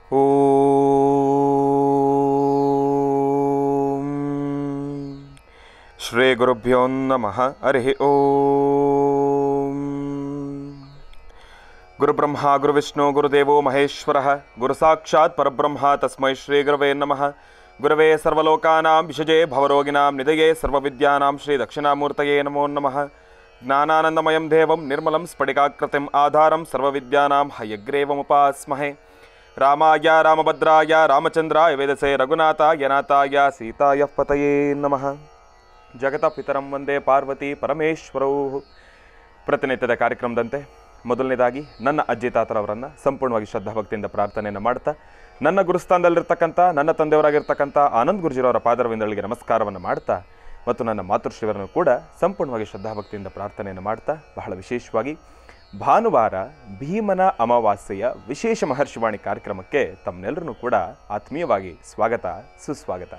ಓಂ ಶ್ರೀ ಗುರುಭ್ಯೋ ನಮಃ ಹರಿ ಓಂ ಗುರುಬ್ರಹ್ಮ ಗುರುವಿಷ್ಣು ಗುರುದೇವೋ ಮಹೇಶ್ವರ ಗುರು ಸಾಕ್ಷಾತ್ ಪರಬ್ರಹ್ಮ ತಸ್ಮೈ ಶ್ರೀ ಗುರವೇ ನಮಃ ಗುರವೇ ಸರ್ವಲೋಕಾನಾಂ ವಿಷಜೇ ಭವರೋಗಿಣಾಂ ನಿಧಯೇ ಸರ್ವವಿದ್ಯಾನಾಂ ಶ್ರೀ ದಕ್ಷಿಣಾಮೂರ್ತಯೇ ನಮೋ ನಮಃ ಜ್ಞಾನಾನಂದಮಯಂ ದೇವಂ ನಿರ್ಮಲಂ ಸ್ಫಟಿಕಾಕೃತಿಂ ಆಧಾರಂ ಸರ್ವವಿದ್ಯಾನಾಂ ಹಯಗ್ರೇವಮುಪಾಸ್ಮಹೆ ರಾಮಾಯ ರಾಮಭದ್ರಾಯ ರಾಮಚಂದ್ರಾಯ ವೇದಸೆ ರಘುನಾಥಾಯ ನಾಥಾಯ ಸೀತಾಯ ಪತಯೇ ನಮಃ ಜಗತ ಪಿತರಂ ವಂದೇ ಪಾರ್ವತಿ ಪರಮೇಶ್ವರೌ ಪ್ರತಿನಿತ್ಯದ ಕಾರ್ಯಕ್ರಮದಂತೆ ಮೊದಲನೇದಾಗಿ ನನ್ನ ಅಜ್ಜಿ ತಾತರವರನ್ನು ಸಂಪೂರ್ಣವಾಗಿ ಶ್ರದ್ಧಾಭಕ್ತಿಯಿಂದ ಪ್ರಾರ್ಥನೆಯನ್ನು ಮಾಡ್ತಾ ನನ್ನ ಗುರುಸ್ಥಾನದಲ್ಲಿರ್ತಕ್ಕಂಥ ನನ್ನ ತಂದೆಯವರಾಗಿರ್ತಕ್ಕಂಥ ಆನಂದ್ ಗುರುಜಿರವರ ಪಾದರವಿಂದಗಳಿಗೆ ನಮಸ್ಕಾರವನ್ನು ಮಾಡ್ತಾ ಮತ್ತು ನನ್ನ ಮಾತೃಶ್ರೀವರನ್ನು ಕೂಡ ಸಂಪೂರ್ಣವಾಗಿ ಶ್ರದ್ಧಾಭಕ್ತಿಯಿಂದ ಪ್ರಾರ್ಥನೆಯನ್ನು ಮಾಡ್ತಾ ಬಹಳ ವಿಶೇಷವಾಗಿ ಭಾನುವಾರ ಭೀಮನ ಅಮಾವಾಸ್ಯೆಯ ವಿಶೇಷ ಮಹರ್ಷಿವಾಣಿ ಕಾರ್ಯಕ್ರಮಕ್ಕೆ ತಮ್ಮನ್ನೆಲ್ಲರನ್ನೂ ಕೂಡ ಆತ್ಮೀಯವಾಗಿ ಸ್ವಾಗತ ಸುಸ್ವಾಗತ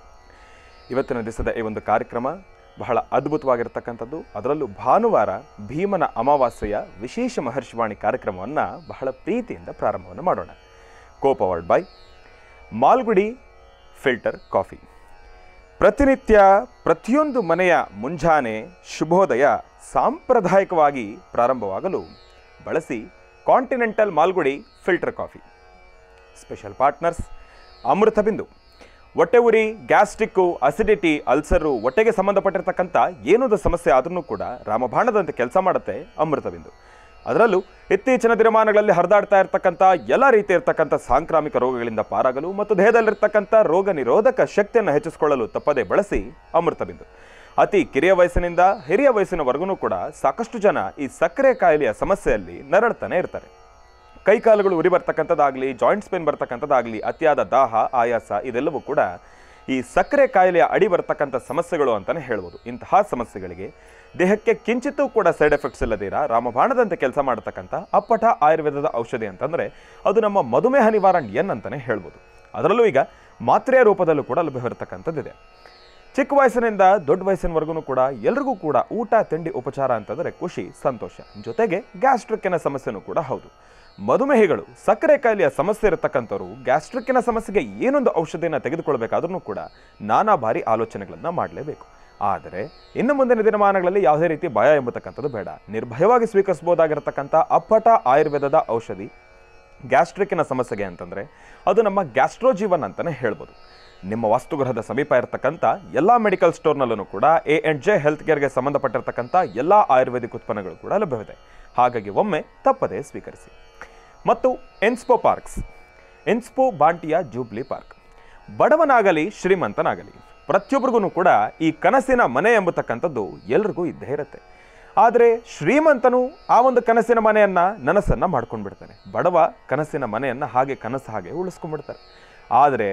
ಇವತ್ತಿನ ದಿವಸದ ಈ ಒಂದು ಕಾರ್ಯಕ್ರಮ ಬಹಳ ಅದ್ಭುತವಾಗಿರ್ತಕ್ಕಂಥದ್ದು ಅದರಲ್ಲೂ ಭಾನುವಾರ ಭೀಮನ ಅಮಾವಾಸ್ಯೆಯ ವಿಶೇಷ ಮಹರ್ಷಿವಾಣಿ ಕಾರ್ಯಕ್ರಮವನ್ನು ಬಹಳ ಪ್ರೀತಿಯಿಂದ ಪ್ರಾರಂಭವನ್ನು ಮಾಡೋಣ co powered by Malgudi filter coffee ಪ್ರತಿನಿತ್ಯ ಪ್ರತಿಯೊಂದು ಮನೆಯ ಮುಂಜಾನೆ ಶುಭೋದಯ ಸಾಂಪ್ರದಾಯಿಕವಾಗಿ ಪ್ರಾರಂಭವಾಗಲು ಬಳಸಿ continental Malgudi filter coffee special partners Amrutha Bindu ಹೊಟ್ಟೆ ಉರಿ ಗ್ಯಾಸ್ಟ್ರಿಕ್ಕು ಅಸಿಡಿಟಿ ಅಲ್ಸರು ಹೊಟ್ಟೆಗೆ ಸಂಬಂಧಪಟ್ಟಿರ್ತಕ್ಕಂಥ ಏನೊಂದು ಸಮಸ್ಯೆ ಆದ್ರೂ ಕೂಡ ರಾಮಬಾಣದಂತೆ ಕೆಲಸ ಮಾಡುತ್ತೆ ಅಮೃತ ಬಿಂದು ಅದರಲ್ಲೂ ಇತ್ತೀಚಿನ ದಿನಮಾನಗಳಲ್ಲಿ ಹರಿದಾಡ್ತಾ ಇರತಕ್ಕಂಥ ಎಲ್ಲ ರೀತಿ ಇರತಕ್ಕಂಥ ಸಾಂಕ್ರಾಮಿಕ ರೋಗಗಳಿಂದ ಪಾರಾಗಲು ಮತ್ತು ದೇಹದಲ್ಲಿರ್ತಕ್ಕಂಥ ರೋಗ ನಿರೋಧಕ ಶಕ್ತಿಯನ್ನು ಹೆಚ್ಚಿಸಿಕೊಳ್ಳಲು ತಪ್ಪದೇ ಬಳಸಿ ಅಮೃತ ಬಿಂದು ಅತಿ ಕಿರಿಯ ವಯಸ್ಸಿನಿಂದ ಹಿರಿಯ ವಯಸ್ಸಿನವರೆಗೂ ಕೂಡ ಸಾಕಷ್ಟು ಜನ ಈ ಸಕ್ಕರೆ ಕಾಯಿಲೆಯ ಸಮಸ್ಯೆಯಲ್ಲಿ ನರಳ್ತಾನೆ ಇರ್ತಾರೆ ಕೈಕಾಲುಗಳು ಉರಿ ಬರ್ತಕ್ಕಂಥದ್ದಾಗಲಿ ಜಾಯಿಂಟ್ಸ್ ಪೇನ್ ಬರ್ತಕ್ಕಂಥದ್ದಾಗಲಿ ಅತಿಯಾದ ದಾಹ ಆಯಾಸ ಇದೆಲ್ಲವೂ ಕೂಡ ಈ ಸಕ್ಕರೆ ಕಾಯಿಲೆಯ ಅಡಿ ಬರ್ತಕ್ಕಂಥ ಸಮಸ್ಯೆಗಳು ಅಂತಲೇ ಹೇಳ್ಬೋದು ಇಂತಹ ಸಮಸ್ಯೆಗಳಿಗೆ ದೇಹಕ್ಕೆ ಕಿಂಚಿತ್ತೂ ಕೂಡ ಸೈಡ್ ಎಫೆಕ್ಟ್ಸ್ ಇಲ್ಲದಿರ ರಾಮಬಾಣದಂತೆ ಕೆಲಸ ಮಾಡತಕ್ಕಂಥ ಅಪ್ಪಟ ಆಯುರ್ವೇದದ ಔಷಧಿ ಅಂತಂದರೆ ಅದು ನಮ್ಮ ಮಧುಮೇಹ ನಿವಾರಣೆಯನ್ ಅಂತಲೇ ಹೇಳ್ಬೋದು ಅದರಲ್ಲೂ ಈಗ ಮಾತ್ರೆಯ ರೂಪದಲ್ಲೂ ಕೂಡ ಲಭ್ಯವಿರತಕ್ಕಂಥದ್ದಿದೆ ಚಿಕ್ಕ ವಯಸ್ಸಿನಿಂದ ದೊಡ್ಡ ವಯಸ್ಸಿನವರೆಗೂ ಕೂಡ ಎಲ್ರಿಗೂ ಕೂಡ ಊಟ ತಿಂಡಿ ಉಪಚಾರ ಅಂತಂದರೆ ಖುಷಿ ಸಂತೋಷ ಜೊತೆಗೆ ಗ್ಯಾಸ್ಟ್ರಿಕ್ಕಿನ ಸಮಸ್ಯೆನೂ ಕೂಡ ಹೌದು ಮಧುಮೇಹಿಗಳು ಸಕ್ಕರೆ ಕಾಯಿಲೆಯ ಸಮಸ್ಯೆ ಇರತಕ್ಕಂಥವ್ರು ಗ್ಯಾಸ್ಟ್ರಿಕ್ಕಿನ ಸಮಸ್ಯೆಗೆ ಏನೊಂದು ಔಷಧಿಯನ್ನು ತೆಗೆದುಕೊಳ್ಬೇಕಾದ್ರೂ ಕೂಡ ನಾನಾ ಬಾರಿ ಆಲೋಚನೆಗಳನ್ನು ಮಾಡಲೇಬೇಕು ಆದರೆ ಇನ್ನು ಮುಂದಿನ ದಿನಮಾನಗಳಲ್ಲಿ ಯಾವುದೇ ರೀತಿ ಭಯ ಎಂಬತಕ್ಕಂಥದ್ದು ಬೇಡ ನಿರ್ಭಯವಾಗಿ ಸ್ವೀಕರಿಸಬಹುದಾಗಿರತಕ್ಕಂಥ ಅಪ್ಪಟ ಆಯುರ್ವೇದದ ಔಷಧಿ ಗ್ಯಾಸ್ಟ್ರಿಕ್ಕಿನ ಸಮಸ್ಯೆಗೆ ಅಂತಂದರೆ ಅದು ನಮ್ಮ ಗ್ಯಾಸ್ಟ್ರೋಜೀವನ್ ಅಂತಲೇ ಹೇಳ್ಬೋದು ನಿಮ್ಮ ವಾಸ್ತುಗೃಹದ ಸಮೀಪ ಇರತಕ್ಕಂಥ ಎಲ್ಲ ಮೆಡಿಕಲ್ ಸ್ಟೋರ್ನಲ್ಲೂ ಕೂಡ ಎ ಆ್ಯಂಡ್ ಜೆ ಹೆಲ್ತ್ ಕೇರ್ಗೆ ಸಂಬಂಧಪಟ್ಟಿರ್ತಕ್ಕಂಥ ಎಲ್ಲ ಆಯುರ್ವೇದಿಕ್ ಉತ್ಪನ್ನಗಳು ಕೂಡ ಲಭ್ಯವಿದೆ ಹಾಗಾಗಿ ಒಮ್ಮೆ ತಪ್ಪದೇ ಸ್ವೀಕರಿಸಿ ಮತ್ತು ಎನ್ಸ್ಪೋ ಪಾರ್ಕ್ಸ್ ಎನ್ಸ್ಪೋ ಬಾಂಟಿಯ ಜೂಬ್ಲಿ ಪಾರ್ಕ್ ಬಡವನಾಗಲಿ ಶ್ರೀಮಂತನಾಗಲಿ ಪ್ರತಿಯೊಬ್ಬರಿಗೂ ಕೂಡ ಈ ಕನಸಿನ ಮನೆ ಎಂಬತಕ್ಕಂಥದ್ದು ಎಲ್ರಿಗೂ ಇದ್ದೇ ಇರುತ್ತೆ ಆದರೆ ಶ್ರೀಮಂತನು ಆ ಒಂದು ಕನಸಿನ ಮನೆಯನ್ನ ನನಸನ್ನ ಮಾಡ್ಕೊಂಡು ಬಿಡ್ತಾನೆ ಬಡವ ಕನಸಿನ ಮನೆಯನ್ನ ಹಾಗೆ ಕನಸು ಹಾಗೆ ಉಳಿಸ್ಕೊಂಡ್ಬಿಡ್ತಾರೆ ಆದರೆ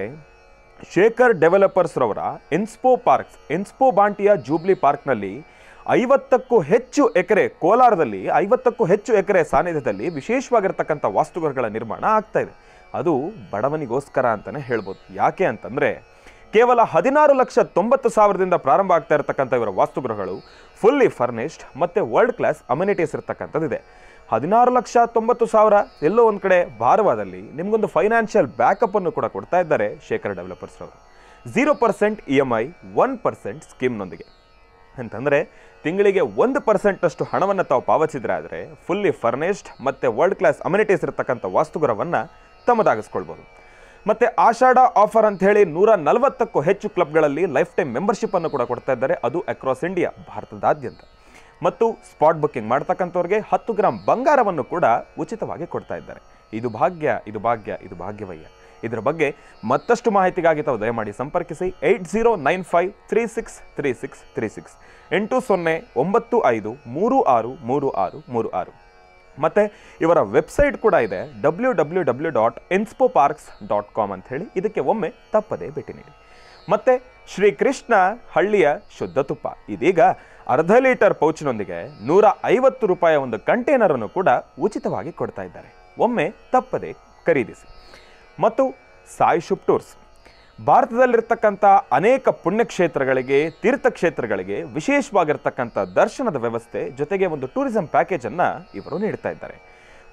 ಶೇಖರ್ ಡೆವಲಪರ್ಸ್ ರವರ ಇನ್ಸ್ಪೋ ಪಾರ್ಕ್ಸ್ ಇನ್ಸ್ಪೋ ಬಾಂಟಿಯ ಜೂಬ್ಲಿ ಪಾರ್ಕ್ನಲ್ಲಿ ಐವತ್ತಕ್ಕೂ ಹೆಚ್ಚು ಎಕರೆ ಕೋಲಾರದಲ್ಲಿ ಐವತ್ತಕ್ಕೂ ಹೆಚ್ಚು ಎಕರೆ ಸಾನ್ನಿಧ್ಯದಲ್ಲಿ ವಿಶೇಷವಾಗಿರ್ತಕ್ಕಂಥ ವಾಸ್ತುಗೃಹಗಳ ನಿರ್ಮಾಣ ಆಗ್ತಾ ಇದೆ ಅದು ಬಡವನಿಗೋಸ್ಕರ ಅಂತಲೇ ಹೇಳ್ಬೋದು ಯಾಕೆ ಅಂತಂದರೆ ಕೇವಲ ಹದಿನಾರು ಲಕ್ಷ ತೊಂಬತ್ತು ಸಾವಿರದಿಂದ ಪ್ರಾರಂಭ ಆಗ್ತಾ ಇರತಕ್ಕಂಥ ಇವರ ವಾಸ್ತುಗೃಹಗಳು ಫುಲ್ಲಿ ಫರ್ನಿಶ್ಡ್ ಮತ್ತು ವರ್ಲ್ಡ್ ಕ್ಲಾಸ್ ಅಮ್ಯುನಿಟೀಸ್ ಇರತಕ್ಕಂಥದ್ದಿದೆ ಹದಿನಾರು ಲಕ್ಷ ತೊಂಬತ್ತು ಸಾವಿರ ಎಲ್ಲೋ ಒಂದು ಕಡೆ ಭಾರವಾದಲ್ಲಿ ನಿಮಗೊಂದು ಫೈನಾನ್ಷಿಯಲ್ ಬ್ಯಾಕಪ್ಪನ್ನು ಕೂಡ ಕೊಡ್ತಾ ಇದ್ದಾರೆ ಶೇಖರ್ ಡೆವಲಪರ್ಸ್ ಅವರು zero percent E M I one percent ಸ್ಕೀಮ್ನೊಂದಿಗೆ ಅಂತಂದರೆ ತಿಂಗಳಿಗೆ ಒಂದು ಪರ್ಸೆಂಟಷ್ಟು ಹಣವನ್ನು ತಾವು ಪಾವತಿಸಿದ್ರೆ ಆದರೆ ಫುಲ್ಲಿ ಫರ್ನಿಶ್ಡ್ ಮತ್ತು ವರ್ಲ್ಡ್ ಕ್ಲಾಸ್ ಅಮ್ಯುನಿಟೀಸ್ ಇರತಕ್ಕಂಥ ವಾಸ್ತುಗೃಹವನ್ನು ತಮ್ಮದಾಗಿಸ್ಕೊಳ್ಬೋದು ಮತ್ತು ಆಷಾಢ ಆಫರ್ ಅಂತ ಹೇಳಿ ನೂರ ನಲವತ್ತಕ್ಕೂ ಹೆಚ್ಚು ಕ್ಲಬ್ಗಳಲ್ಲಿ ಲೈಫ್ ಟೈಮ್ ಮೆಂಬರ್ಶಿಪ್ ಅನ್ನು ಕೂಡ ಕೊಡ್ತಾ ಇದ್ದಾರೆ ಅದು ಅಕ್ರಾಸ್ ಇಂಡಿಯಾ ಭಾರತದಾದ್ಯಂತ ಮತ್ತು ಸ್ಪಾಟ್ ಬುಕ್ಕಿಂಗ್ ಮಾಡ್ತಕ್ಕಂಥವ್ರಿಗೆ ಹತ್ತು ಗ್ರಾಂ ಬಂಗಾರವನ್ನು ಕೂಡ ಉಚಿತವಾಗಿ ಕೊಡ್ತಾ ಇದ್ದಾರೆ ಇದು ಭಾಗ್ಯ ಇದು ಭಾಗ್ಯ ಇದು ಭಾಗ್ಯವಯ್ಯ ಇದರ ಬಗ್ಗೆ ಮತ್ತಷ್ಟು ಮಾಹಿತಿಗಾಗಿ ತಾವು ದಯಮಾಡಿ ಸಂಪರ್ಕಿಸಿ eight zero nine five three six three six three six ಎಂಟು ಸೊನ್ನೆ ಒಂಬತ್ತು ಐದು ಮೂರು ಆರು ಮೂರು ಆರು ಮೂರು ಆರು ಮತ್ತು ಇವರ ವೆಬ್ಸೈಟ್ ಕೂಡ ಇದೆ W W W dot Inspo parks dot com ಅಂತ ಹೇಳಿ ಇದಕ್ಕೆ ಒಮ್ಮೆ ತಪ್ಪದೇ ಭೇಟಿ ನೀಡಿ ಮತ್ತು ಶ್ರೀಕೃಷ್ಣ ಹಳ್ಳಿಯ ಶುದ್ಧ ತುಪ್ಪ ಇದೀಗ ಅರ್ಧ ಲೀಟರ್ ಪೌಚ್ನೊಂದಿಗೆ ನೂರ ಐವತ್ತು ರೂಪಾಯಿಯ ಒಂದು ಕಂಟೈನರನ್ನು ಕೂಡ ಉಚಿತವಾಗಿ ಕೊಡ್ತಾ ಇದ್ದಾರೆ ಒಮ್ಮೆ ತಪ್ಪದೆ ಖರೀದಿಸಿ ಮತ್ತು ಸಾಯಿ ಶುಪ್ ಟೂರ್ಸ್ ಭಾರತದಲ್ಲಿರ್ತಕ್ಕಂಥ ಅನೇಕ ಪುಣ್ಯಕ್ಷೇತ್ರಗಳಿಗೆ ತೀರ್ಥಕ್ಷೇತ್ರಗಳಿಗೆ ವಿಶೇಷವಾಗಿರ್ತಕ್ಕಂಥ ದರ್ಶನದ ವ್ಯವಸ್ಥೆ ಜೊತೆಗೆ ಒಂದು ಟೂರಿಸಂ ಪ್ಯಾಕೇಜನ್ನು ಇವರು ನೀಡ್ತಾ ಇದ್ದಾರೆ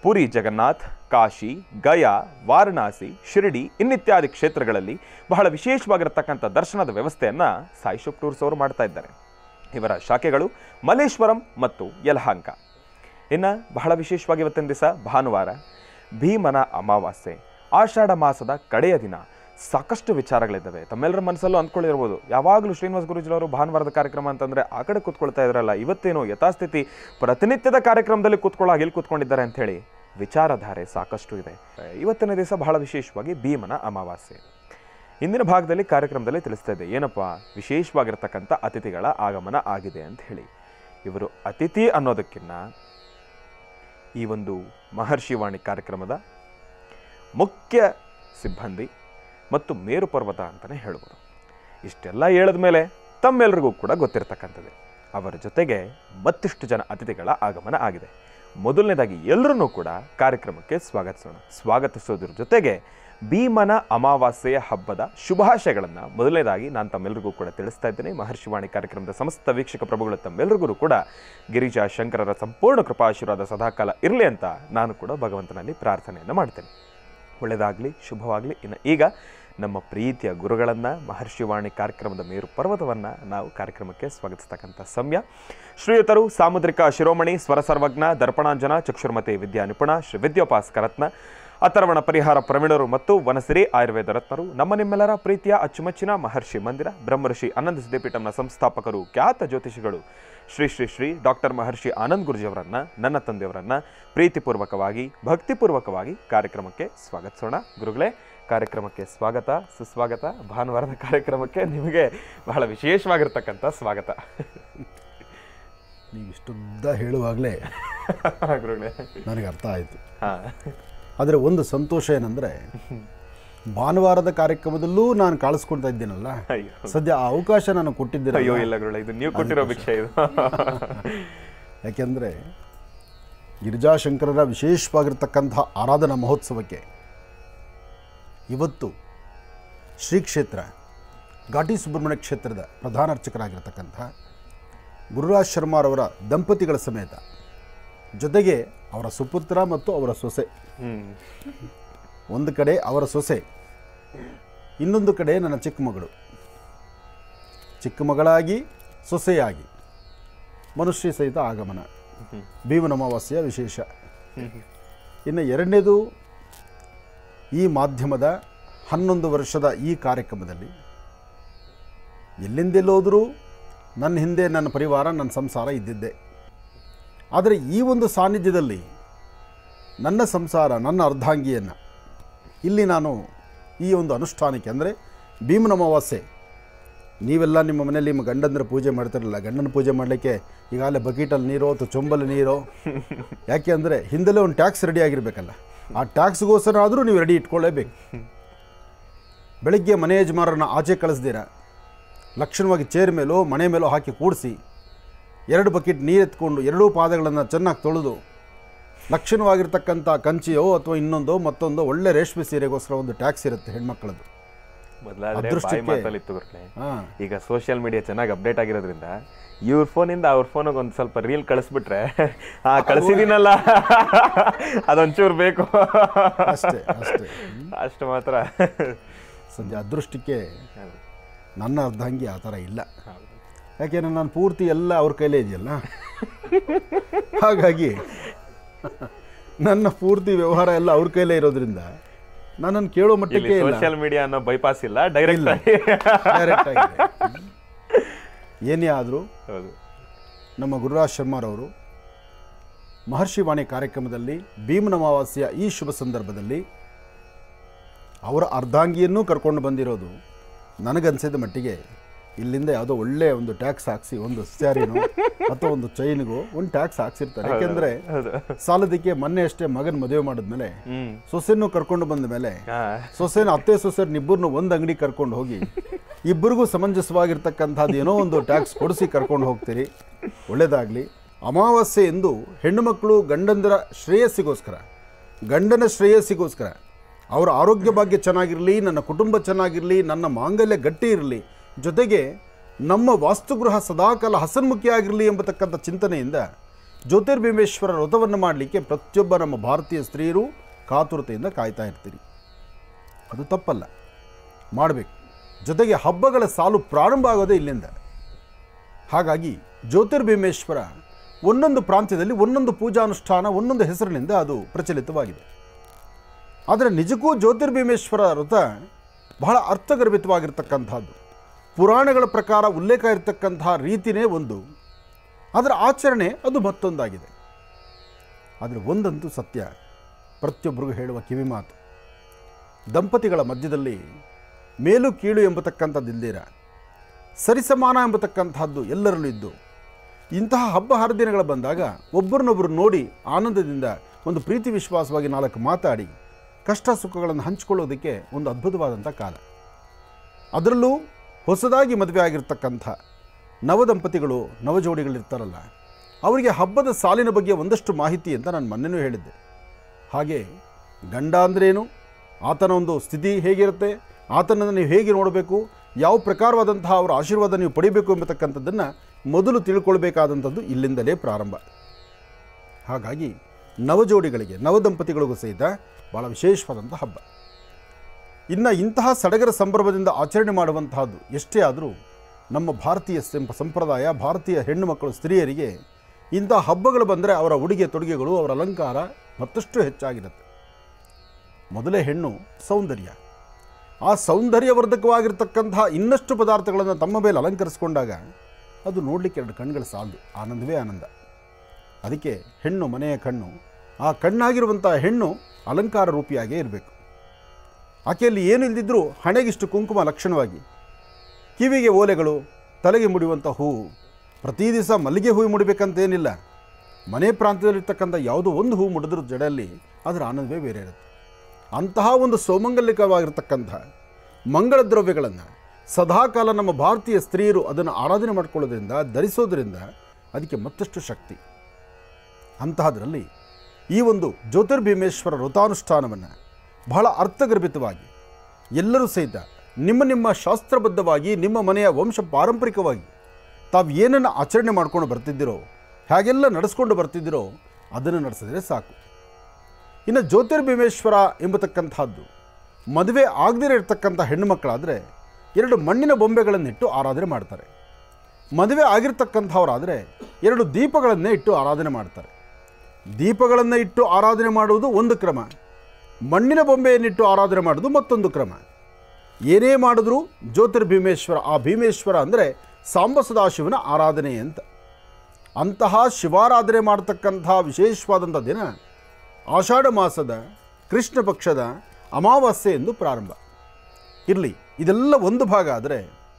ಪುರಿ ಜಗನ್ನಾಥ್ ಕಾಶಿ ಗಯಾ ವಾರಣಾಸಿ ಶಿರಡಿ ಇನ್ನಿತ್ಯಾದಿ ಕ್ಷೇತ್ರಗಳಲ್ಲಿ ಬಹಳ ವಿಶೇಷವಾಗಿರತಕ್ಕಂಥ ದರ್ಶನದ ವ್ಯವಸ್ಥೆಯನ್ನು ಸಾಯಿಶುಪ್ ಟೂರ್ಸ್ ಅವರು ಮಾಡ್ತಾ ಇದ್ದಾರೆ ಇವರ ಶಾಖೆಗಳು ಮಲ್ಲೇಶ್ವರಂ ಮತ್ತು ಯಲಹಂಕ ಇನ್ನು ಬಹಳ ವಿಶೇಷವಾಗಿ ಇವತ್ತಿನ ದಿವಸ ಭಾನುವಾರ ಭೀಮನ ಅಮಾವಾಸ್ಯೆ ಆಷಾಢ ಮಾಸದ ಕಡೆಯ ದಿನ ಸಾಕಷ್ಟು ವಿಚಾರಗಳಿದ್ದಾವೆ ತಮ್ಮೆಲ್ಲರ ಮನಸ್ಸಲ್ಲೂ ಅಂದ್ಕೊಂಡಿರ್ಬೋದು ಯಾವಾಗಲೂ ಶ್ರೀನಿವಾಸ ಗುರುಜಿಯವರು ಭಾನುವಾರದ ಕಾರ್ಯಕ್ರಮ ಅಂತಂದರೆ ಆ ಕಡೆ ಕೂತ್ಕೊಳ್ತಾ ಇದ್ರಲ್ಲ ಇವತ್ತೇನು ಯಥಾಸ್ಥಿತಿ ಪ್ರತಿನಿತ್ಯದ ಕಾರ್ಯಕ್ರಮದಲ್ಲಿ ಕೂತ್ಕೊಳ್ಳೋ ಇಲ್ಲಿ ಕೂತ್ಕೊಂಡಿದ್ದಾರೆ ಅಂಥೇಳಿ ವಿಚಾರಧಾರೆ ಸಾಕಷ್ಟು ಇದೆ ಇವತ್ತಿನ ದಿವಸ ಬಹಳ ವಿಶೇಷವಾಗಿ ಭೀಮನ ಅಮಾವಾಸ್ಯೆ ಇಂದಿನ ಭಾಗದಲ್ಲಿ ಕಾರ್ಯಕ್ರಮದಲ್ಲಿ ತಿಳಿಸ್ತಾ ಇದೆ ಏನಪ್ಪ ವಿಶೇಷವಾಗಿರ್ತಕ್ಕಂಥ ಅತಿಥಿಗಳ ಆಗಮನ ಆಗಿದೆ ಅಂತ ಹೇಳಿ ಇವರು ಅತಿಥಿ ಅನ್ನೋದಕ್ಕಿಂತ ಈ ಒಂದು ಮಹರ್ಷಿವಾಣಿ ಕಾರ್ಯಕ್ರಮದ ಮುಖ್ಯ ಸಿಬ್ಬಂದಿ ಮತ್ತು ಮೇರು ಪರ್ವತ ಅಂತಲೇ ಹೇಳ್ಬೋದು ಇಷ್ಟೆಲ್ಲ ಹೇಳಿದ ಮೇಲೆ ತಮ್ಮೆಲ್ಲರಿಗೂ ಕೂಡ ಗೊತ್ತಿರತಕ್ಕಂಥದ್ದೇ ಅವರ ಜೊತೆಗೆ ಮತ್ತಿಷ್ಟು ಜನ ಅತಿಥಿಗಳ ಆಗಮನ ಆಗಿದೆ ಮೊದಲನೇದಾಗಿ ಎಲ್ಲರನ್ನೂ ಕೂಡ ಕಾರ್ಯಕ್ರಮಕ್ಕೆ ಸ್ವಾಗತಿಸೋಣ ಸ್ವಾಗತಿಸೋದ್ರ ಜೊತೆಗೆ ಭೀಮನ ಅಮಾವಾಸ್ಯೆಯ ಹಬ್ಬದ ಶುಭಾಶಯಗಳನ್ನು ಮೊದಲನೇದಾಗಿ ನಾನು ತಮ್ಮೆಲ್ಲರಿಗೂ ಕೂಡ ತಿಳಿಸ್ತಾ ಇದ್ದೇನೆ ಮಹರ್ಷಿವಾಣಿ ಕಾರ್ಯಕ್ರಮದ ಸಮಸ್ತ ವೀಕ್ಷಕ ಪ್ರಭುಗಳ ತಮ್ಮೆಲ್ಲರಿಗೂ ಕೂಡ ಗಿರಿಜಾ ಶಂಕರರ ಸಂಪೂರ್ಣ ಕೃಪಾಶೀರ್ವಾದ ಸದಾಕಾಲ ಇರಲಿ ಅಂತ ನಾನು ಕೂಡ ಭಗವಂತನಲ್ಲಿ ಪ್ರಾರ್ಥನೆಯನ್ನು ಮಾಡ್ತೇನೆ ಒಳ್ಳೆಯದಾಗಲಿ ಶುಭವಾಗಲಿ ಇನ್ನು ಈಗ ನಮ್ಮ ಪ್ರೀತಿಯ ಗುರುಗಳನ್ನು ಮಹರ್ಷಿವಾಣಿ ಕಾರ್ಯಕ್ರಮದ ಮೇರು ಪರ್ವತವನ್ನು ನಾವು ಕಾರ್ಯಕ್ರಮಕ್ಕೆ ಸ್ವಾಗತಿಸ್ತಕ್ಕಂಥ ಸಮಯ ಶ್ರೀಯುತರು ಸಾಮುದ್ರಿಕ ಶಿರೋಮಣಿ ಸ್ವರ ಸರ್ವಜ್ಞ ದರ್ಪಣಾಂಜನ ಚಕ್ಷುರ್ಮತಿ ವಿದ್ಯಾ ನಿಪುಣ ಶ್ರೀ ವಿದ್ಯೋಪಾಸಕರತ್ನ ಅಥರ್ವಣ ಪರಿಹಾರ ಪ್ರವೀಣರು ಮತ್ತು ವನಸಿರಿ ಆಯುರ್ವೇದ ರತ್ನರು ನಮ್ಮ ನಿಮ್ಮೆಲ್ಲರ ಪ್ರೀತಿಯ ಅಚ್ಚುಮೆಚ್ಚಿನ ಮಹರ್ಷಿ ಮಂದಿರ ಬ್ರಹ್ಮರ್ಷಿ ಆನಂದ ಸಿದ್ಧಿಪೀಠಂನ ಸಂಸ್ಥಾಪಕರು ಖ್ಯಾತ ಜ್ಯೋತಿಷಿಗಳು ಶ್ರೀ ಶ್ರೀ ಶ್ರೀ ಡಾಕ್ಟರ್ ಮಹರ್ಷಿ ಆನಂದ್ ಗುರುಜಿಯವರನ್ನ ನನ್ನ ತಂದೆಯವರನ್ನ ಪ್ರೀತಿಪೂರ್ವಕವಾಗಿ ಭಕ್ತಿಪೂರ್ವಕವಾಗಿ ಕಾರ್ಯಕ್ರಮಕ್ಕೆ ಸ್ವಾಗತಿಸೋಣ ಗುರುಗಳೇ ಕಾರ್ಯಕ್ರಮಕ್ಕೆ ಸ್ವಾಗತ ಸುಸ್ವಾಗತ ಭಾನುವಾರದ ಕಾರ್ಯಕ್ರಮಕ್ಕೆ ನಿಮಗೆ ಬಹಳ ವಿಶೇಷವಾಗಿರ್ತಕ್ಕಂಥ ಸ್ವಾಗತ ನೀವು ಇಷ್ಟುದ್ದ ಹೇಳುವಾಗಲೇ ಗುರುಗಳೇ ನನಗೆ ಅರ್ಥ ಆಯಿತು ಹಾಂ ಆದರೆ ಒಂದು ಸಂತೋಷ ಏನಂದರೆ ಭಾನುವಾರದ ಕಾರ್ಯಕ್ರಮದಲ್ಲೂ ನಾನು ಕಾಳಿಸ್ಕೊಳ್ತಾ ಇದ್ದೀನಲ್ಲ ಅಯ್ಯೋ ಸದ್ಯ ಆ ಅವಕಾಶ ನಾನು ಕೊಟ್ಟಿದ್ದೀರ ಅಯ್ಯೋ ಇಲ್ಲ ಗುರುಗಳೇ ಇದು ನೀವು ಕೊಟ್ಟಿರೋ ಭಿಕ್ಷೆ ಇದು ಯಾಕೆಂದರೆ ಗಿರಿಜಾಶಂಕರರ ವಿಶೇಷವಾಗಿರ್ತಕ್ಕಂಥ ಆರಾಧನಾ ಮಹೋತ್ಸವಕ್ಕೆ ಇವತ್ತು ಶ್ರೀ ಕ್ಷೇತ್ರ ಘಾಟಿ ಸುಬ್ರಹ್ಮಣ್ಯ ಕ್ಷೇತ್ರದ ಪ್ರಧಾನ ಅರ್ಚಕರಾಗಿರ್ತಕ್ಕಂಥ ಗುರುರಾಜ್ ಶರ್ಮಾರವರ ದಂಪತಿಗಳ ಸಮೇತ ಜೊತೆಗೆ ಅವರ ಸುಪುತ್ರ ಮತ್ತು ಅವರ ಸೊಸೆ ಹ್ಮ್ ಒಂದು ಕಡೆ ಅವರ ಸೊಸೆ ಇನ್ನೊಂದು ಕಡೆ ನನ್ನ ಚಿಕ್ಕ ಮಗಳು ಚಿಕ್ಕ ಮಗಳಾಗಿ ಸೊಸೆಯಾಗಿ ಮನುಷ್ಯ ಸಹಿತ ಆಗಮನ ಭೀಮನ ಅಮಾವಾಸ್ಯೆಯ ವಿಶೇಷ ಇನ್ನು ಎರಡನೇದು ಈ ಮಾಧ್ಯಮದ ಹನ್ನೊಂದು ವರ್ಷದ ಈ ಕಾರ್ಯಕ್ರಮದಲ್ಲಿ ಎಲ್ಲಿಂದೆಲ್ಲೋದರೂ ನನ್ನ ಹಿಂದೆ ನನ್ನ ಪರಿವಾರ ನನ್ನ ಸಂಸಾರ ಇದ್ದಿದ್ದೆ ಆದರೆ ಈ ಒಂದು ಸಾನ್ನಿಧ್ಯದಲ್ಲಿ ನನ್ನ ಸಂಸಾರ ನನ್ನ ಅರ್ಧಾಂಗಿಯನ್ನು ಇಲ್ಲಿ ನಾನು ಈ ಒಂದು ಅನುಷ್ಠಾನಕ್ಕೆ ಅಂದರೆ ಭೀಮನ ಅಮಾವಾಸ್ಯೆ ನೀವೆಲ್ಲ ನಿಮ್ಮ ಮನೆಯಲ್ಲಿ ನಿಮ್ಮ ಗಂಡಂದ್ರ ಪೂಜೆ ಮಾಡ್ತಿರಲ್ಲ ಗಂಡನ ಪೂಜೆ ಮಾಡಲಿಕ್ಕೆ ಈಗಾಗಲೇ ಬಕೀಟಲ್ಲಿ ನೀರೋ ಅಥವಾ ಚೊಂಬಲ್ಲಿ ನೀರೋ ಯಾಕೆ ಅಂದರೆ ಹಿಂದೆಲ್ಲೇ ಒಂದು ಟ್ಯಾಕ್ಸ್ ರೆಡಿ ಆಗಿರಬೇಕಲ್ಲ ಆ ಟ್ಯಾಕ್ಸ್ಗೋಸ್ಕರ ಆದರೂ ನೀವು ರೆಡಿ ಇಟ್ಕೊಳ್ಳೇಬೇಕು ಬೆಳಗ್ಗೆ ಮನೆ ಯಜಮಾನರನ್ನ ಆಚೆ ಕಳಿಸ್ದಿರ ಲಕ್ಷಣವಾಗಿ ಚೇರ್ ಮೇಲೋ ಮನೆ ಮೇಲೋ ಹಾಕಿ ಕೂಡಿಸಿ ಎರಡು ಬಕೆಟ್ ನೀರು ಎತ್ಕೊಂಡು ಎರಡೂ ಪಾದಗಳನ್ನು ಚೆನ್ನಾಗಿ ತೊಳೆದು ಲಕ್ಷಣವಾಗಿರ್ತಕ್ಕಂಥ ಕಂಚಿಯೋ ಅಥವಾ ಇನ್ನೊಂದೋ ಮತ್ತೊಂದೋ ಒಳ್ಳೆ ರೇಷ್ಮೆ ಸೀರೆಗೋಸ್ಕರ ಒಂದು ಟ್ಯಾಕ್ಸ್ ಇರುತ್ತೆ ಹೆಣ್ಮಕ್ಳದ್ದು ಮೊದಲಾದ್ರೆ ಬಾಯಿ ಅದೃಷ್ಟಕ್ಕೆ- ಮಾತಲ್ಲಿತ್ತು ಗುರುಗಳೇ ಹಾಂ ಈಗ ಸೋಷಿಯಲ್ ಮೀಡಿಯಾ ಚೆನ್ನಾಗಿ ಅಪ್ಡೇಟ್ ಆಗಿರೋದ್ರಿಂದ ಇವ್ರ ಫೋನಿಂದ ಅವ್ರ ಫೋನಿಗೆ ಒಂದು ಸ್ವಲ್ಪ ರೀಲ್ ಕಳಿಸ್ಬಿಟ್ರೆ ಹಾ ಕಳಿಸಿದೀನಲ್ಲ ಅದೊಂಚೂರು ಬೇಕು ಅಷ್ಟೇ ಅಷ್ಟೇ ಅಷ್ಟು ಮಾತ್ರ ಸದ್ಯ ಅದೃಷ್ಟಕ್ಕೆ ಹೌದು. ನನ್ನ ಅರ್ಧಾಂಗಿ ಆ ಥರ ಇಲ್ಲ ಹೌದು. ಯಾಕೆಂದ್ರೆ ನಾನು ಪೂರ್ತಿ ಎಲ್ಲ ಅವ್ರ ಕೈಲೇ ಇದೆಯಲ್ಲ ಹಾಗಾಗಿ ನನ್ನ ಪೂರ್ತಿ ವ್ಯವಹಾರ ಎಲ್ಲ ಅವ್ರ ಕೈಲೇ ಇರೋದ್ರಿಂದ ನನ್ನನ್ನು ಕೇಳೋ ಇಲ್ಲಿ ಮಟ್ಟಕ್ಕೆ ಇಲ್ಲ ಸೋಷಿಯಲ್ ಮೀಡಿಯಾ ಅನ್ನೋ ಬೈಪಾಸ್ ಇಲ್ಲ ಡೈರೆಕ್ಟ್ ಡೈರೆಕ್ಟ್ ಆಗಿದೆ ಏನೇ ಆದರೂ ಹೌದು ನಮ್ಮ ಗುರುರಾಜ್ ಶರ್ಮಾರವರು ಮಹರ್ಷಿ ವಾಣಿ ಕಾರ್ಯಕ್ರಮದಲ್ಲಿ ಭೀಮನ ಅಮಾವಾಸ್ಯೆಯ ಈ ಶುಭ ಸಂದರ್ಭದಲ್ಲಿ ಅವರ ಅರ್ಧಾಂಗಿಯನ್ನೂ ಕರ್ಕೊಂಡು ಬಂದಿರೋದು ನನಗನ್ಸಿದ ಮಟ್ಟಿಗೆ ಇಲ್ಲಿಂದ ಯಾವುದೋ ಒಳ್ಳೆಯ ಒಂದು ಟ್ಯಾಕ್ಸ್ ಹಾಕ್ಸಿ ಒಂದು ಸ್ಯಾರಿನೋ ಅಥವಾ ಒಂದು ಚೈನ್ಗೋ ಒಂದು ಟ್ಯಾಕ್ಸ್ ಹಾಕ್ಸಿರ್ತಾರೆ ಯಾಕೆಂದ್ರೆ ಹೌದು ಸಾಲದಕ್ಕೆ ಮೊನ್ನೆ ಅಷ್ಟೇ ಮಗನ ಮದುವೆ ಮಾಡಿದ್ಮೇಲೆ ಹ್ಮ್ ಸೊಸೆನೂ ಕರ್ಕೊಂಡು ಬಂದ ಮೇಲೆ ಹಾ ಸೊಸೆನ ಅತ್ತೆ ಸೊಸೆರ್ನಿಬ್ಬರನ್ನು ಒಂದು ಅಂಗಡಿ ಕರ್ಕೊಂಡು ಹೋಗಿ ಇಬ್ಬರಿಗೂ ಸಮಂಜಸವಾಗಿರ್ತಕ್ಕಂಥದ್ದು ಏನೋ ಒಂದು ಟ್ಯಾಕ್ಸ್ ಕೊಡಿಸಿ ಕರ್ಕೊಂಡು ಹೋಗ್ತೀರಿ ಒಳ್ಳೆಯದಾಗಲಿ ಅಮಾವಾಸ್ಯೆ ಎಂದು ಹೆಣ್ಣು ಮಕ್ಕಳು ಗಂಡಂದರ ಶ್ರೇಯಸ್ಸಿಗೋಸ್ಕರ ಗಂಡನ ಶ್ರೇಯಸ್ಸಿಗೋಸ್ಕರ ಅವರ ಆರೋಗ್ಯ ಭಾಗ್ಯ ಚೆನ್ನಾಗಿರಲಿ ನನ್ನ ಕುಟುಂಬ ಚೆನ್ನಾಗಿರಲಿ ನನ್ನ ಮಾಂಗಲ್ಯ ಗಟ್ಟಿ ಇರಲಿ ಜೊತೆಗೆ ನಮ್ಮ ವಾಸ್ತುಗೃಹ ಸದಾಕಾಲ ಹಸನ್ಮುಖಿಯಾಗಿರಲಿ ಎಂಬತಕ್ಕಂಥ ಚಿಂತನೆಯಿಂದ ಜ್ಯೋತಿರ್ಭೀಮೇಶ್ವರ ವ್ರತವನ್ನು ಮಾಡಲಿಕ್ಕೆ ಪ್ರತಿಯೊಬ್ಬ ನಮ್ಮ ಭಾರತೀಯ ಸ್ತ್ರೀಯರು ಕಾತುರತೆಯಿಂದ ಕಾಯ್ತಾ ಇರ್ತೀರಿ ಅದು ತಪ್ಪಲ್ಲ ಮಾಡಬೇಕು ಜೊತೆಗೆ ಹಬ್ಬಗಳ ಸಾಲು ಪ್ರಾರಂಭ ಆಗೋದೇ ಇಲ್ಲಿಂದ ಹಾಗಾಗಿ ಜ್ಯೋತಿರ್ಭೀಮೇಶ್ವರ ಒಂದೊಂದು ಪ್ರಾಂತ್ಯದಲ್ಲಿ ಒಂದೊಂದು ಪೂಜಾನುಷ್ಠಾನ ಒಂದೊಂದು ಹೆಸರಿನಿಂದ ಅದು ಪ್ರಚಲಿತವಾಗಿದೆ ಆದರೆ ನಿಜಕ್ಕೂ ಜ್ಯೋತಿರ್ಭೀಮೇಶ್ವರ ವ್ರತ ಬಹಳ ಅರ್ಥಗರ್ಭಿತವಾಗಿರ್ತಕ್ಕಂಥದ್ದು ಪುರಾಣಗಳ ಪ್ರಕಾರ ಉಲ್ಲೇಖ ಇರತಕ್ಕಂತಹ ರೀತಿನೇ ಒಂದು ಅದರ ಆಚರಣೆ ಅದು ಮತ್ತೊಂದಾಗಿದೆ ಆದರೆ ಒಂದಂತೂ ಸತ್ಯ ಪ್ರತಿಯೊಬ್ಬರಿಗೂ ಹೇಳುವ ಕಿವಿಮಾತು ದಂಪತಿಗಳ ಮಧ್ಯದಲ್ಲಿ ಮೇಲು ಕೀಳು ಎಂಬತಕ್ಕಂಥದ್ದಿಲ್ದಿರ ಸರಿಸಮಾನ ಎಂಬತಕ್ಕಂಥದ್ದು ಎಲ್ಲರಲ್ಲೂ ಇದ್ದು ಇಂತಹ ಹಬ್ಬ ಹರಿದಿನಗಳು ಬಂದಾಗ ಒಬ್ಬರನ್ನೊಬ್ಬರು ನೋಡಿ ಆನಂದದಿಂದ ಒಂದು ಪ್ರೀತಿ ವಿಶ್ವಾಸವಾಗಿ ನಾಲ್ಕು ಮಾತಾಡಿ ಕಷ್ಟ ಸುಖಗಳನ್ನು ಹಂಚಿಕೊಳ್ಳೋದಕ್ಕೆ ಒಂದು ಅದ್ಭುತವಾದಂಥ ಕಾಲ ಅದರಲ್ಲೂ ಹೊಸದಾಗಿ ಮದುವೆ ಆಗಿರ್ತಕ್ಕಂಥ ನವದಂಪತಿಗಳು ನವಜೋಡಿಗಳಿರ್ತಾರಲ್ಲ ಅವರಿಗೆ ಹಬ್ಬದ ಸಾಲಿನ ಬಗ್ಗೆ ಒಂದಷ್ಟು ಮಾಹಿತಿ ಅಂತ ನಾನು ಮೊನ್ನೆನೂ ಹೇಳಿದ್ದೆ ಹಾಗೆ ಗಂಡ ಅಂದ್ರೇನು ಆತನ ಒಂದು ಸ್ಥಿತಿ ಹೇಗಿರುತ್ತೆ ಆತನನ್ನು ನೀವು ಹೇಗೆ ನೋಡಬೇಕು ಯಾವ ಪ್ರಕಾರವಾದಂತಹ ಅವರ ಆಶೀರ್ವಾದ ನೀವು ಪಡಿಬೇಕು ಎಂಬತಕ್ಕಂಥದ್ದನ್ನು ಮೊದಲು ತಿಳ್ಕೊಳ್ಬೇಕಾದಂಥದ್ದು ಇಲ್ಲಿಂದಲೇ ಪ್ರಾರಂಭ ಹಾಗಾಗಿ ನವಜೋಡಿಗಳಿಗೆ ನವದಂಪತಿಗಳಿಗೂ ಸಹಿತ ಭಾಳ ವಿಶೇಷವಾದಂಥ ಹಬ್ಬ ಇನ್ನು ಇಂತಹ ಸಡಗರ ಸಂಭ್ರಮದಿಂದ ಆಚರಣೆ ಮಾಡುವಂತಹದ್ದು ಎಷ್ಟೇ ಆದರೂ ನಮ್ಮ ಭಾರತೀಯ ಸಂಪ- ಸಂಪ್ರದಾಯ ಭಾರತೀಯ ಹೆಣ್ಣು ಮಕ್ಕಳು ಸ್ತ್ರೀಯರಿಗೆ ಇಂಥ ಹಬ್ಬಗಳು ಬಂದರೆ ಅವರ ಉಡುಗೆ ತೊಡುಗೆಗಳು ಅವರ ಅಲಂಕಾರ ಮತ್ತಷ್ಟು ಹೆಚ್ಚಾಗಿರುತ್ತೆ ಮೊದಲೇ ಹೆಣ್ಣು ಸೌಂದರ್ಯ ಆ ಸೌಂದರ್ಯವರ್ಧಕವಾಗಿರ್ತಕ್ಕಂತಹ ಇನ್ನಷ್ಟು ಪದಾರ್ಥಗಳನ್ನು ತಮ್ಮ ಮೇಲೆ ಅಲಂಕರಿಸಿಕೊಂಡಾಗ ಅದು ನೋಡಲಿಕ್ಕೆ ಎರಡು ಕಣ್ಗಳು ಸಾಲದು ಆನಂದವೇ ಆನಂದ ಅದಕ್ಕೆ ಹೆಣ್ಣು ಮನೆಯ ಕಣ್ಣು ಆ ಕಣ್ಣಾಗಿರುವಂಥ ಹೆಣ್ಣು ಅಲಂಕಾರ ರೂಪಿಯಾಗೇ ಇರಬೇಕು ಆಕೆಯಲ್ಲಿ ಏನು ಇಲ್ದಿದ್ರೂ ಹಣೆಗಿಷ್ಟು ಕುಂಕುಮ ಲಕ್ಷಣವಾಗಿ ಕಿವಿಗೆ ಓಲೆಗಳು ತಲೆಗೆ ಮುಡಿಯುವಂಥ ಹೂವು ಪ್ರತಿ ದಿವಸ ಮಲ್ಲಿಗೆ ಹೂವು ಮುಡಿಬೇಕಂತೇನಿಲ್ಲ ಮನೆ ಪ್ರಾಂತ್ಯದಲ್ಲಿರ್ತಕ್ಕಂಥ ಯಾವುದೋ ಒಂದು ಹೂವು ಮುಡಿದ್ರ ಜಡೆಯಲ್ಲಿ ಅದರ ಆನಂದವೇ ಬೇರೆ ಇರುತ್ತೆ ಅಂತಹ ಒಂದು ಸೌಮಂಗಲಿಕವಾಗಿರ್ತಕ್ಕಂಥ ಮಂಗಳ ದ್ರವ್ಯಗಳನ್ನು ಸದಾಕಾಲ ನಮ್ಮ ಭಾರತೀಯ ಸ್ತ್ರೀಯರು ಅದನ್ನು ಆರಾಧನೆ ಮಾಡ್ಕೊಳ್ಳೋದ್ರಿಂದ ಧರಿಸೋದ್ರಿಂದ ಅದಕ್ಕೆ ಮತ್ತಷ್ಟು ಶಕ್ತಿ ಅಂತಹದರಲ್ಲಿ ಈ ಒಂದು ಜ್ಯೋತಿರ್ಭೀಮೇಶ್ವರ ವ್ರತಾನುಷ್ಠಾನವನ್ನು ಬಹಳ ಅರ್ಥಗರ್ಭಿತವಾಗಿ ಎಲ್ಲರೂ ಸಹಿತ ನಿಮ್ಮ ನಿಮ್ಮ ಶಾಸ್ತ್ರಬದ್ಧವಾಗಿ ನಿಮ್ಮ ಮನೆಯ ವಂಶ ಪಾರಂಪರಿಕವಾಗಿ ತಾವು ಏನನ್ನು ಆಚರಣೆ ಮಾಡ್ಕೊಂಡು ಬರ್ತಿದ್ದೀರೋ ಹಾಗೆಲ್ಲ ನಡೆಸ್ಕೊಂಡು ಬರ್ತಿದ್ದೀರೋ ಅದನ್ನು ನಡೆಸಿದ್ರೆ ಸಾಕು ಇನ್ನು ಜ್ಯೋತಿರ್ಭೀಮೇಶ್ವರ ಎಂಬತಕ್ಕಂಥದ್ದು ಮದುವೆ ಆಗದಿರೋ ಇರ್ತಕ್ಕಂಥ ಹೆಣ್ಣುಮಕ್ಕಳಾದರೆ ಎರಡು ಮಣ್ಣಿನ ಬೊಂಬೆಗಳನ್ನಿಟ್ಟು ಆರಾಧನೆ ಮಾಡ್ತಾರೆ ಮದುವೆ ಆಗಿರ್ತಕ್ಕಂಥವರಾದರೆ ಎರಡು ದೀಪಗಳನ್ನೇ ಇಟ್ಟು ಆರಾಧನೆ ಮಾಡ್ತಾರೆ ದೀಪಗಳನ್ನು ಇಟ್ಟು ಆರಾಧನೆ ಮಾಡುವುದು ಒಂದು ಕ್ರಮ ಮಣ್ಣಿನ ಬೊಂಬೆಯನ್ನಿಟ್ಟು ಆರಾಧನೆ ಮಾಡೋದು ಮತ್ತೊಂದು ಕ್ರಮ ಏನೇ ಮಾಡಿದ್ರೂ ಜ್ಯೋತಿರ್ಭೀಮೇಶ್ವರ ಆ ಭೀಮೇಶ್ವರ ಅಂದರೆ ಸಾಂಬ ಸದಾಶಿವನ ಆರಾಧನೆ ಅಂತ ಅಂತಹ ಶಿವಾರಾಧನೆ ಮಾಡತಕ್ಕಂಥ ವಿಶೇಷವಾದಂಥ ದಿನ ಆಷಾಢ ಮಾಸದ ಕೃಷ್ಣ ಪಕ್ಷದ ಅಮಾವಾಸ್ಯೆ ಎಂದು ಪ್ರಾರಂಭ ಇರಲಿ ಇದೆಲ್ಲ ಒಂದು ಭಾಗ ಆದರೆ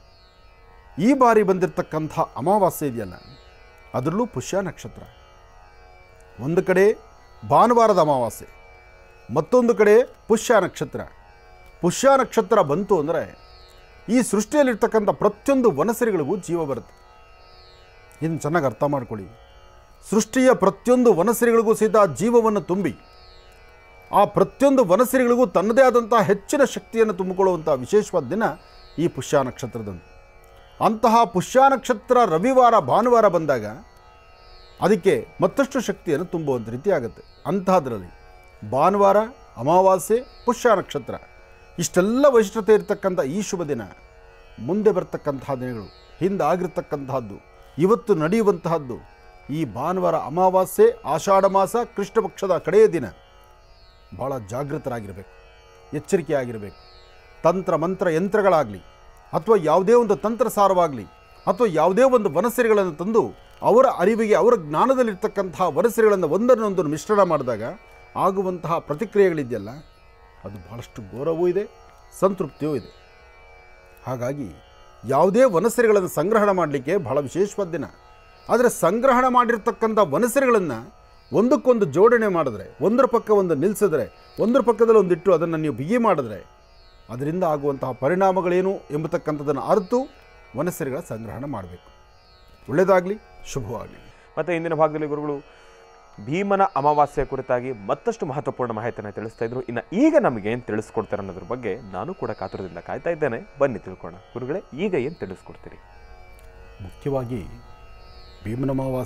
ಈ ಬಾರಿ ಬಂದಿರತಕ್ಕಂಥ ಅಮಾವಾಸ್ಯೆ ಇದೆಯಲ್ಲ ಅದರಲ್ಲೂ ಪುಷ್ಯ ನಕ್ಷತ್ರ ಒಂದು ಕಡೆ ಭಾನುವಾರದ ಅಮಾವಾಸ್ಯೆ ಮತ್ತೊಂದು ಕಡೆ ಪುಷ್ಯ ನಕ್ಷತ್ರ ಪುಷ್ಯ ನಕ್ಷತ್ರ ಬಂತು ಅಂದರೆ ಈ ಸೃಷ್ಟಿಯಲ್ಲಿರ್ತಕ್ಕಂಥ ಪ್ರತಿಯೊಂದು ವನಸರಿಗಳಿಗೂ ಜೀವ ಬರುತ್ತೆ ಇದನ್ನು ಚೆನ್ನಾಗಿ ಅರ್ಥ ಮಾಡ್ಕೊಳ್ಳಿ ಸೃಷ್ಟಿಯ ಪ್ರತಿಯೊಂದು ವನಸರಿಗಳಿಗೂ ಸಹಿತ ಜೀವವನ್ನು ತುಂಬಿ ಆ ಪ್ರತಿಯೊಂದು ವನಸರಿಗಳಿಗೂ ತನ್ನದೇ ಆದಂಥ ಹೆಚ್ಚಿನ ಶಕ್ತಿಯನ್ನು ತುಂಬಿಕೊಳ್ಳುವಂಥ ವಿಶೇಷವಾದ ದಿನ ಈ ಪುಷ್ಯ ನಕ್ಷತ್ರದಂದು ಅಂತಹ ಪುಷ್ಯ ನಕ್ಷತ್ರ ರವಿವಾರ ಭಾನುವಾರ ಬಂದಾಗ ಅದಕ್ಕೆ ಮತ್ತಷ್ಟು ಶಕ್ತಿಯನ್ನು ತುಂಬುವಂಥ ರೀತಿ ಆಗುತ್ತೆ ಅಂತಹದ್ರಲ್ಲಿ ಭಾನುವಾರ ಅಮಾವಾಸ್ಯೆ ಪುಷ್ಯ ನಕ್ಷತ್ರ ಇಷ್ಟೆಲ್ಲ ವೈಶಿಷ್ಟ್ಯತೆ ಇರತಕ್ಕಂಥ ಈ ಶುಭ ದಿನ ಮುಂದೆ ಬರ್ತಕ್ಕಂತಹ ದಿನಗಳು ಹಿಂದೆ ಆಗಿರ್ತಕ್ಕಂತಹದ್ದು ಇವತ್ತು ನಡೆಯುವಂತಹದ್ದು ಈ ಭಾನುವಾರ ಅಮಾವಾಸ್ಯೆ ಆಷಾಢ ಮಾಸ ಕೃಷ್ಣ ಪಕ್ಷದ ಕಡೆಯ ದಿನ ಭಾಳ ಜಾಗೃತರಾಗಿರಬೇಕು ಎಚ್ಚರಿಕೆಯಾಗಿರಬೇಕು ತಂತ್ರ ಮಂತ್ರ ಯಂತ್ರಗಳಾಗಲಿ ಅಥವಾ ಯಾವುದೇ ಒಂದು ತಂತ್ರಸಾರವಾಗಲಿ ಅಥವಾ ಯಾವುದೇ ಒಂದು ವನಸರಿಗಳನ್ನು ತಂದು ಅವರ ಅರಿವಿಗೆ ಅವರ ಜ್ಞಾನದಲ್ಲಿರ್ತಕ್ಕಂತಹ ವನಸರಿಗಳನ್ನು ಒಂದನ್ನೊಂದು ಮಿಶ್ರಣ ಮಾಡಿದಾಗ ಆಗುವಂತಹ ಪ್ರತಿಕ್ರಿಯೆಗಳಿದೆಯಲ್ಲ ಅದು ಬಹಳಷ್ಟು ಗೌರವವೂ ಇದೆ ಸಂತೃಪ್ತಿಯೂ ಇದೆ ಹಾಗಾಗಿ ಯಾವುದೇ ವನಸರಿಗಳನ್ನು ಸಂಗ್ರಹಣ ಮಾಡಲಿಕ್ಕೆ ಬಹಳ ವಿಶೇಷವಾದ ದಿನ ಆದರೆ ಸಂಗ್ರಹಣ ಮಾಡಿರ್ತಕ್ಕಂಥ ವನಸರಿಗಳನ್ನು ಒಂದಕ್ಕೊಂದು ಜೋಡಣೆ ಮಾಡಿದ್ರೆ ಒಂದರ ಪಕ್ಕ ಒಂದು ನಿಲ್ಲಿಸಿದ್ರೆ ಒಂದರ ಪಕ್ಕದಲ್ಲಿ ಒಂದಿಟ್ಟು ಅದನ್ನು ನೀವು ಬಿಗಿ ಮಾಡಿದ್ರೆ ಅದರಿಂದ ಆಗುವಂತಹ ಪರಿಣಾಮಗಳೇನು ಎಂಬತಕ್ಕಂಥದ್ದನ್ನು ಅರಿತು ವನಸರಿಗಳ ಸಂಗ್ರಹಣ ಮಾಡಬೇಕು ಒಳ್ಳೆಯದಾಗಲಿ ಶುಭವಾಗಲಿ ಮತ್ತು ಇಂದಿನ ಭಾಗದಲ್ಲಿ ಗುರುಗಳು ಭೀಮನ ಅಮಾವಾಸ್ಯೆ ಕುರಿತಾಗಿ ಮತ್ತಷ್ಟು ಮಹತ್ವಪೂರ್ಣ ಮಾಹಿತಿಯನ್ನು ತಿಳಿಸ್ತಾ ಇದ್ರು ಇನ್ನು ಈಗ ನಮಗೆ ಏನು ತಿಳಿಸ್ಕೊಡ್ತಾರೆ ಅನ್ನೋದ್ರ ಬಗ್ಗೆ ನಾನು ಕೂಡ ಕಾತುರದಿಂದ ಕಾಯ್ತಾ ಇದ್ದೇನೆ ಬನ್ನಿ ತಿಳ್ಕೊಳ್ಳೋಣ ಗುರುಗಳೇ ಈಗ ಏನು ತಿಳಿಸ್ಕೊಡ್ತೀರಿ ಮುಖ್ಯವಾಗಿ ಭೀಮನ ಅಮಾವಾಸ್ಯೆ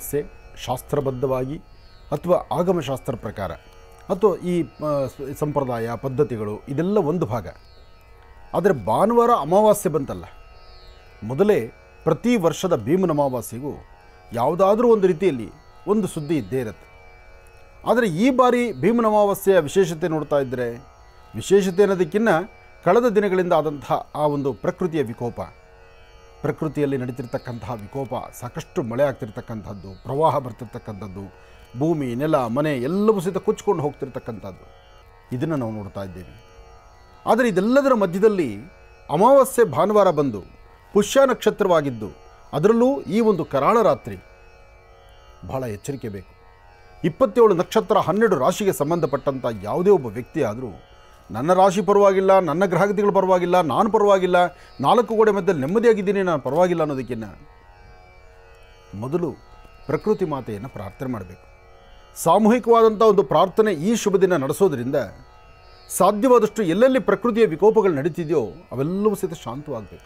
ಶಾಸ್ತ್ರಬದ್ಧವಾಗಿ ಅಥವಾ ಆಗಮಶಾಸ್ತ್ರ ಪ್ರಕಾರ ಅಥವಾ ಈ ಆ, ಸ- ಸಂಪ್ರದಾಯ ಪದ್ಧತಿಗಳು ಇದೆಲ್ಲ ಒಂದು ಭಾಗ ಆದರೆ ಭಾನುವಾರ ಅಮಾವಾಸ್ಯೆ ಬಂತಲ್ಲ ಮೊದಲೇ ಪ್ರತಿ ವರ್ಷದ ಭೀಮನ ಅಮಾವಾಸ್ಯೆಗೂ ಯಾವುದಾದ್ರೂ ಒಂದು ರೀತಿಯಲ್ಲಿ ಒಂದು ಸುದ್ದಿ ಇದ್ದೇ ಇರುತ್ತೆ ಆದರೆ ಈ ಬಾರಿ ಭೀಮನ ಅಮಾವಾಸ್ಯೆಯ ವಿಶೇಷತೆ ನೋಡ್ತಾ ಇದ್ದರೆ ವಿಶೇಷತೆ ಅನ್ನೋದಕ್ಕಿಂತ ಕಳೆದ ದಿನಗಳಿಂದ ಆದಂತಹ ಆ ಒಂದು ಪ್ರಕೃತಿಯ ವಿಕೋಪ ಪ್ರಕೃತಿಯಲ್ಲಿ ನಡೀತಿರ್ತಕ್ಕಂತಹ ವಿಕೋಪ ಸಾಕಷ್ಟು ಮಳೆ ಆಗ್ತಿರ್ತಕ್ಕಂಥದ್ದು ಪ್ರವಾಹ ಬರ್ತಿರ್ತಕ್ಕಂಥದ್ದು ಭೂಮಿ ನೆಲ ಮನೆ ಎಲ್ಲವೂ ಸಹಿತ ಕೊಚ್ಕೊಂಡು ಹೋಗ್ತಿರ್ತಕ್ಕಂಥದ್ದು ಇದನ್ನು ನಾವು ನೋಡ್ತಾ ಇದ್ದೇವೆ ಆದರೆ ಇದೆಲ್ಲದರ ಮಧ್ಯದಲ್ಲಿ ಅಮಾವಾಸ್ಯೆ ಭಾನುವಾರ ಬಂದು ಪುಷ್ಯ ನಕ್ಷತ್ರವಾಗಿದ್ದು ಅದರಲ್ಲೂ ಈ ಒಂದು ಕರಾಳ ರಾತ್ರಿ ಬಹಳ ಎಚ್ಚರಿಕೆ ಬೇಕು ಇಪ್ಪತ್ತೇಳು ನಕ್ಷತ್ರ ಹನ್ನೆರಡು ರಾಶಿಗೆ ಸಂಬಂಧಪಟ್ಟಂಥ ಯಾವುದೇ ಒಬ್ಬ ವ್ಯಕ್ತಿ ಆದರೂ ನನ್ನ ರಾಶಿ ಪರವಾಗಿಲ್ಲ ನನ್ನ ಗ್ರಹಗತಿಗಳು ಪರವಾಗಿಲ್ಲ ನಾನು ಪರವಾಗಿಲ್ಲ ನಾಲ್ಕು ಗೋಡೆ ಮಧ್ಯದಲ್ಲಿ ನೆಮ್ಮದಿಯಾಗಿದ್ದೀನಿ ನಾನು ಪರವಾಗಿಲ್ಲ ಅನ್ನೋದಕ್ಕಿಂತ ಮೊದಲು ಪ್ರಕೃತಿ ಮಾತೆಯನ್ನು ಪ್ರಾರ್ಥನೆ ಮಾಡಬೇಕು ಸಾಮೂಹಿಕವಾದಂಥ ಒಂದು ಪ್ರಾರ್ಥನೆ ಈ ಶುಭ ದಿನ ನಡೆಸೋದ್ರಿಂದ ಸಾಧ್ಯವಾದಷ್ಟು ಎಲ್ಲೆಲ್ಲಿ ಪ್ರಕೃತಿಯ ವಿಕೋಪಗಳು ನಡೀತಿದೆಯೋ ಅವೆಲ್ಲವೂ ಸಹಿತ ಶಾಂತವಾಗಬೇಕು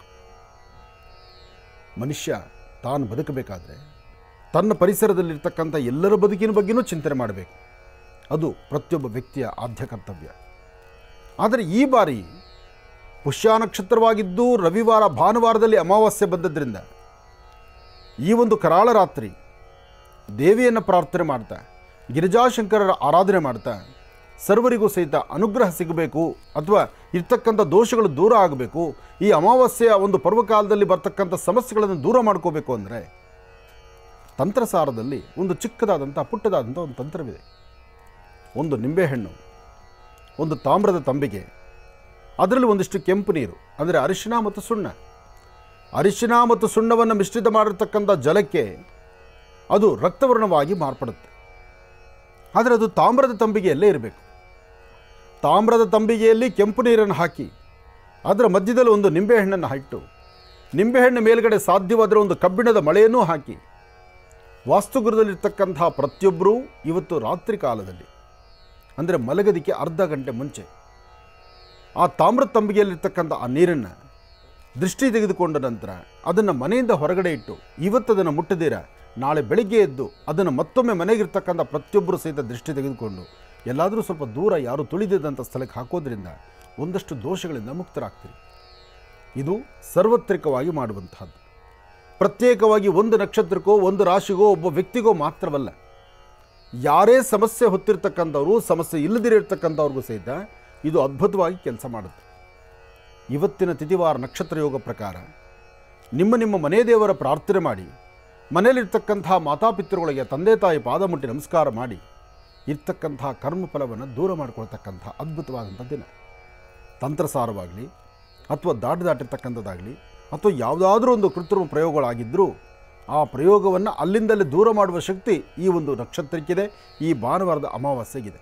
ಮನುಷ್ಯ ತಾನು ಬದುಕಬೇಕಾದ್ರೆ ತನ್ನ ಪರಿಸರದಲ್ಲಿರ್ತಕ್ಕಂಥ ಎಲ್ಲರ ಬದುಕಿನ ಬಗ್ಗೆನೂ ಚಿಂತನೆ ಮಾಡಬೇಕು ಅದು ಪ್ರತಿಯೊಬ್ಬ ವ್ಯಕ್ತಿಯ ಆದ್ಯ ಕರ್ತವ್ಯ ಆದರೆ ಈ ಬಾರಿ ಪುಷ್ಯ ನಕ್ಷತ್ರವಾಗಿದ್ದು ರವಿವಾರ ಭಾನುವಾರದಲ್ಲಿ ಅಮಾವಾಸ್ಯೆ ಬಂದದ್ರಿಂದ ಈ ಒಂದು ಕರಾಳ ರಾತ್ರಿ ದೇವಿಯನ್ನು ಪ್ರಾರ್ಥನೆ ಮಾಡ್ತಾ ಗಿರಿಜಾಶಂಕರರ ಆರಾಧನೆ ಮಾಡ್ತಾ ಸರ್ವರಿಗೂ ಸಹಿತ ಅನುಗ್ರಹ ಸಿಗಬೇಕು ಅಥವಾ ಇರ್ತಕ್ಕಂಥ ದೋಷಗಳು ದೂರ ಆಗಬೇಕು ಈ ಅಮಾವಾಸ್ಯೆಯ ಒಂದು ಪರ್ವಕಾಲದಲ್ಲಿ ಬರ್ತಕ್ಕಂಥ ಸಮಸ್ಯೆಗಳನ್ನು ದೂರ ಮಾಡ್ಕೋಬೇಕು ಅಂದರೆ ತಂತ್ರಸಾರದಲ್ಲಿ ಒಂದು ಚಿಕ್ಕದಾದಂಥ ಪುಟ್ಟದಾದಂಥ ಒಂದು ತಂತ್ರವಿದೆ ಒಂದು ನಿಂಬೆಹಣ್ಣು ಒಂದು ತಾಮ್ರದ ತಂಬಿಗೆ ಅದರಲ್ಲಿ ಒಂದಿಷ್ಟು ಕೆಂಪು ನೀರು ಅಂದರೆ ಅರಿಶಿನ ಮತ್ತು ಸುಣ್ಣ ಅರಿಶಿನ ಮತ್ತು ಸುಣ್ಣವನ್ನು ಮಿಶ್ರಿತ ಮಾಡಿರ್ತಕ್ಕಂಥ ಜಲಕ್ಕೆ ಅದು ರಕ್ತವರ್ಣವಾಗಿ ಮಾರ್ಪಡುತ್ತೆ ಆದರೆ ಅದು ತಾಮ್ರದ ತಂಬಿಗೆಯಲ್ಲೇ ಇರಬೇಕು ತಾಮ್ರದ ತಂಬಿಗೆಯಲ್ಲಿ ಕೆಂಪು ನೀರನ್ನು ಹಾಕಿ ಅದರ ಮಧ್ಯದಲ್ಲಿ ಒಂದು ನಿಂಬೆಹಣ್ಣನ್ನು ಇಟ್ಟು ನಿಂಬೆಹಣ್ಣು ಮೇಲ್ಗಡೆ ಸಾಧ್ಯವಾದರೆ ಒಂದು ಕಬ್ಬಿಣದ ಮಳೆಯನ್ನೂ ಹಾಕಿ ವಾಸ್ತುಗೃಹದಲ್ಲಿರ್ತಕ್ಕಂತಹ ಪ್ರತಿಯೊಬ್ಬರೂ ಇವತ್ತು ರಾತ್ರಿ ಕಾಲದಲ್ಲಿ ಅಂದರೆ ಮಲಗದಿಕ್ಕೆ ಅರ್ಧ ಗಂಟೆ ಮುಂಚೆ ಆ ತಾಮ್ರದ ತಂಬಿಗೆಯಲ್ಲಿರ್ತಕ್ಕಂಥ ಆ ನೀರನ್ನು ದೃಷ್ಟಿ ತೆಗೆದುಕೊಂಡ ನಂತರ ಅದನ್ನು ಮನೆಯಿಂದ ಹೊರಗಡೆ ಇಟ್ಟು ಇವತ್ತು ಅದನ್ನು ಮುಟ್ಟದಿರ ನಾಳೆ ಬೆಳಿಗ್ಗೆ ಎದ್ದು ಅದನ್ನು ಮತ್ತೊಮ್ಮೆ ಮನೆಗಿರ್ತಕ್ಕಂಥ ಪ್ರತಿಯೊಬ್ಬರು ಸಹಿತ ದೃಷ್ಟಿ ತೆಗೆದುಕೊಂಡು ಎಲ್ಲಾದರೂ ಸ್ವಲ್ಪ ದೂರ ಯಾರು ತುಳಿದಿದ್ದಂಥ ಸ್ಥಳಕ್ಕೆ ಹಾಕೋದ್ರಿಂದ ಒಂದಷ್ಟು ದೋಷಗಳಿಂದ ಮುಕ್ತರಾಗ್ತೀರಿ ಇದು ಸಾರ್ವತ್ರಿಕವಾಗಿ ಮಾಡುವಂತಹದ್ದು ಪ್ರತ್ಯೇಕವಾಗಿ ಒಂದು ನಕ್ಷತ್ರಕ್ಕೋ ಒಂದು ರಾಶಿಗೋ ಒಬ್ಬ ವ್ಯಕ್ತಿಗೋ ಮಾತ್ರವಲ್ಲ ಯಾರೇ ಸಮಸ್ಯೆ ಹೊತ್ತಿರ್ತಕ್ಕಂಥವ್ರು ಸಮಸ್ಯೆ ಇಲ್ಲದಿರತಕ್ಕಂಥವ್ರಿಗೂ ಸಹಿತ ಇದು ಅದ್ಭುತವಾಗಿ ಕೆಲಸ ಮಾಡುತ್ತೆ ಇವತ್ತಿನ ತಿಥಿವಾರ ನಕ್ಷತ್ರ ಯೋಗ ಪ್ರಕಾರ ನಿಮ್ಮ ನಿಮ್ಮ ಮನೆ ದೇವರ ಪ್ರಾರ್ಥನೆ ಮಾಡಿ ಮನೆಯಲ್ಲಿರ್ತಕ್ಕಂತಹ ಮಾತಾಪಿತೃಗಳಿಗೆ ತಂದೆ ತಾಯಿ ಪಾದ ಮುಟ್ಟಿ ನಮಸ್ಕಾರ ಮಾಡಿ ಇರ್ತಕ್ಕಂತಹ ಕರ್ಮಫಲವನ್ನು ದೂರ ಮಾಡಿಕೊಳ್ತಕ್ಕಂಥ ಅದ್ಭುತವಾದಂಥ ದಿನ ತಂತ್ರಸಾರವಾಗಲಿ ಅಥವಾ ದಾಟಿ ದಾಟಿರ್ತಕ್ಕಂಥದ್ದಾಗಲಿ ಅಥವಾ ಯಾವುದಾದ್ರೂ ಒಂದು ಕೃತ್ರಿಮ ಪ್ರಯೋಗಗಳಾಗಿದ್ದರೂ ಆ ಪ್ರಯೋಗವನ್ನು ಅಲ್ಲಿಂದಲೇ ದೂರ ಮಾಡುವ ಶಕ್ತಿ ಈ ಒಂದು ನಕ್ಷತ್ರಕ್ಕಿದೆ ಈ ಭಾನುವಾರದ ಅಮಾವಾಸ್ಯೆಗಿದೆ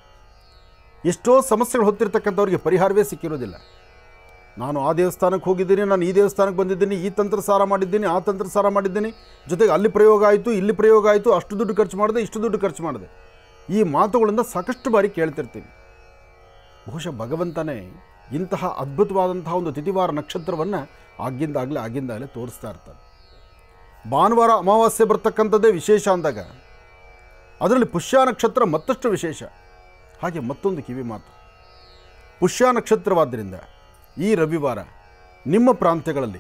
ಎಷ್ಟೋ ಸಮಸ್ಯೆಗಳು ಹೊತ್ತಿರ್ತಕ್ಕಂಥವ್ರಿಗೆ ಪರಿಹಾರವೇ ಸಿಕ್ಕಿರೋದಿಲ್ಲ ನಾನು ಆ ದೇವಸ್ಥಾನಕ್ಕೆ ಹೋಗಿದ್ದೀನಿ ನಾನು ಈ ದೇವಸ್ಥಾನಕ್ಕೆ ಬಂದಿದ್ದೀನಿ ಈ ತಂತ್ರಸಾರ ಮಾಡಿದ್ದೀನಿ ಆ ತಂತ್ರಸಾರ ಮಾಡಿದ್ದೀನಿ ಜೊತೆಗೆ ಅಲ್ಲಿ ಪ್ರಯೋಗ ಆಯಿತು ಇಲ್ಲಿ ಪ್ರಯೋಗ ಆಯಿತು ಅಷ್ಟು ದುಡ್ಡು ಖರ್ಚು ಮಾಡಿದೆ ಇಷ್ಟು ದುಡ್ಡು ಖರ್ಚು ಮಾಡಿದೆ ಈ ಮಾತುಗಳಿಂದ ಸಾಕಷ್ಟು ಬಾರಿ ಕೇಳ್ತಿರ್ತೀನಿ ಬಹುಶಃ ಭಗವಂತನೇ ಇಂತಹ ಅದ್ಭುತವಾದಂತಹ ಒಂದು ತಿಥಿವಾರ ನಕ್ಷತ್ರವನ್ನು ಆಗಿಂದಾಗಲೇ ಆಗಿಂದಾಗಲೇ ತೋರಿಸ್ತಾ ಇರ್ತಾನೆ ಭಾನುವಾರ ಅಮಾವಾಸ್ಯೆ ಬರ್ತಕ್ಕಂಥದ್ದೇ ವಿಶೇಷ ಅಂದಾಗ ಅದರಲ್ಲಿ ಪುಷ್ಯ ನಕ್ಷತ್ರ ಮತ್ತಷ್ಟು ವಿಶೇಷ ಹಾಗೆ ಮತ್ತೊಂದು ಕಿವಿ ಮಾತು ಪುಷ್ಯ ನಕ್ಷತ್ರವಾದ್ದರಿಂದ ಈ ರವಿವಾರ ನಿಮ್ಮ ಪ್ರಾಂತ್ಯಗಳಲ್ಲಿ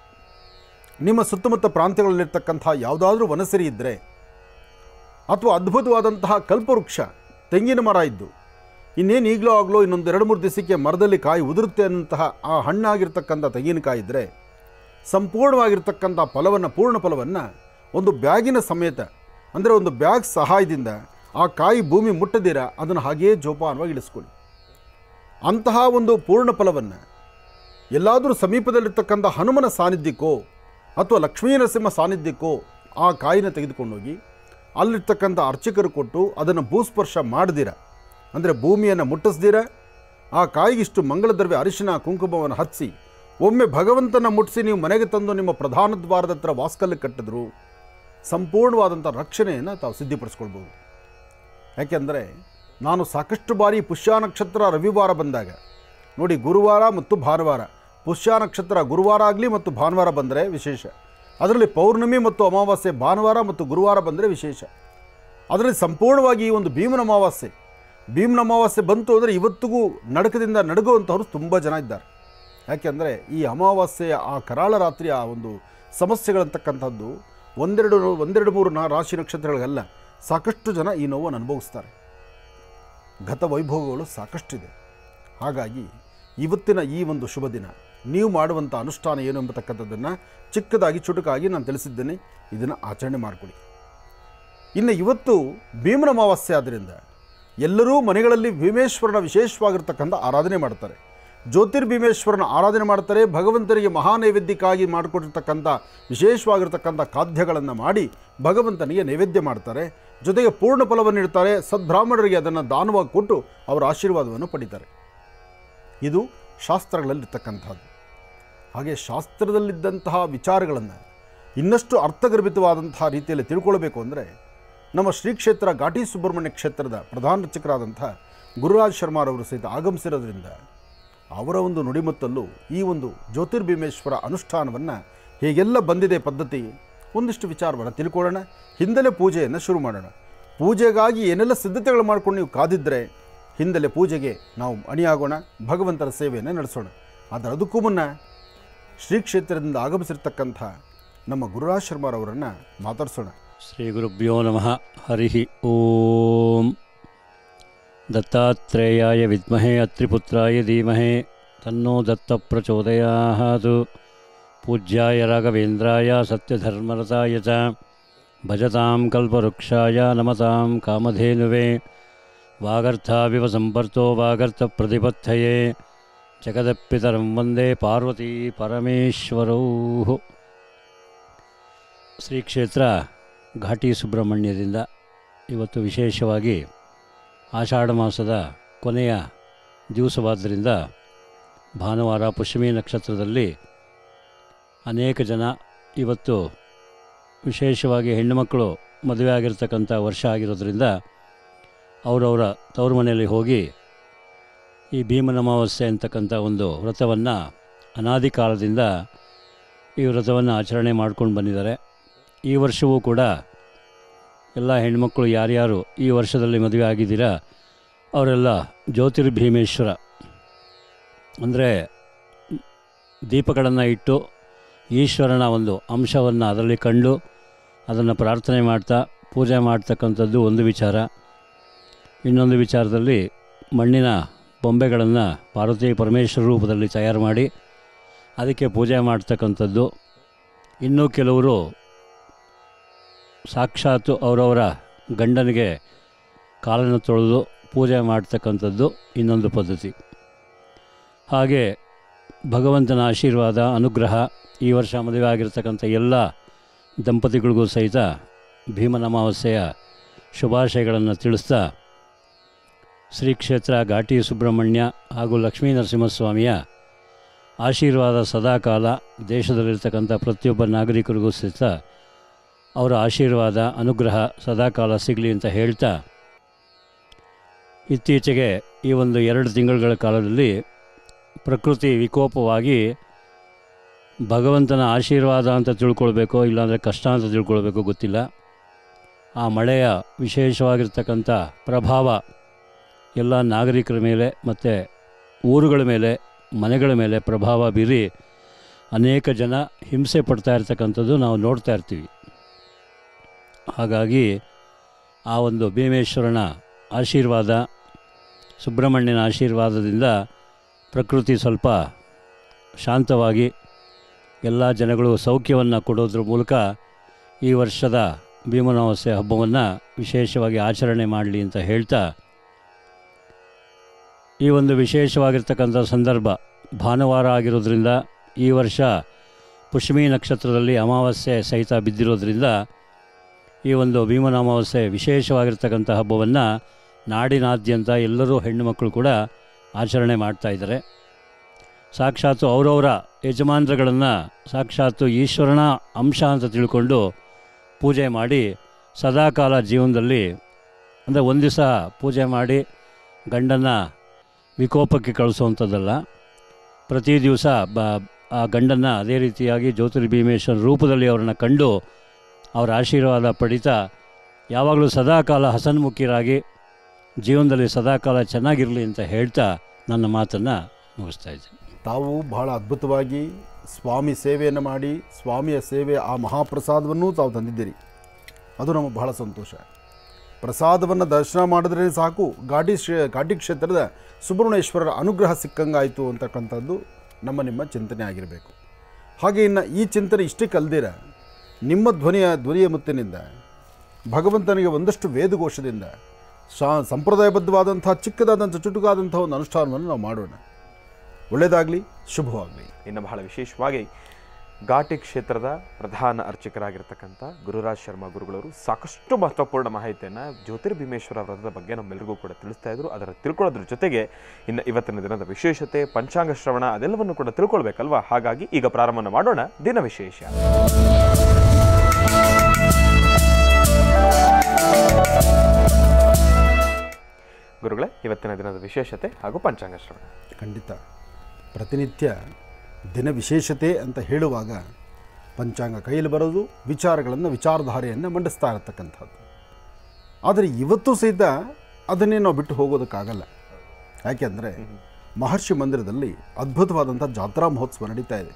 ನಿಮ್ಮ ಸುತ್ತಮುತ್ತ ಪ್ರಾಂತ್ಯಗಳಲ್ಲಿರ್ತಕ್ಕಂಥ ಯಾವುದಾದ್ರೂ ವನಸರಿ ಇದ್ದರೆ ಅಥವಾ ಅದ್ಭುತವಾದಂತಹ ಕಲ್ಪವೃಕ್ಷ ತೆಂಗಿನ ಮರ ಇದ್ದು ಇನ್ನೇನು ಈಗಲೂ ಆಗಲೋ ಇನ್ನೊಂದು ಎರಡು ಮೂರು ದಿವಸಕ್ಕೆ ಮರದಲ್ಲಿ ಕಾಯಿ ಉದುರುತ್ತೆ ಅನ್ನಂತಹ ಆ ಹಣ್ಣಾಗಿರ್ತಕ್ಕಂಥ ತೆಂಗಿನಕಾಯಿ ಇದ್ದರೆ ಸಂಪೂರ್ಣವಾಗಿರ್ತಕ್ಕಂಥ ಫಲವನ್ನು ಪೂರ್ಣ ಫಲವನ್ನು ಒಂದು ಬ್ಯಾಗಿನ ಸಮೇತ ಅಂದರೆ ಒಂದು ಬ್ಯಾಗ್ ಸಹಾಯದಿಂದ ಆ ಕಾಯಿ ಭೂಮಿ ಮುಟ್ಟದಿರ ಅದನ್ನು ಹಾಗೆಯೇ ಜೋಪಾನವಾಗಿ ಇಳಿಸ್ಕೊಳ್ಳಿ ಅಂತಹ ಒಂದು ಪೂರ್ಣ ಫಲವನ್ನು ಎಲ್ಲಾದರೂ ಸಮೀಪದಲ್ಲಿರ್ತಕ್ಕಂಥ ಹನುಮನ ಸಾನ್ನಿಧ್ಯಕ್ಕೋ ಅಥವಾ ಲಕ್ಷ್ಮೀ ನರಸಿಂಹ ಸಾನ್ನಿಧ್ಯಕ್ಕೋ ಆ ಕಾಯಿನ ತೆಗೆದುಕೊಂಡೋಗಿ ಅಲ್ಲಿರ್ತಕ್ಕಂಥ ಅರ್ಚಕರು ಕೊಟ್ಟು ಅದನ್ನು ಭೂಸ್ಪರ್ಶ ಮಾಡದಿರ ಅಂದರೆ ಭೂಮಿಯನ್ನು ಮುಟ್ಟಿಸ್ದಿರ ಆ ಕಾಯಿಗಿಷ್ಟು ಮಂಗಳ ದ್ರವ್ಯ ಅರಿಶಿನ ಕುಂಕುಮವನ್ನು ಹಚ್ಚಿ ಒಮ್ಮೆ ಭಗವಂತನ ಮುಟ್ಟಿಸಿ ನೀವು ಮನೆಗೆ ತಂದು ನಿಮ್ಮ ಪ್ರಧಾನ ದ್ವಾರದ ಹತ್ರ ವಾಸ್ಕಲ್ಲಿ ಕಟ್ಟಿದ್ರು ಸಂಪೂರ್ಣವಾದಂಥ ರಕ್ಷಣೆಯನ್ನು ತಾವು ಸಿದ್ಧಿಪಡಿಸ್ಕೊಳ್ಬೋದು ಯಾಕೆಂದರೆ ನಾನು ಸಾಕಷ್ಟು ಬಾರಿ ಪುಷ್ಯ ನಕ್ಷತ್ರ ರವಿವಾರ ಬಂದಾಗ ನೋಡಿ ಗುರುವಾರ ಮತ್ತು ಭಾನುವಾರ ಪುಷ್ಯ ನಕ್ಷತ್ರ ಗುರುವಾರ ಆಗಲಿ ಮತ್ತು ಭಾನುವಾರ ಬಂದರೆ ವಿಶೇಷ ಅದರಲ್ಲಿ ಪೌರ್ಣಮಿ ಮತ್ತು ಅಮಾವಾಸ್ಯೆ ಭಾನುವಾರ ಮತ್ತು ಗುರುವಾರ ಬಂದರೆ ವಿಶೇಷ ಅದರಲ್ಲಿ ಸಂಪೂರ್ಣವಾಗಿ ಈ ಒಂದು ಭೀಮನ ಅಮಾವಾಸ್ಯೆ ಭೀಮನ ಅಮಾವಾಸ್ಯೆ ಬಂತು ಅಂದರೆ ಇವತ್ತಿಗೂ ನಡಕದಿಂದ ನಡುಗುವಂಥವ್ರು ತುಂಬ ಜನ ಇದ್ದಾರೆ ಯಾಕೆಂದರೆ ಈ ಅಮಾವಾಸ್ಯೆಯ ಆ ಕರಾಳ ರಾತ್ರಿ ಆ ಒಂದು ಸಮಸ್ಯೆಗಳಂತಕ್ಕಂಥದ್ದು ಒಂದೆರಡು ಒಂದೆರಡು ಮೂರು ನಾ ರಾಶಿ ನಕ್ಷತ್ರಗಳಿಗಲ್ಲ ಸಾಕಷ್ಟು ಜನ ಈ ನೋವನ್ನು ಅನುಭವಿಸ್ತಾರೆ ಗತ ವೈಭವಗಳು ಸಾಕಷ್ಟಿದೆ ಹಾಗಾಗಿ ಇವತ್ತಿನ ಈ ಒಂದು ಶುಭ ದಿನ ನೀವು ಮಾಡುವಂಥ ಅನುಷ್ಠಾನ ಏನು ಎಂಬತಕ್ಕಂಥದ್ದನ್ನು ಚಿಕ್ಕದಾಗಿ ಚುಟುಕಾಗಿ ನಾನು ತಿಳಿಸಿದ್ದೇನೆ ಇದನ್ನು ಆಚರಣೆ ಮಾಡಿಕೊಡಿ ಇನ್ನು ಇವತ್ತು ಭೀಮನ ಅಮಾವಾಸ್ಯೆ ಆದ್ದರಿಂದ ಎಲ್ಲರೂ ಮನೆಗಳಲ್ಲಿ ಭೀಮೇಶ್ವರನ ವಿಶೇಷವಾಗಿರ್ತಕ್ಕಂಥ ಆರಾಧನೆ ಮಾಡ್ತಾರೆ ಜ್ಯೋತಿರ್ಭೀಮೇಶ್ವರನ ಆರಾಧನೆ ಮಾಡ್ತಾರೆ ಭಗವಂತನಿಗೆ ಮಹಾನೈವೇದ್ಯಕ್ಕಾಗಿ ಮಾಡಿಕೊಟ್ಟಿರ್ತಕ್ಕಂಥ ವಿಶೇಷವಾಗಿರ್ತಕ್ಕಂಥ ಖಾದ್ಯಗಳನ್ನು ಮಾಡಿ ಭಗವಂತನಿಗೆ ನೈವೇದ್ಯ ಮಾಡ್ತಾರೆ ಜೊತೆಗೆ ಪೂರ್ಣ ಫಲವನ್ನು ನೀಡ್ತಾರೆ ಸದ್ಬ್ರಾಹ್ಮಣರಿಗೆ ಅದನ್ನು ದಾನವಾಗಿ ಕೊಟ್ಟು ಅವರ ಆಶೀರ್ವಾದವನ್ನು ಪಡಿತಾರೆ ಇದು ಶಾಸ್ತ್ರಗಳಲ್ಲಿರ್ತಕ್ಕಂಥದ್ದು ಹಾಗೆ ಶಾಸ್ತ್ರದಲ್ಲಿದ್ದಂತಹ ವಿಚಾರಗಳನ್ನು ಇನ್ನಷ್ಟು ಅರ್ಥಗರ್ಭಿತವಾದಂತಹ ರೀತಿಯಲ್ಲಿ ತಿಳ್ಕೊಳ್ಬೇಕು ಅಂದರೆ ನಮ್ಮ ಶ್ರೀ ಕ್ಷೇತ್ರ ಘಾಟಿ ಸುಬ್ರಹ್ಮಣ್ಯ ಕ್ಷೇತ್ರದ ಪ್ರಧಾನ ಅರ್ಚಕರಾದಂಥ ಗುರುರಾಜ್ ಶರ್ಮಾರವರು ಸಹಿತ ಆಗಮಿಸಿರೋದ್ರಿಂದ ಅವರ ಒಂದು ನುಡಿಮುತ್ತಲ್ಲೂ ಈ ಒಂದು ಜ್ಯೋತಿರ್ಭೀಮೇಶ್ವರ ಅನುಷ್ಠಾನವನ್ನು ಹೇಗೆಲ್ಲ ಬಂದಿದೆ ಪದ್ಧತಿ ಒಂದಿಷ್ಟು ವಿಚಾರವನ್ನು ತಿಳ್ಕೊಳ್ಳೋಣ ಹಿಂದಲೇ ಪೂಜೆಯನ್ನು ಶುರು ಮಾಡೋಣ ಪೂಜೆಗಾಗಿ ಏನೆಲ್ಲ ಸಿದ್ಧತೆಗಳು ಮಾಡ್ಕೊಂಡು ನೀವು ಕಾದಿದ್ದರೆ ಹಿಂದಲೇ ಪೂಜೆಗೆ ನಾವು ಅಣಿಯಾಗೋಣ ಭಗವಂತನ ಸೇವೆಯನ್ನು ನಡೆಸೋಣ ಆದರೆ ಅದಕ್ಕೂ ಮುನ್ನ ಶ್ರೀ ಕ್ಷೇತ್ರದಿಂದ ಆಗಮಿಸಿರ್ತಕ್ಕಂಥ ನಮ್ಮ ಗುರುರಾಜ್ ಶರ್ಮಾರವರನ್ನು ಮಾತಾಡಿಸೋಣ ಶ್ರೀ ಗುರುಭ್ಯೋ ನಮಃ ಹರಿ ಓಂ ದತ್ತಾತ್ರೇಯಾಯ ವಿದ್ಮಹೇ ಅತ್ರಿಪುತ್ರಾಯ ಧೀಮಹಿ ತನ್ನೋ ದತ್ತ ಪ್ರಚೋದಯಾತ್ ಪೂಜ್ಯಾಯ ರಾಘವೇಂದ್ರಾಯ ಸತ್ಯಧರ್ಮರತಾಯ ಚ ಭಜತಾಂ ಕಲ್ಪವೃಕ್ಷಾಯ ನಮತಾಂ ಕಾಮಧೇನುವೆ ವಾಗರ್ಥಾವಿವ ಸಂಪರ್ತೋ ವಾಗರ್ಥ ಪ್ರತಿಪತ್ತಯೇ ಜಗದಪ್ಪಿತರಂ ವಂದೇ ಪಾರ್ವತೀ ಪರಮೇಶ್ವರೌ ಶ್ರೀ ಕ್ಷೇತ್ರ ಘಾಟಿ ಸುಬ್ರಹ್ಮಣ್ಯದಿಂದ ಇವತ್ತು ವಿಶೇಷವಾಗಿ ಆಷಾಢ ಮಾಸದ ಕೊನೆಯ ದಿವಸವಾದ್ದರಿಂದ ಭಾನುವಾರ ಪುಷ್ಯಮಿ ನಕ್ಷತ್ರದಲ್ಲಿ ಅನೇಕ ಜನ ಇವತ್ತು ವಿಶೇಷವಾಗಿ ಹೆಣ್ಣುಮಕ್ಕಳು ಮದುವೆ ಆಗಿರ್ತಕ್ಕಂಥ ವರ್ಷ ಆಗಿರೋದ್ರಿಂದ ಅವರವರ ತವರು ಮನೆಯಲ್ಲಿ ಹೋಗಿ ಈ ಭೀಮನ ಅಮಾವಾಸ್ಯೆ ಅಂತಕ್ಕಂಥ ಒಂದು ವ್ರತವನ್ನು ಅನಾದಿ ಕಾಲದಿಂದ ಈ ವ್ರತವನ್ನು ಆಚರಣೆ ಮಾಡ್ಕೊಂಡು ಬಂದಿದ್ದಾರೆ ಈ ವರ್ಷವೂ ಕೂಡ ಎಲ್ಲ ಹೆಣ್ಮಕ್ಳು ಯಾರ್ಯಾರು ಈ ವರ್ಷದಲ್ಲಿ ಮದುವೆ ಆಗಿದ್ದೀರಾ ಅವರೆಲ್ಲ ಜ್ಯೋತಿರ್ಭೀಮೇಶ್ವರ ಅಂದರೆ ದೀಪಗಳನ್ನು ಇಟ್ಟು ಈಶ್ವರನ ಒಂದು ಅಂಶವನ್ನು ಅದರಲ್ಲಿ ಕಂಡು ಅದನ್ನು ಪ್ರಾರ್ಥನೆ ಮಾಡ್ತಾ ಪೂಜೆ ಮಾಡ್ತಕ್ಕಂಥದ್ದು ಒಂದು ವಿಚಾರ ಇನ್ನೊಂದು ವಿಚಾರದಲ್ಲಿ ಮಣ್ಣಿನ ಬೊಂಬೆಗಳನ್ನು ಪಾರ್ವತಿ ಪರಮೇಶ್ವರ ರೂಪದಲ್ಲಿ ತಯಾರು ಮಾಡಿ ಅದಕ್ಕೆ ಪೂಜೆ ಮಾಡ್ತಕ್ಕಂಥದ್ದು ಇನ್ನೂ ಕೆಲವರು ಸಾಕ್ಷಾತ್ತು ಅವರವರ ಗಂಡನಿಗೆ ಕಾಲನ್ನು ತೊಳೆದು ಪೂಜೆ ಮಾಡ್ತಕ್ಕಂಥದ್ದು ಇನ್ನೊಂದು ಪದ್ಧತಿ ಹಾಗೆ ಭಗವಂತನ ಆಶೀರ್ವಾದ ಅನುಗ್ರಹ ಈ ವರ್ಷ ಮದುವೆ ಆಗಿರ್ತಕ್ಕಂಥ ಎಲ್ಲ ದಂಪತಿಗಳಿಗೂ ಸಹಿತ ಭೀಮನ ಅಮಾವಾಸ್ಯೆಯ ಶುಭಾಶಯಗಳನ್ನು ತಿಳಿಸ್ತಾ ಶ್ರೀ ಕ್ಷೇತ್ರ ಘಾಟಿ ಸುಬ್ರಹ್ಮಣ್ಯ ಹಾಗೂ ಲಕ್ಷ್ಮೀ ನರಸಿಂಹಸ್ವಾಮಿಯ ಆಶೀರ್ವಾದ ಸದಾಕಾಲ ದೇಶದಲ್ಲಿರ್ತಕ್ಕಂಥ ಪ್ರತಿಯೊಬ್ಬ ನಾಗರಿಕರಿಗೂ ಸಹಿತ ಅವರ ಆಶೀರ್ವಾದ ಅನುಗ್ರಹ ಸದಾಕಾಲ ಸಿಗಲಿ ಅಂತ ಹೇಳ್ತಾ ಇತ್ತೀಚೆಗೆ ಈ ಒಂದು ಎರಡು ತಿಂಗಳುಗಳ ಕಾಲದಲ್ಲಿ ಪ್ರಕೃತಿ ವಿಕೋಪವಾಗಿ ಭಗವಂತನ ಆಶೀರ್ವಾದ ಅಂತ ತಿಳ್ಕೊಳ್ಬೇಕೋ ಇಲ್ಲಾಂದರೆ ಕಷ್ಟ ಅಂತ ತಿಳ್ಕೊಳ್ಬೇಕೋ ಗೊತ್ತಿಲ್ಲ ಆ ಮಳೆಯ ವಿಶೇಷವಾಗಿರ್ತಕ್ಕಂಥ ಪ್ರಭಾವ ಎಲ್ಲ ನಾಗರಿಕರ ಮೇಲೆ ಮತ್ತು ಊರುಗಳ ಮೇಲೆ ಮನೆಗಳ ಮೇಲೆ ಪ್ರಭಾವ ಬೀರಿ ಅನೇಕ ಜನ ಹಿಂಸೆ ಪಡ್ತಾ ಇರ್ತಕ್ಕಂಥದ್ದು ನಾವು ನೋಡ್ತಾ ಇರ್ತೀವಿ ಹಾಗಾಗಿ ಆ ಒಂದು ಭೀಮೇಶ್ವರನ ಆಶೀರ್ವಾದ ಸುಬ್ರಹ್ಮಣ್ಯನ ಆಶೀರ್ವಾದದಿಂದ ಪ್ರಕೃತಿ ಸ್ವಲ್ಪ ಶಾಂತವಾಗಿ ಎಲ್ಲ ಜನಗಳು ಸೌಖ್ಯವನ್ನು ಕೊಡೋದ್ರ ಮೂಲಕ ಈ ವರ್ಷದ ಭೀಮನಾಮಾಸ್ಯೆ ಹಬ್ಬವನ್ನು ವಿಶೇಷವಾಗಿ ಆಚರಣೆ ಮಾಡಲಿ ಅಂತ ಹೇಳ್ತಾ ಈ ಒಂದು ವಿಶೇಷವಾಗಿರ್ತಕ್ಕಂಥ ಸಂದರ್ಭ ಭಾನುವಾರ ಆಗಿರೋದ್ರಿಂದ ಈ ವರ್ಷ ಪುಷ್ಮಿ ನಕ್ಷತ್ರದಲ್ಲಿ ಅಮಾವಾಸ್ಯೆ ಸಹಿತ ಬಿದ್ದಿರೋದ್ರಿಂದ ಈ ಒಂದು ಭೀಮನ ಅಮಾವಾಸ್ಯೆ ವಿಶೇಷವಾಗಿರ್ತಕ್ಕಂಥ ಹಬ್ಬವನ್ನು ನಾಡಿನಾದ್ಯಂತ ಎಲ್ಲರೂ ಹೆಣ್ಣು ಮಕ್ಕಳು ಕೂಡ ಆಚರಣೆ ಮಾಡ್ತಾ ಇದ್ದಾರೆ ಸಾಕ್ಷಾತ್ತು ಅವರವರ ಯಜಮಾನರುಗಳನ್ನು ಸಾಕ್ಷಾತ್ತು ಈಶ್ವರನ ಅಂಶ ಅಂತ ತಿಳ್ಕೊಂಡು ಪೂಜೆ ಮಾಡಿ ಸದಾಕಾಲ ಜೀವನದಲ್ಲಿ ಅಂದರೆ ಒಂದು ದಿವಸ ಪೂಜೆ ಮಾಡಿ ಗಂಡನ್ನು ವಿಕೋಪಕ್ಕೆ ಕಳಿಸುವಂಥದ್ದಲ್ಲ ಪ್ರತಿ ದಿವಸ ಬ ಆ ಗಂಡನ್ನು ಅದೇ ರೀತಿಯಾಗಿ ಜ್ಯೋತಿರ್ಭೀಮೇಶ್ವರ ರೂಪದಲ್ಲಿ ಅವರನ್ನು ಕಂಡು ಅವರ ಆಶೀರ್ವಾದ ಪಡಿತಾ ಯಾವಾಗಲೂ ಸದಾಕಾಲ ಹಸನ್ಮುಖಿರಾಗಿ ಜೀವನದಲ್ಲಿ ಸದಾಕಾಲ ಚೆನ್ನಾಗಿರಲಿ ಅಂತ ಹೇಳ್ತಾ ನನ್ನ ಮಾತನ್ನು ಮುಗಿಸ್ತಾ ಇದ್ದೀನಿ ತಾವು ಬಹಳ ಅದ್ಭುತವಾಗಿ ಸ್ವಾಮಿ ಸೇವೆಯನ್ನು ಮಾಡಿ ಸ್ವಾಮಿಯ ಸೇವೆ ಆ ಮಹಾಪ್ರಸಾದವನ್ನು ತಾವು ತಂದಿದ್ದೀರಿ ಅದು ನಮಗೆ ಬಹಳ ಸಂತೋಷ ಪ್ರಸಾದವನ್ನು ದರ್ಶನ ಮಾಡಿದ್ರೆ ಸಾಕು ಘಾಟಿ ಶ್ರೇ ಘಾಟಿ ಕ್ಷೇತ್ರದ ಸುಬ್ರಹ್ಮಣ್ಯೇಶ್ವರರ ಅನುಗ್ರಹ ಸಿಕ್ಕಂಗಾಯಿತು ಅಂತಕ್ಕಂಥದ್ದು ನಮ್ಮ ನಿಮ್ಮ ಚಿಂತನೆ ಆಗಿರಬೇಕು ಹಾಗೆ ಇನ್ನು ಈ ಚಿಂತನೆ ಇಷ್ಟಕ್ಕೆ ಅಲ್ದಿರ ನಿಮ್ಮ ಧ್ವನಿಯ ಧ್ವನಿಯ ಮುತ್ತಿನಿಂದ ಭಗವಂತನಿಗೆ ಒಂದಷ್ಟು ವೇದಘೋಷದಿಂದ ಶಾ ಸಂಪ್ರದಾಯಬದ್ಧವಾದಂಥ ಚಿಕ್ಕದಾದಂಥ ಚುಟುಕಾದಂಥ ಒಂದು ಅನುಷ್ಠಾನವನ್ನು ನಾವು ಮಾಡೋಣ ಒಳ್ಳೆಯದಾಗಲಿ ಶುಭವಾಗಲಿ ಇನ್ನು ಬಹಳ ವಿಶೇಷವಾಗಿ ಘಾಟಿ ಕ್ಷೇತ್ರದ ಪ್ರಧಾನ ಅರ್ಚಕರಾಗಿರ್ತಕ್ಕಂಥ ಗುರುರಾಜ್ ಶರ್ಮಾ ಗುರುಗಳವರು ಸಾಕಷ್ಟು ಮಹತ್ವಪೂರ್ಣ ಮಾಹಿತಿಯನ್ನು ಜ್ಯೋತಿರ್ಭೀಮೇಶ್ವರ ವ್ರತದ ಬಗ್ಗೆ ನಮ್ಮೆಲ್ಲರಿಗೂ ಕೂಡ ತಿಳಿಸ್ತಾ ಇದ್ರು ಅದರ ತಿಳ್ಕೊಳ್ಳೋದ್ರ ಜೊತೆಗೆ ಇನ್ನು ಇವತ್ತಿನ ದಿನದ ವಿಶೇಷತೆ ಪಂಚಾಂಗ ಶ್ರವಣ ಅದೆಲ್ಲವನ್ನು ಕೂಡ ತಿಳ್ಕೊಳ್ಬೇಕಲ್ವಾ ಹಾಗಾಗಿ ಈಗ ಪ್ರಾರಂಭ ಮಾಡೋಣ ದಿನ ವಿಶೇಷ ಗುರುಗಳೇ ಇವತ್ತಿನ ದಿನದ ವಿಶೇಷತೆ ಹಾಗೂ ಪಂಚಾಂಗ ಶ್ರವಣ ಖಂಡಿತ ಪ್ರತಿನಿತ್ಯ ದಿನ ವಿಶೇಷತೆ ಅಂತ ಹೇಳುವಾಗ ಪಂಚಾಂಗ ಕೈಯಲ್ಲಿ ಬರೋದು ವಿಚಾರಗಳನ್ನು ವಿಚಾರಧಾರೆಯನ್ನು ಮಂಡಿಸ್ತಾ ಇರತಕ್ಕಂಥದ್ದು ಆದರೆ ಇವತ್ತು ಸಹಿತ ಅದನ್ನೇ ನಾವು ಬಿಟ್ಟು ಹೋಗೋದಕ್ಕಾಗಲ್ಲ ಯಾಕೆಂದರೆ ಮಹರ್ಷಿ ಮಂದಿರದಲ್ಲಿ ಅದ್ಭುತವಾದಂಥ ಜಾತ್ರಾ ಮಹೋತ್ಸವ ನಡೀತಾ ಇದೆ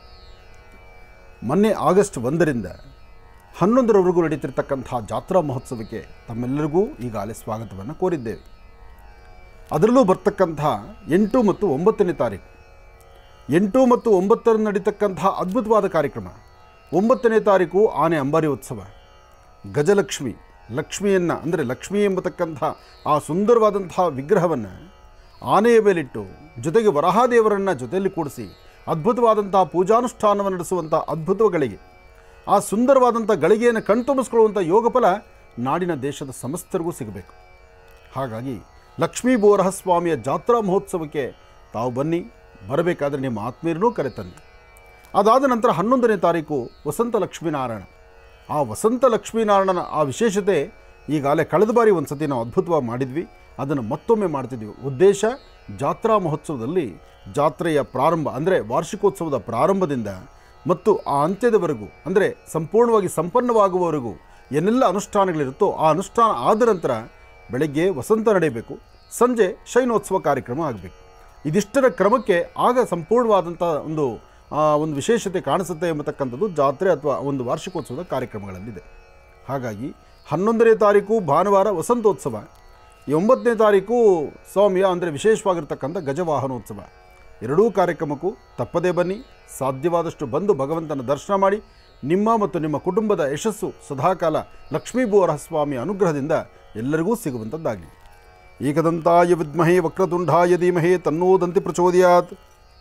ಮೊನ್ನೆ ಆಗಸ್ಟ್ ಒಂದರಿಂದ ಹನ್ನೊಂದರವರೆಗೂ ನಡೀತಿರ್ತಕ್ಕಂಥ ಜಾತ್ರಾ ಮಹೋತ್ಸವಕ್ಕೆ ತಮ್ಮೆಲ್ಲರಿಗೂ ಈಗಾಗಲೇ ಸ್ವಾಗತವನ್ನು ಕೋರಿದ್ದೇವೆ ಅದರಲ್ಲೂ ಬರ್ತಕ್ಕಂಥ ಎಂಟು ಮತ್ತು ಒಂಬತ್ತನೇ ತಾರೀಕು ಎಂಟು ಮತ್ತು ಒಂಬತ್ತರಂದು ನಡೀತಕ್ಕಂಥ ಅದ್ಭುತವಾದ ಕಾರ್ಯಕ್ರಮ ಒಂಬತ್ತನೇ ತಾರೀಕು ಆನೆ ಅಂಬಾರಿ ಉತ್ಸವ ಗಜಲಕ್ಷ್ಮಿ ಲಕ್ಷ್ಮಿಯನ್ನು ಅಂದರೆ ಲಕ್ಷ್ಮಿ ಎಂಬತಕ್ಕಂಥ ಆ ಸುಂದರವಾದಂಥ ವಿಗ್ರಹವನ್ನು ಆನೆಯ ಮೇಲಿಟ್ಟು ಜೊತೆಗೆ ವರಹಾದೇವರನ್ನು ಜೊತೆಯಲ್ಲಿ ಕೂಡಿಸಿ ಅದ್ಭುತವಾದಂಥ ಪೂಜಾನುಷ್ಠಾನವನ್ನು ನಡೆಸುವಂಥ ಅದ್ಭುತಗಳಿಗೆ ಆ ಸುಂದರವಾದಂಥ ಗಳಿಗೆಯನ್ನು ಕಣ್ತುಂಬಿಸ್ಕೊಳ್ಳುವಂಥ ಯೋಗಫಲ ನಾಡಿನ ದೇಶದ ಸಮಸ್ತರಿಗೂ ಸಿಗಬೇಕು ಹಾಗಾಗಿ ಲಕ್ಷ್ಮೀ ಬೋರಹ ಸ್ವಾಮಿಯ ಜಾತ್ರಾ ಮಹೋತ್ಸವಕ್ಕೆ ತಾವು ಬನ್ನಿ ಬರಬೇಕಾದ್ರೆ ನಿಮ್ಮ ಆತ್ಮೀಯರನ್ನೂ ಕರೆತನ್ನಿ ಅದಾದ ನಂತರ ಹನ್ನೊಂದನೇ ತಾರೀಕು ವಸಂತ ಲಕ್ಷ್ಮೀನಾರಾಯಣ ಆ ವಸಂತ ಲಕ್ಷ್ಮೀನಾರಾಯಣನ ಆ ವಿಶೇಷತೆ ಈಗಾಗಲೇ ಕಳೆದ ಬಾರಿ ಒಂದು ಸತಿ ನಾವು ಅದ್ಭುತವಾಗಿ ಮಾಡಿದ್ವಿ ಅದನ್ನು ಮತ್ತೊಮ್ಮೆ ಮಾಡ್ತಿದ್ವಿ ಉದ್ದೇಶ ಜಾತ್ರಾ ಮಹೋತ್ಸವದಲ್ಲಿ ಜಾತ್ರೆಯ ಪ್ರಾರಂಭ ಅಂದರೆ ವಾರ್ಷಿಕೋತ್ಸವದ ಪ್ರಾರಂಭದಿಂದ ಮತ್ತು ಆ ಅಂತ್ಯದವರೆಗೂ ಅಂದರೆ ಸಂಪೂರ್ಣವಾಗಿ ಸಂಪನ್ನವಾಗುವವರೆಗೂ ಏನೆಲ್ಲ ಅನುಷ್ಠಾನಗಳಿರುತ್ತೋ ಆ ಅನುಷ್ಠಾನ ಆದ ನಂತರ ಬೆಳಗ್ಗೆ ವಸಂತ ನಡೆಯಬೇಕು ಸಂಜೆ ಶೈನೋತ್ಸವ ಕಾರ್ಯಕ್ರಮ ಆಗಬೇಕು ಇದಿಷ್ಟರ ಕ್ರಮಕ್ಕೆ ಆಗ ಸಂಪೂರ್ಣವಾದಂಥ ಒಂದು ಆ, ಒಂದು ವಿಶೇಷತೆ ಕಾಣಿಸುತ್ತೆ ಎಂಬತಕ್ಕಂಥದ್ದು ಜಾತ್ರೆ ಅಥವಾ ಒಂದು ವಾರ್ಷಿಕೋತ್ಸವದ ಕಾರ್ಯಕ್ರಮಗಳಲ್ಲಿದೆ ಹಾಗಾಗಿ ಹನ್ನೊಂದನೇ ತಾರೀಕು ಭಾನುವಾರ ವಸಂತೋತ್ಸವ ಈ ಒಂಬತ್ತನೇ ತಾರೀಕು ಸ್ವಾಮಿಯ ಅಂದರೆ ವಿಶೇಷವಾಗಿರ್ತಕ್ಕಂಥ ಗಜವಾಹನೋತ್ಸವ ಎರಡೂ ಕಾರ್ಯಕ್ರಮಕ್ಕೂ ತಪ್ಪದೇ ಬನ್ನಿ ಸಾಧ್ಯವಾದಷ್ಟು ಬಂದು ಭಗವಂತನ ದರ್ಶನ ಮಾಡಿ ನಿಮ್ಮ ಮತ್ತು ನಿಮ್ಮ ಕುಟುಂಬದ ಯಶಸ್ಸು ಸದಾಕಾಲ ಲಕ್ಷ್ಮೀಭೂವರ ಸ್ವಾಮಿಯ ಅನುಗ್ರಹದಿಂದ ಎಲ್ಲರಿಗೂ ಸಿಗುವಂಥದ್ದಾಗಲಿ ಏಕದಂತಾಯ ವಿದ್ಮಹೇ ವಕ್ರತುಂಡಾಯ ಧೀಮಹೇ ತನ್ನೋದಂತಿ ಪ್ರಚೋದಯಾತ್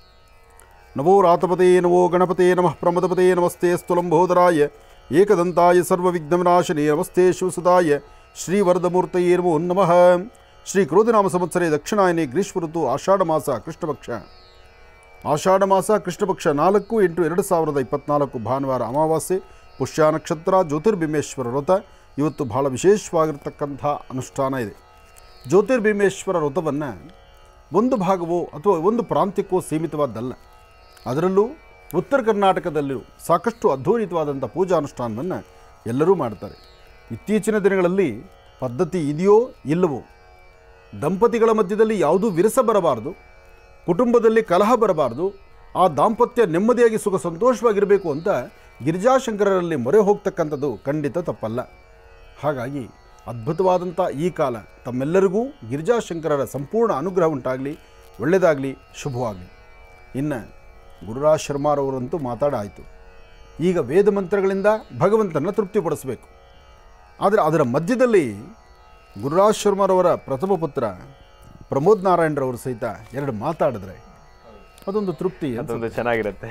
ನವೋ ರಾತಪತೆ ನವೋ ಗಣಪತೆ ನಮಃ ಪ್ರಮದಪತೆ ನಮಸ್ತೆ ಸ್ತುಲಂಬೋದರಾಯ ಏಕದಂತಾಯ ಸರ್ವವಿಘ್ನವಿನಾಶನೇ ನಮಸ್ತೆ ಶಿವಸುದಾಯ ಶ್ರೀವರದಮೂರ್ತಯೇ ನಮೋ ನಮಃ ಶ್ರೀ ಕ್ರೋಧನಾಮ ಸಂವತ್ಸರೆ ದಕ್ಷಿಣಾಯನೆ ಗ್ರೀಷ್ಮ ಋತು ಆಷಾಢ ಮಾಸ ಕೃಷ್ಣಪಕ್ಷ ಆಷಾಢ ಮಾಸ ಕೃಷ್ಣಪಕ್ಷ ನಾಲ್ಕು ಎಂಟು ಎರಡು ಸಾವಿರದ ಇಪ್ಪತ್ನಾಲ್ಕು ಭಾನುವಾರ ಅಮಾವಾಸ್ಯೆ ಪುಷ್ಯ ನಕ್ಷತ್ರ ಜ್ಯೋತಿರ್ಬಿಂಬೇಶ್ವರ ವ್ರತ ಇವತ್ತು ಬಹಳ ವಿಶೇಷವಾಗಿರ್ತಕ್ಕಂಥ ಅನುಷ್ಠಾನ ಇದೆ ಜ್ಯೋತಿರ್ಬಿಂಬೇಶ್ವರ ವ್ರತವನ್ನು ಒಂದು ಭಾಗವೋ ಅಥವಾ ಒಂದು ಪ್ರಾಂತ್ಯಕ್ಕೋ ಸೀಮಿತವಾದ್ದಲ್ಲ ಅದರಲ್ಲೂ ಉತ್ತರ ಕರ್ನಾಟಕದಲ್ಲಿಯೂ ಸಾಕಷ್ಟು ಅದ್ಭುತವಾದಂಥ ಪೂಜಾ ಅನುಷ್ಠಾನವನ್ನು ಎಲ್ಲರೂ ಮಾಡ್ತಾರೆ ಇತ್ತೀಚಿನ ದಿನಗಳಲ್ಲಿ ಪದ್ಧತಿ ಇದೆಯೋ ಇಲ್ಲವೋ ದಂಪತಿಗಳ ಮಧ್ಯದಲ್ಲಿ ಯಾವುದೂ ವಿರಸ ಬರಬಾರದು ಕುಟುಂಬದಲ್ಲಿ ಕಲಹ ಬರಬಾರದು ಆ ದಾಂಪತ್ಯ ನೆಮ್ಮದಿಯಾಗಿ ಸುಖ ಸಂತೋಷವಾಗಿರಬೇಕು ಅಂತ ಗಿರಿಜಾಶಂಕರರಲ್ಲಿ ಮೊರೆ ಹೋಗ್ತಕ್ಕಂಥದ್ದು ಖಂಡಿತ ತಪ್ಪಲ್ಲ ಹಾಗಾಗಿ ಅದ್ಭುತವಾದಂಥ ಈ ಕಾಲ ತಮ್ಮೆಲ್ಲರಿಗೂ ಗಿರಿಜಾಶಂಕರರ ಸಂಪೂರ್ಣ ಅನುಗ್ರಹ ಉಂಟಾಗಲಿ ಒಳ್ಳೆಯದಾಗಲಿ ಶುಭವಾಗಲಿ ಇನ್ನು ಗುರುರಾಜ್ ಶರ್ಮಾರವರಂತೂ ಮಾತಾಡಾಯಿತು ಈಗ ವೇದ ಮಂತ್ರಗಳಿಂದ ಭಗವಂತನ ತೃಪ್ತಿಪಡಿಸಬೇಕು ಆದರೆ ಅದರ ಮಧ್ಯದಲ್ಲಿ ಗುರುರಾಜ್ ಶರ್ಮಾರವರ ಪ್ರಥಮ ಪುತ್ರ ಪ್ರಮೋದ್ ನಾರಾಯಣರವರು ಸಹಿತ ಎರಡು ಮಾತಾಡಿದ್ರೆ ಅದೊಂದು ತೃಪ್ತಿ ಅನ್ಸುತ್ತೆ. ಅದೊಂದು ಚೆನ್ನಾಗಿರುತ್ತೆ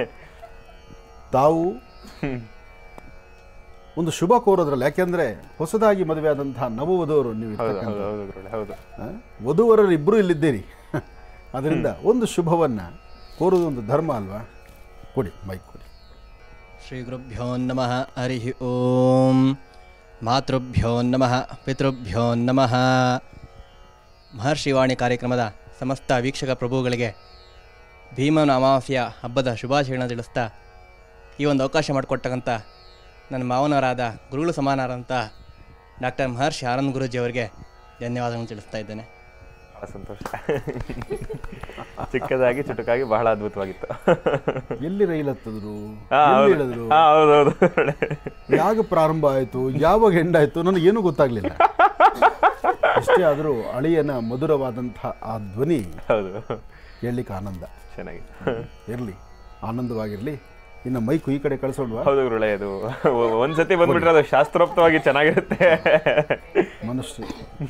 ತಾವು ಒಂದು ಶುಭ ಕೋರೋದ್ರಲ್ಲ ಯಾಕೆಂದ್ರೆ ಹೊಸದಾಗಿ ಮದುವೆ ಆದಂತಹ ನವವಧುವರು ನೀವು ಹೌದು ಇರ್ತಕ್ಕಂಥ ಹೌದು ಹೌದು ಗುರುಗಳೇ ಹೌದು ಆ, ವಧುವರರು ಇಬ್ಬರು ಇಲ್ಲಿದ್ದೀರಿ ಅದರಿಂದ ಒಂದು ಶುಭವನ್ನ ಕೋರೋದು ಒಂದು ಧರ್ಮ ಅಲ್ವಾ ಕೊಡಿ ಮೈಕ್ ಕೊಡಿ ಶ್ರೀಗುರುಭ್ಯೋ ನಮಃ ಹರಿ ಓಂ ಮಾತೃಭ್ಯೋ ನಮಃ ಪಿತೃಭ್ಯೋ ನಮಃ ಮಹರ್ಷಿವಾಣಿ ಕಾರ್ಯಕ್ರಮದ ಸಮಸ್ತ ವೀಕ್ಷಕ ಪ್ರಭುಗಳಿಗೆ ಭೀಮನ ಅಮಾವಾಸ್ಯ ಹಬ್ಬದ ಶುಭಾಶಯಗಳನ್ನ ತಿಳಿಸ್ತಾ ಈ ಒಂದು ಅವಕಾಶ ಮಾಡಿಕೊಟ್ಟಕ್ಕಂಥ ನನ್ನ ಮಾವನವರಾದ ಗುರುಗಳು ಸಮಾನರಾದಂಥ ಡಾಕ್ಟರ್ ಮಹರ್ಷಿ ಆನಂದ್ ಗುರೂಜಿ ಅವರಿಗೆ ಧನ್ಯವಾದಗಳನ್ನು ತಿಳಿಸ್ತಾ ಇದ್ದೇನೆ ಬಹಳ ಸಂತೋಷ ಚಿಕ್ಕದಾಗಿ ಚುಟುಕಾಗಿ ಬಹಳ ಅದ್ಭುತವಾಗಿತ್ತು ಎಲ್ಲಿ ರೈಲ್ ಹತ್ತಿದ್ರು ಹಾ, ಎಲ್ಲಿ ಹೌದು. ಇಳಿದ್ರು ಹಾ, ಹೌದು ಹೌದು ಯಾವಾಗ ಪ್ರಾರಂಭ ಆಯಿತು ಯಾವಾಗ ಎಂಡ್ ಆಯಿತು ನನಗೇನು ಗೊತ್ತಾಗಲಿಲ್ಲ ಎಷ್ಟೇ ಆದರೂ ಅಳಿಯನ ಮಧುರವಾದಂತಹ ಆ ಧ್ವನಿ ಹೌದು ಹೇಳಲಿಕ್ಕೆ ಆನಂದ ಚೆನ್ನಾಗಿ ಇರಲಿ ಆನಂದವಾಗಿರಲಿ ಇನ್ನು ಮೈಕು ಈ ಕಡೆ ಕಳಿಸೋಲ್ವಾ ಹೌದು ಗುರುಳೆ ಅದು ಒ- ಒಂದ್ಸತಿ ಬಂದ್ಬಿಟ್ರೆ ಅದು ಶಾಸ್ತ್ರೋಕ್ತವಾಗಿ ಚೆನ್ನಾಗಿರುತ್ತೆ ಮನುಷ್ಯ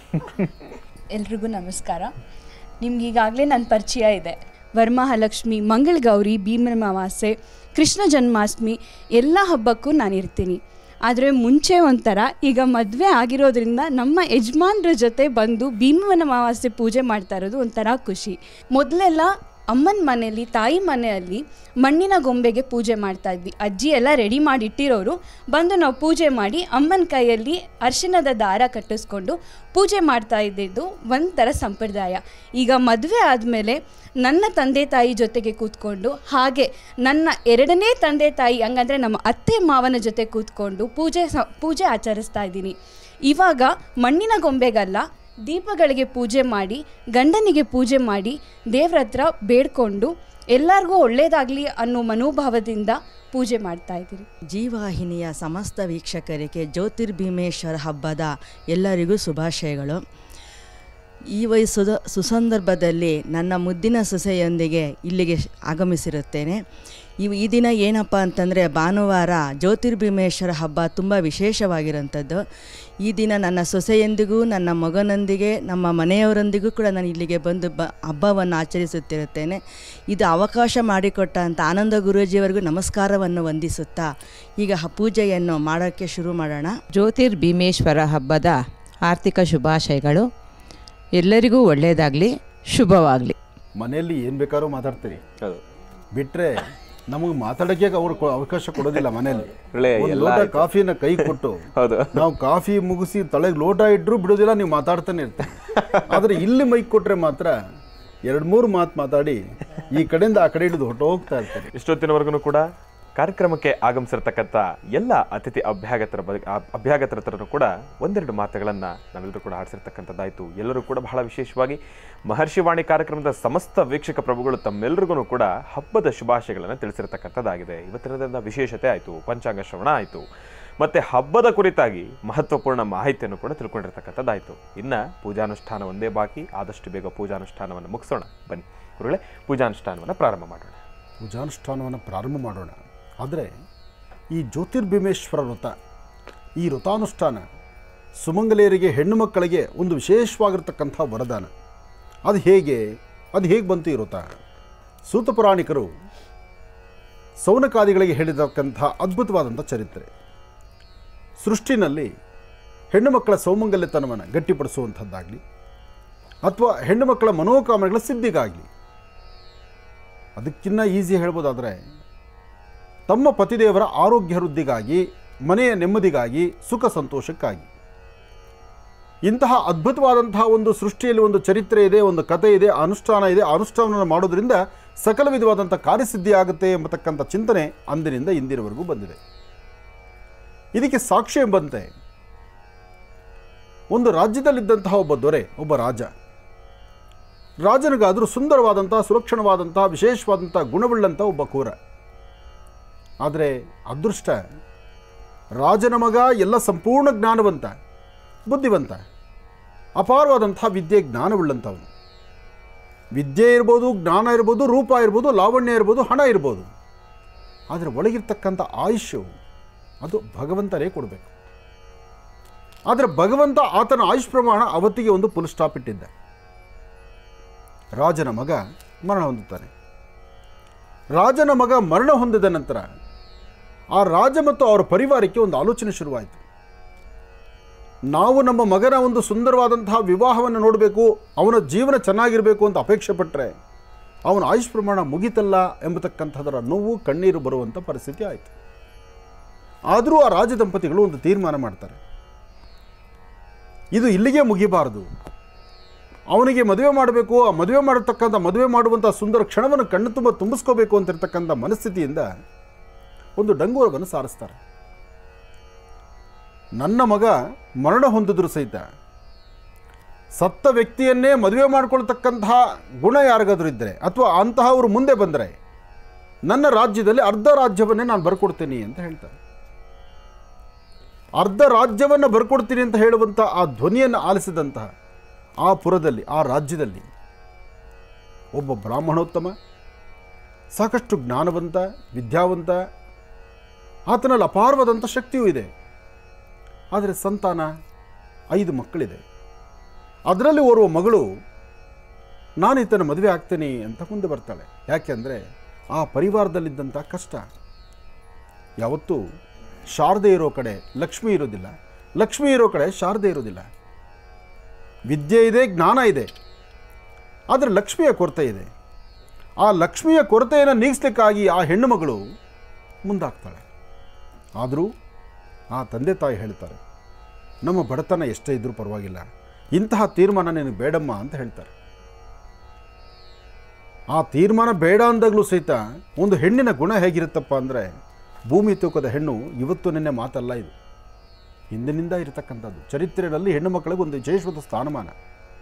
ಎಲ್ರಿಗೂ ನಮಸ್ಕಾರ ನಿಮ್ಗೆ ಈಗಾಗಲೇ ನನ್ನ ಪರಿಚಯ ಇದೆ ವರಮಹಾಲಕ್ಷ್ಮಿ ಮಂಗಳಗೌರಿ ಭೀಮನ ಅಮಾವಾಸ್ಯೆ ಕೃಷ್ಣ ಜನ್ಮಾಷ್ಟಮಿ ಎಲ್ಲ ಹಬ್ಬಕ್ಕೂ ನಾನು ಇರ್ತೀನಿ ಆದರೆ ಮುಂಚೆ ಒಂಥರ ಈಗ ಮದುವೆ ಆಗಿರೋದ್ರಿಂದ ನಮ್ಮ ಯಜಮಾನ್ರ ಜೊತೆ ಬಂದು ಭೀಮನ ಅಮಾವಾಸ್ಯೆ ಪೂಜೆ ಮಾಡ್ತಾ ಇರೋದು ಒಂಥರ ಖುಷಿ ಮೊದಲೆಲ್ಲ ಅಮ್ಮನ ಮನೆಯಲ್ಲಿ ತಾಯಿ ಮನೆಯಲ್ಲಿ ಮಣ್ಣಿನ ಗೊಂಬೆಗೆ ಪೂಜೆ ಮಾಡ್ತಾ ಇದ್ವಿ ಅಜ್ಜಿ ಎಲ್ಲ ರೆಡಿ ಮಾಡಿ ಇಟ್ಟಿರೋರು ಬಂದು ನಾವು ಪೂಜೆ ಮಾಡಿ ಅಮ್ಮನ ಕೈಯಲ್ಲಿ ಅರಿಶಿಣದ ದಾರ ಕಟ್ಟಿಸ್ಕೊಂಡು ಪೂಜೆ ಮಾಡ್ತಾ ಇದ್ದಿದ್ದು ಒಂಥರ ಸಂಪ್ರದಾಯ ಈಗ ಮದುವೆ ಆದಮೇಲೆ ನನ್ನ ತಂದೆ ತಾಯಿ ಜೊತೆಗೆ ಕೂತ್ಕೊಂಡು ಹಾಗೆ ನನ್ನ ಎರಡನೇ ತಂದೆ ತಾಯಿ ಹಂಗಂದರೆ ನಮ್ಮ ಅತ್ತೆ ಮಾವನ ಜೊತೆ ಕೂತ್ಕೊಂಡು ಪೂಜೆ ಸ ಪೂಜೆ ಆಚರಿಸ್ತಾ ಇದ್ದೀನಿ ಇವಾಗ ಮಣ್ಣಿನ ಗೊಂಬೆಗಲ್ಲ ದೀಪಗಳಿಗೆ ಪೂಜೆ ಮಾಡಿ ಗಂಡನಿಗೆ ಪೂಜೆ ಮಾಡಿ ದೇವ್ರ ಹತ್ರ ಬೇಡ್ಕೊಂಡು ಎಲ್ಲರಿಗೂ ಒಳ್ಳೇದಾಗಲಿ ಅನ್ನೋ ಮನೋಭಾವದಿಂದ ಪೂಜೆ ಮಾಡ್ತಾ ಇದ್ದೀರಿ ಜೀವಾಹಿನಿಯ ಸಮಸ್ತ ವೀಕ್ಷಕರಿಗೆ ಜ್ಯೋತಿರ್ಭೀಮೇಶ್ವರ ಹಬ್ಬದ ಎಲ್ಲರಿಗೂ ಶುಭಾಶಯಗಳು ಈ ವಯಸ್ಸದ ಸುಸಂದರ್ಭದಲ್ಲಿ ನನ್ನ ಮುದ್ದಿನ ಸೊಸೆಯೊಂದಿಗೆ ಇಲ್ಲಿಗೆ ಶ್- ಆಗಮಿಸಿರುತ್ತೇನೆ ಇವು ಈ ದಿನ ಏನಪ್ಪ ಅಂತಂದರೆ ಭಾನುವಾರ ಜ್ಯೋತಿರ್ಭೀಮೇಶ್ವರ ಹಬ್ಬ ತುಂಬ ವಿಶೇಷವಾಗಿರೋಂಥದ್ದು ಈ ದಿನ ನನ್ನ ಸೊಸೆಯೊಂದಿಗೂ ನನ್ನ ಮಗನೊಂದಿಗೆ ನಮ್ಮ ಮನೆಯವರೊಂದಿಗೂ ಕೂಡ ನಾನು ಇಲ್ಲಿಗೆ ಬಂದು ಬ ಹಬ್ಬವನ್ನು ಆಚರಿಸುತ್ತಿರುತ್ತೇನೆ ಇದು ಅವಕಾಶ ಮಾಡಿಕೊಟ್ಟ ಅಂತ ಆನಂದ ಗುರೂಜಿಯವರಿಗೂ ನಮಸ್ಕಾರವನ್ನು ವಂದಿಸುತ್ತಾ ಈಗ ಹ- ಪೂಜೆಯನ್ನು ಮಾಡೋಕ್ಕೆ ಶುರು ಮಾಡೋಣ ಜ್ಯೋತಿರ್ಭೀಮೇಶ್ವರ ಹಬ್ಬದ ಆರ್ಥಿಕ ಶುಭಾಶಯಗಳು ಎಲ್ಲರಿಗೂ ಒಳ್ಳೆಯದಾಗಲಿ ಶುಭವಾಗಲಿ ಮನೆಯಲ್ಲಿ ಏನು ಬೇಕಾದ್ರೂ ಮಾತಾಡ್ತೀರಿ ಹೌದು ಬಿಟ್ರೆ ನಮಗೆ ಮಾತಾಡೋಕ್ಕೆ ಅವ್ರು ಕೊ- ಅವಕಾಶ ಕೊಡೋದಿಲ್ಲ ಮನೆಯಲ್ಲಿ ಒಳ್ಳೆ ಒಂದು ಎಲ್ಲ ಲೋಟ ಆಯ್ತು. ಕಾಫಿನ ಕೈ ಕೊಟ್ಟು ಹೌದು ನಾವು ಕಾಫಿ ಮುಗಿಸಿ ತಲೆಗೆ ಲೋಟ ಇಟ್ಟರು ಬಿಡೋದಿಲ್ಲ ನೀವು ಮಾತಾಡ್ತಾನೆ ಇರ್ತೀರಿ ಆದರೆ ಇಲ್ಲಿ ಮೈಕ್ ಕೊಟ್ರೆ ಮಾತ್ರ ಎರಡು ಮೂರು ಮಾತು ಮಾತಾಡಿ ಈ ಕಡೆಯಿಂದ ಆ ಕಡೆ ಹಿಡಿದು ಹೊಟ್ಟೋಗ್ತಾ ಇರ್ತಾರೆ ಇಷ್ಟೊತ್ತಿನವರೆಗೂ ಕೂಡ ಕಾರ್ಯಕ್ರಮಕ್ಕೆ ಆಗಮಿಸಿರ್ತಕ್ಕಂಥ ಎಲ್ಲ ಅತಿಥಿ ಅಭ್ಯಾಗತರ ಬ ಆ- ಅಭ್ಯಾಗತರ ಹತ್ರನೂ ಕೂಡ ಒಂದೆರಡು ಮಾತುಗಳನ್ನು ನಾವೆಲ್ಲರೂ ಕೂಡ ಆಡಿಸಿರ್ತಕ್ಕಂಥದ್ದಾಯಿತು ಎಲ್ಲರೂ ಕೂಡ ಬಹಳ ವಿಶೇಷವಾಗಿ ಮಹರ್ಷಿವಾಣಿ ಕಾರ್ಯಕ್ರಮದ ಸಮಸ್ತ ವೀಕ್ಷಕ ಪ್ರಭುಗಳು ತಮ್ಮೆಲ್ಲರಿಗೂ ಕೂಡ ಹಬ್ಬದ ಶುಭಾಶಯಗಳನ್ನು ತಿಳಿಸಿರ್ತಕ್ಕಂಥದ್ದಾಗಿದೆ ಇವತ್ತಿನ ದಿನದ ವಿಶೇಷತೆ ಆಯಿತು ಪಂಚಾಂಗ ಶ್ರವಣ ಆಯಿತು ಮತ್ತೆ ಹಬ್ಬದ ಕುರಿತಾಗಿ ಮಹತ್ವಪೂರ್ಣ ಮಾಹಿತಿಯನ್ನು ಕೂಡ ತಿಳ್ಕೊಂಡಿರ್ತಕ್ಕಂಥದ್ದಾಯಿತು ಇನ್ನು ಪೂಜಾನುಷ್ಠಾನ ಒಂದೇ ಬಾಕಿ ಆದಷ್ಟು ಬೇಗ ಪೂಜಾನುಷ್ಠಾನವನ್ನು ಮುಗಿಸೋಣ ಬನ್ನಿ ಗುರುಗಳೇ ಪೂಜಾನುಷ್ಠಾನವನ್ನು ಪ್ರಾರಂಭ ಮಾಡೋಣ ಪೂಜಾನುಷ್ಠಾನವನ್ನು ಪ್ರಾರಂಭ ಮಾಡೋಣ ಆದರೆ ಈ ಜ್ಯೋತಿರ್ಭೀಮೇಶ್ವರ ವ್ರತ ಈ ವ್ರತಾನುಷ್ಠಾನ ಸುಮಂಗಲೆಯರಿಗೆ ಹೆಣ್ಣು ಮಕ್ಕಳಿಗೆ ಒಂದು ವಿಶೇಷವಾಗಿರ್ತಕ್ಕಂಥ ವರದಾನ ಅದು ಹೇಗೆ ಅದು ಹೇಗೆ ಬಂತು ಈ ವ್ರತ ಸೂತ ಪುರಾಣಿಕರು ಸೌನಕಾದಿಗಳಿಗೆ ಹೇಳಿರ್ತಕ್ಕಂಥ ಅದ್ಭುತವಾದಂಥ ಚರಿತ್ರೆ ಸೃಷ್ಟಿನಲ್ಲಿ ಹೆಣ್ಣು ಮಕ್ಕಳ ಸೌಮಂಗಲ್ಯತನವನ್ನು ಗಟ್ಟಿಪಡಿಸುವಂಥದ್ದಾಗಲಿ ಅಥವಾ ಹೆಣ್ಣು ಮಕ್ಕಳ ಮನೋಕಾಮನೆಗಳ ಸಿದ್ಧಿಗಾಗಲಿ ಅದಕ್ಕಿಂತ ಈಸಿ ಹೇಳ್ಬೋದಾದರೆ ತಮ್ಮ ಪತಿದೇವರ ಆರೋಗ್ಯ ವೃದ್ಧಿಗಾಗಿ ಮನೆಯ ನೆಮ್ಮದಿಗಾಗಿ ಸುಖ ಸಂತೋಷಕ್ಕಾಗಿ ಇಂತಹ ಅದ್ಭುತವಾದಂತಹ ಒಂದು ಸೃಷ್ಟಿಯಲ್ಲಿ ಒಂದು ಚರಿತ್ರೆ ಇದೆ ಒಂದು ಕಥೆ ಇದೆ ಅನುಷ್ಠಾನ ಇದೆ ಆ ಅನುಷ್ಠಾನವನ್ನು ಮಾಡೋದ್ರಿಂದ ಸಕಲ ವಿಧವಾದಂಥ ಕಾರ್ಯಸಿದ್ಧಿ ಆಗುತ್ತೆ ಎಂಬತಕ್ಕಂಥ ಚಿಂತನೆ ಅಂದಿನಿಂದ ಇಂದಿನವರೆಗೂ ಬಂದಿದೆ ಇದಕ್ಕೆ ಸಾಕ್ಷಿ ಎಂಬಂತೆ ಒಂದು ರಾಜ್ಯದಲ್ಲಿದ್ದಂತಹ ಒಬ್ಬ ದೊರೆ ಒಬ್ಬ ರಾಜ ರಾಜನಿಗಾದರೂ ಸುಂದರವಾದಂಥ ಸುಲಕ್ಷಣವಾದಂಥ ವಿಶೇಷವಾದಂಥ ಗುಣವುಳ್ಳಂಥ ಒಬ್ಬ ಕೂರ ಆದರೆ ಅದೃಷ್ಟ ರಾಜನ ಮಗ ಎಲ್ಲ ಸಂಪೂರ್ಣ ಜ್ಞಾನವಂತ ಬುದ್ಧಿವಂತ ಅಪಾರವಾದಂಥ ವಿದ್ಯೆ ಜ್ಞಾನವುಳ್ಳಂಥವನು ವಿದ್ಯೆ ಇರ್ಬೋದು ಜ್ಞಾನ ಇರ್ಬೋದು ರೂಪ ಇರ್ಬೋದು ಲಾವಣ್ಯ ಇರ್ಬೋದು ಹಣ ಇರ್ಬೋದು ಆದರೆ ಒಳಗಿರ್ತಕ್ಕಂಥ ಆಯುಷ್ಯು ಅದು ಭಗವಂತನೇ ಕೊಡಬೇಕು ಆದರೆ ಭಗವಂತ ಆತನ ಆಯುಷ್ ಪ್ರಮಾಣ ಅವತ್ತಿಗೆ ಒಂದು ಫುಲ್ ಸ್ಟಾಪ್ ಇಟ್ಟಿದ್ದ ರಾಜನ ಮಗ ಮರಣ ಹೊಂದುತ್ತಾನೆ ರಾಜನ ಮಗ ಮರಣ ಹೊಂದಿದ ನಂತರ ಆ ರಾಜ ಮತ್ತು ಅವರ ಪರಿವಾರಕ್ಕೆ ಒಂದು ಆಲೋಚನೆ ಶುರುವಾಯಿತು ನಾವು ನಮ್ಮ ಮಗನ ಒಂದು ಸುಂದರವಾದಂತಹ ವಿವಾಹವನ್ನು ನೋಡಬೇಕು ಅವನ ಜೀವನ ಚೆನ್ನಾಗಿರಬೇಕು ಅಂತ ಅಪೇಕ್ಷೆ ಪಟ್ಟರೆ ಅವನ ಆಯುಷ್ ಪ್ರಮಾಣ ಮುಗಿತಲ್ಲ ಎಂಬತಕ್ಕಂಥದರ ನೋವು ಕಣ್ಣೀರು ಬರುವಂಥ ಪರಿಸ್ಥಿತಿ ಆಯಿತು ಆದರೂ ಆ ರಾಜ ದಂಪತಿಗಳು ಒಂದು ತೀರ್ಮಾನ ಮಾಡ್ತಾರೆ ಇದು ಇಲ್ಲಿಗೆ ಮುಗಿಬಾರದು ಅವನಿಗೆ ಮದುವೆ ಮಾಡಬೇಕು ಆ ಮದುವೆ ಮಾಡತಕ್ಕಂಥ ಮದುವೆ ಮಾಡುವಂಥ ಸುಂದರ ಕ್ಷಣವನ್ನು ಕಣ್ಣು ತುಂಬ ತುಂಬಿಸ್ಕೋಬೇಕು ಅಂತಿರ್ತಕ್ಕಂಥ ಮನಸ್ಥಿತಿಯಿಂದ ಒಂದು ಡಂಗೂರವನ್ನು ಸಾರಿಸ್ತಾರೆ ನನ್ನ ಮಗ ಮರಣ ಹೊಂದಿದ್ರು ಸಹಿತ ಸತ್ತ ವ್ಯಕ್ತಿಯನ್ನೇ ಮದುವೆ ಮಾಡ್ಕೊಳ್ತಕ್ಕಂತಹ ಗುಣ ಯಾರಿಗಾದ್ರೂ ಇದ್ದರೆ ಅಥವಾ ಅಂತಹವರು ಮುಂದೆ ಬಂದರೆ ನನ್ನ ರಾಜ್ಯದಲ್ಲಿ ಅರ್ಧ ರಾಜ್ಯವನ್ನೇ ನಾನು ಬರ್ಕೊಡ್ತೀನಿ ಅಂತ ಹೇಳ್ತಾರೆ ಅರ್ಧ ರಾಜ್ಯವನ್ನು ಬರ್ಕೊಡ್ತೀನಿ ಅಂತ ಹೇಳುವಂಥ ಆ ಧ್ವನಿಯನ್ನು ಆಲಿಸಿದಂತಹ ಆ ಪುರದಲ್ಲಿ ಆ ರಾಜ್ಯದಲ್ಲಿ ಒಬ್ಬ ಬ್ರಾಹ್ಮಣೋತ್ತಮ ಸಾಕಷ್ಟು ಜ್ಞಾನವಂತ ವಿದ್ಯಾವಂತ ಆತನಲ್ಲಿ ಅಪಾರವಾದಂಥ ಶಕ್ತಿಯೂ ಇದೆ ಆದರೆ ಸಂತಾನ ಐದು ಮಕ್ಕಳಿದೆ ಅದರಲ್ಲಿ ಓರ್ವ ಮಗಳು ನಾನು ಈತನ ಮದುವೆ ಆಗ್ತೀನಿ ಅಂತ ಮುಂದೆ ಬರ್ತಾಳೆ ಯಾಕೆಂದರೆ ಆ ಪರಿವಾರದಲ್ಲಿದ್ದಂಥ ಕಷ್ಟ ಯಾವತ್ತೂ ಶಾರದೆ ಇರೋ ಕಡೆ ಲಕ್ಷ್ಮಿ ಇರೋದಿಲ್ಲ ಲಕ್ಷ್ಮಿ ಇರೋ ಕಡೆ ಶಾರದೆ ಇರೋದಿಲ್ಲ ವಿದ್ಯೆ ಇದೆ ಜ್ಞಾನ ಇದೆ ಆದರೆ ಲಕ್ಷ್ಮಿಯ ಕೊರತೆ ಇದೆ ಆ ಲಕ್ಷ್ಮಿಯ ಕೊರತೆಯನ್ನು ನೀಗಿಸ್ಲಿಕ್ಕಾಗಿ ಆ ಹೆಣ್ಣು ಮಗಳು ಮುಂದಾಗ್ತಾಳೆ ಆದರೂ ಆ ತಂದೆ ತಾಯಿ ಹೇಳ್ತಾರೆ ನಮ್ಮ ಬಡತನ ಎಷ್ಟೇ ಇದ್ರೂ ಪರವಾಗಿಲ್ಲ ಇಂತಹ ತೀರ್ಮಾನ ನಿನಗೆ ಬೇಡಮ್ಮ ಅಂತ ಹೇಳ್ತಾರೆ ಆ ತೀರ್ಮಾನ ಬೇಡ ಅಂದಾಗಲೂ ಸಹಿತ ಒಂದು ಹೆಣ್ಣಿನ ಗುಣ ಹೇಗಿರುತ್ತಪ್ಪ ಅಂದರೆ ಭೂಮಿ ತೂಕದ ಹೆಣ್ಣು ಇವತ್ತು ನಿನ್ನೆ ಮಾತಲ್ಲ ಇದು ಹಿಂದಿನಿಂದ ಇರತಕ್ಕಂಥದ್ದು ಚರಿತ್ರೆಯಲ್ಲಿ ಹೆಣ್ಣು ಮಕ್ಕಳಿಗೆ ಒಂದು ವಿಶೇಷವಾದ ಸ್ಥಾನಮಾನ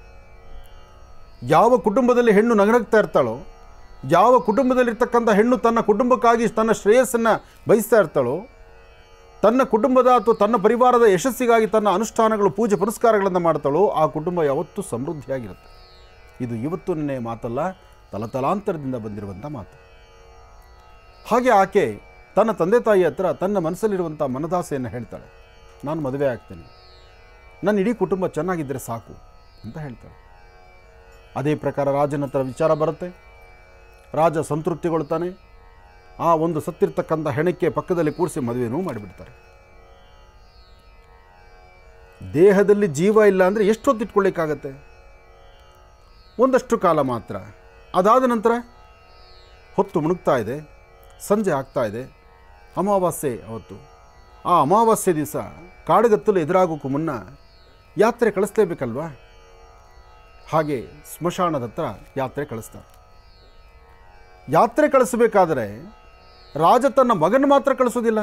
ಯಾವ ಕುಟುಂಬದಲ್ಲಿ ಹೆಣ್ಣು ನಗನಗ್ತಾ ಇರ್ತಾಳೋ ಯಾವ ಕುಟುಂಬದಲ್ಲಿರ್ತಕ್ಕಂಥ ಹೆಣ್ಣು ತನ್ನ ಕುಟುಂಬಕ್ಕಾಗಿ ತನ್ನ ಶ್ರೇಯಸ್ಸನ್ನು ಬಯಸ್ತಾ ಇರ್ತಾಳೋ ತನ್ನ ಕುಟುಂಬದ ಅಥವಾ ತನ್ನ ಪರಿವಾರದ ಯಶಸ್ಸಿಗಾಗಿ ತನ್ನ ಅನುಷ್ಠಾನಗಳು ಪೂಜೆ ಪುರಸ್ಕಾರಗಳನ್ನು ಮಾಡ್ತಾಳೋ ಆ ಕುಟುಂಬ ಯಾವತ್ತೂ ಸಮೃದ್ಧಿಯಾಗಿರುತ್ತೆ ಇದು ಇವತ್ತು ನಿನ್ನೆ ಮಾತಲ್ಲ ತಲತಲಾಂತರದಿಂದ ಬಂದಿರುವಂಥ ಮಾತು ಹಾಗೆ ಆಕೆ ತನ್ನ ತಂದೆ ತಾಯಿ ಹತ್ರ ತನ್ನ ಮನಸ್ಸಲ್ಲಿರುವಂಥ ಮನದಾಸೆಯನ್ನು ಹೇಳ್ತಾಳೆ ನಾನು ಮದುವೆ ಆಗ್ತೇನೆ ನನ್ನ ಇಡೀ ಕುಟುಂಬ ಚೆನ್ನಾಗಿದ್ದರೆ ಸಾಕು ಅಂತ ಹೇಳ್ತಾಳೆ ಅದೇ ಪ್ರಕಾರ ರಾಜನ ಹತ್ರ ವಿಚಾರ ಬರುತ್ತೆ ರಾಜ ಸಂತೃಪ್ತಿಗೊಳ್ತಾನೆ ಆ ಒಂದು ಸತ್ತಿರ್ತಕ್ಕಂಥ ಹೆಣಕ್ಕೆ ಪಕ್ಕದಲ್ಲಿ ಕೂರಿಸಿ ಮದುವೆನೂ ಮಾಡಿಬಿಡ್ತಾರೆ ದೇಹದಲ್ಲಿ ಜೀವ ಇಲ್ಲ ಅಂದರೆ ಎಷ್ಟೊತ್ತು ಇಟ್ಕೊಳ್ಳಿಕ್ಕಾಗತ್ತೆ ಒಂದಷ್ಟು ಕಾಲ ಮಾತ್ರ ಅದಾದ ನಂತರ ಹೊತ್ತು ಮುಣುಗ್ತಾ ಇದೆ ಸಂಜೆ ಆಗ್ತಾ ಇದೆ ಅಮಾವಾಸ್ಯೆ ಅವತ್ತು ಆ ಅಮಾವಾಸ್ಯೆ ದಿವಸ ಕಾಡುಗತ್ತಲು ಎದುರಾಗೋಕ್ಕೂ ಮುನ್ನ ಯಾತ್ರೆ ಕಳಿಸ್ಲೇಬೇಕಲ್ವಾ ಹಾಗೆ ಸ್ಮಶಾನದ ಹತ್ರ ಯಾತ್ರೆ ಕಳಿಸ್ತಾರೆ ಯಾತ್ರೆ ಕಳಿಸಬೇಕಾದರೆ ರಾಜ ತನ್ನ ಮಗನ ಮಾತ್ರ ಕಳಿಸೋದಿಲ್ಲ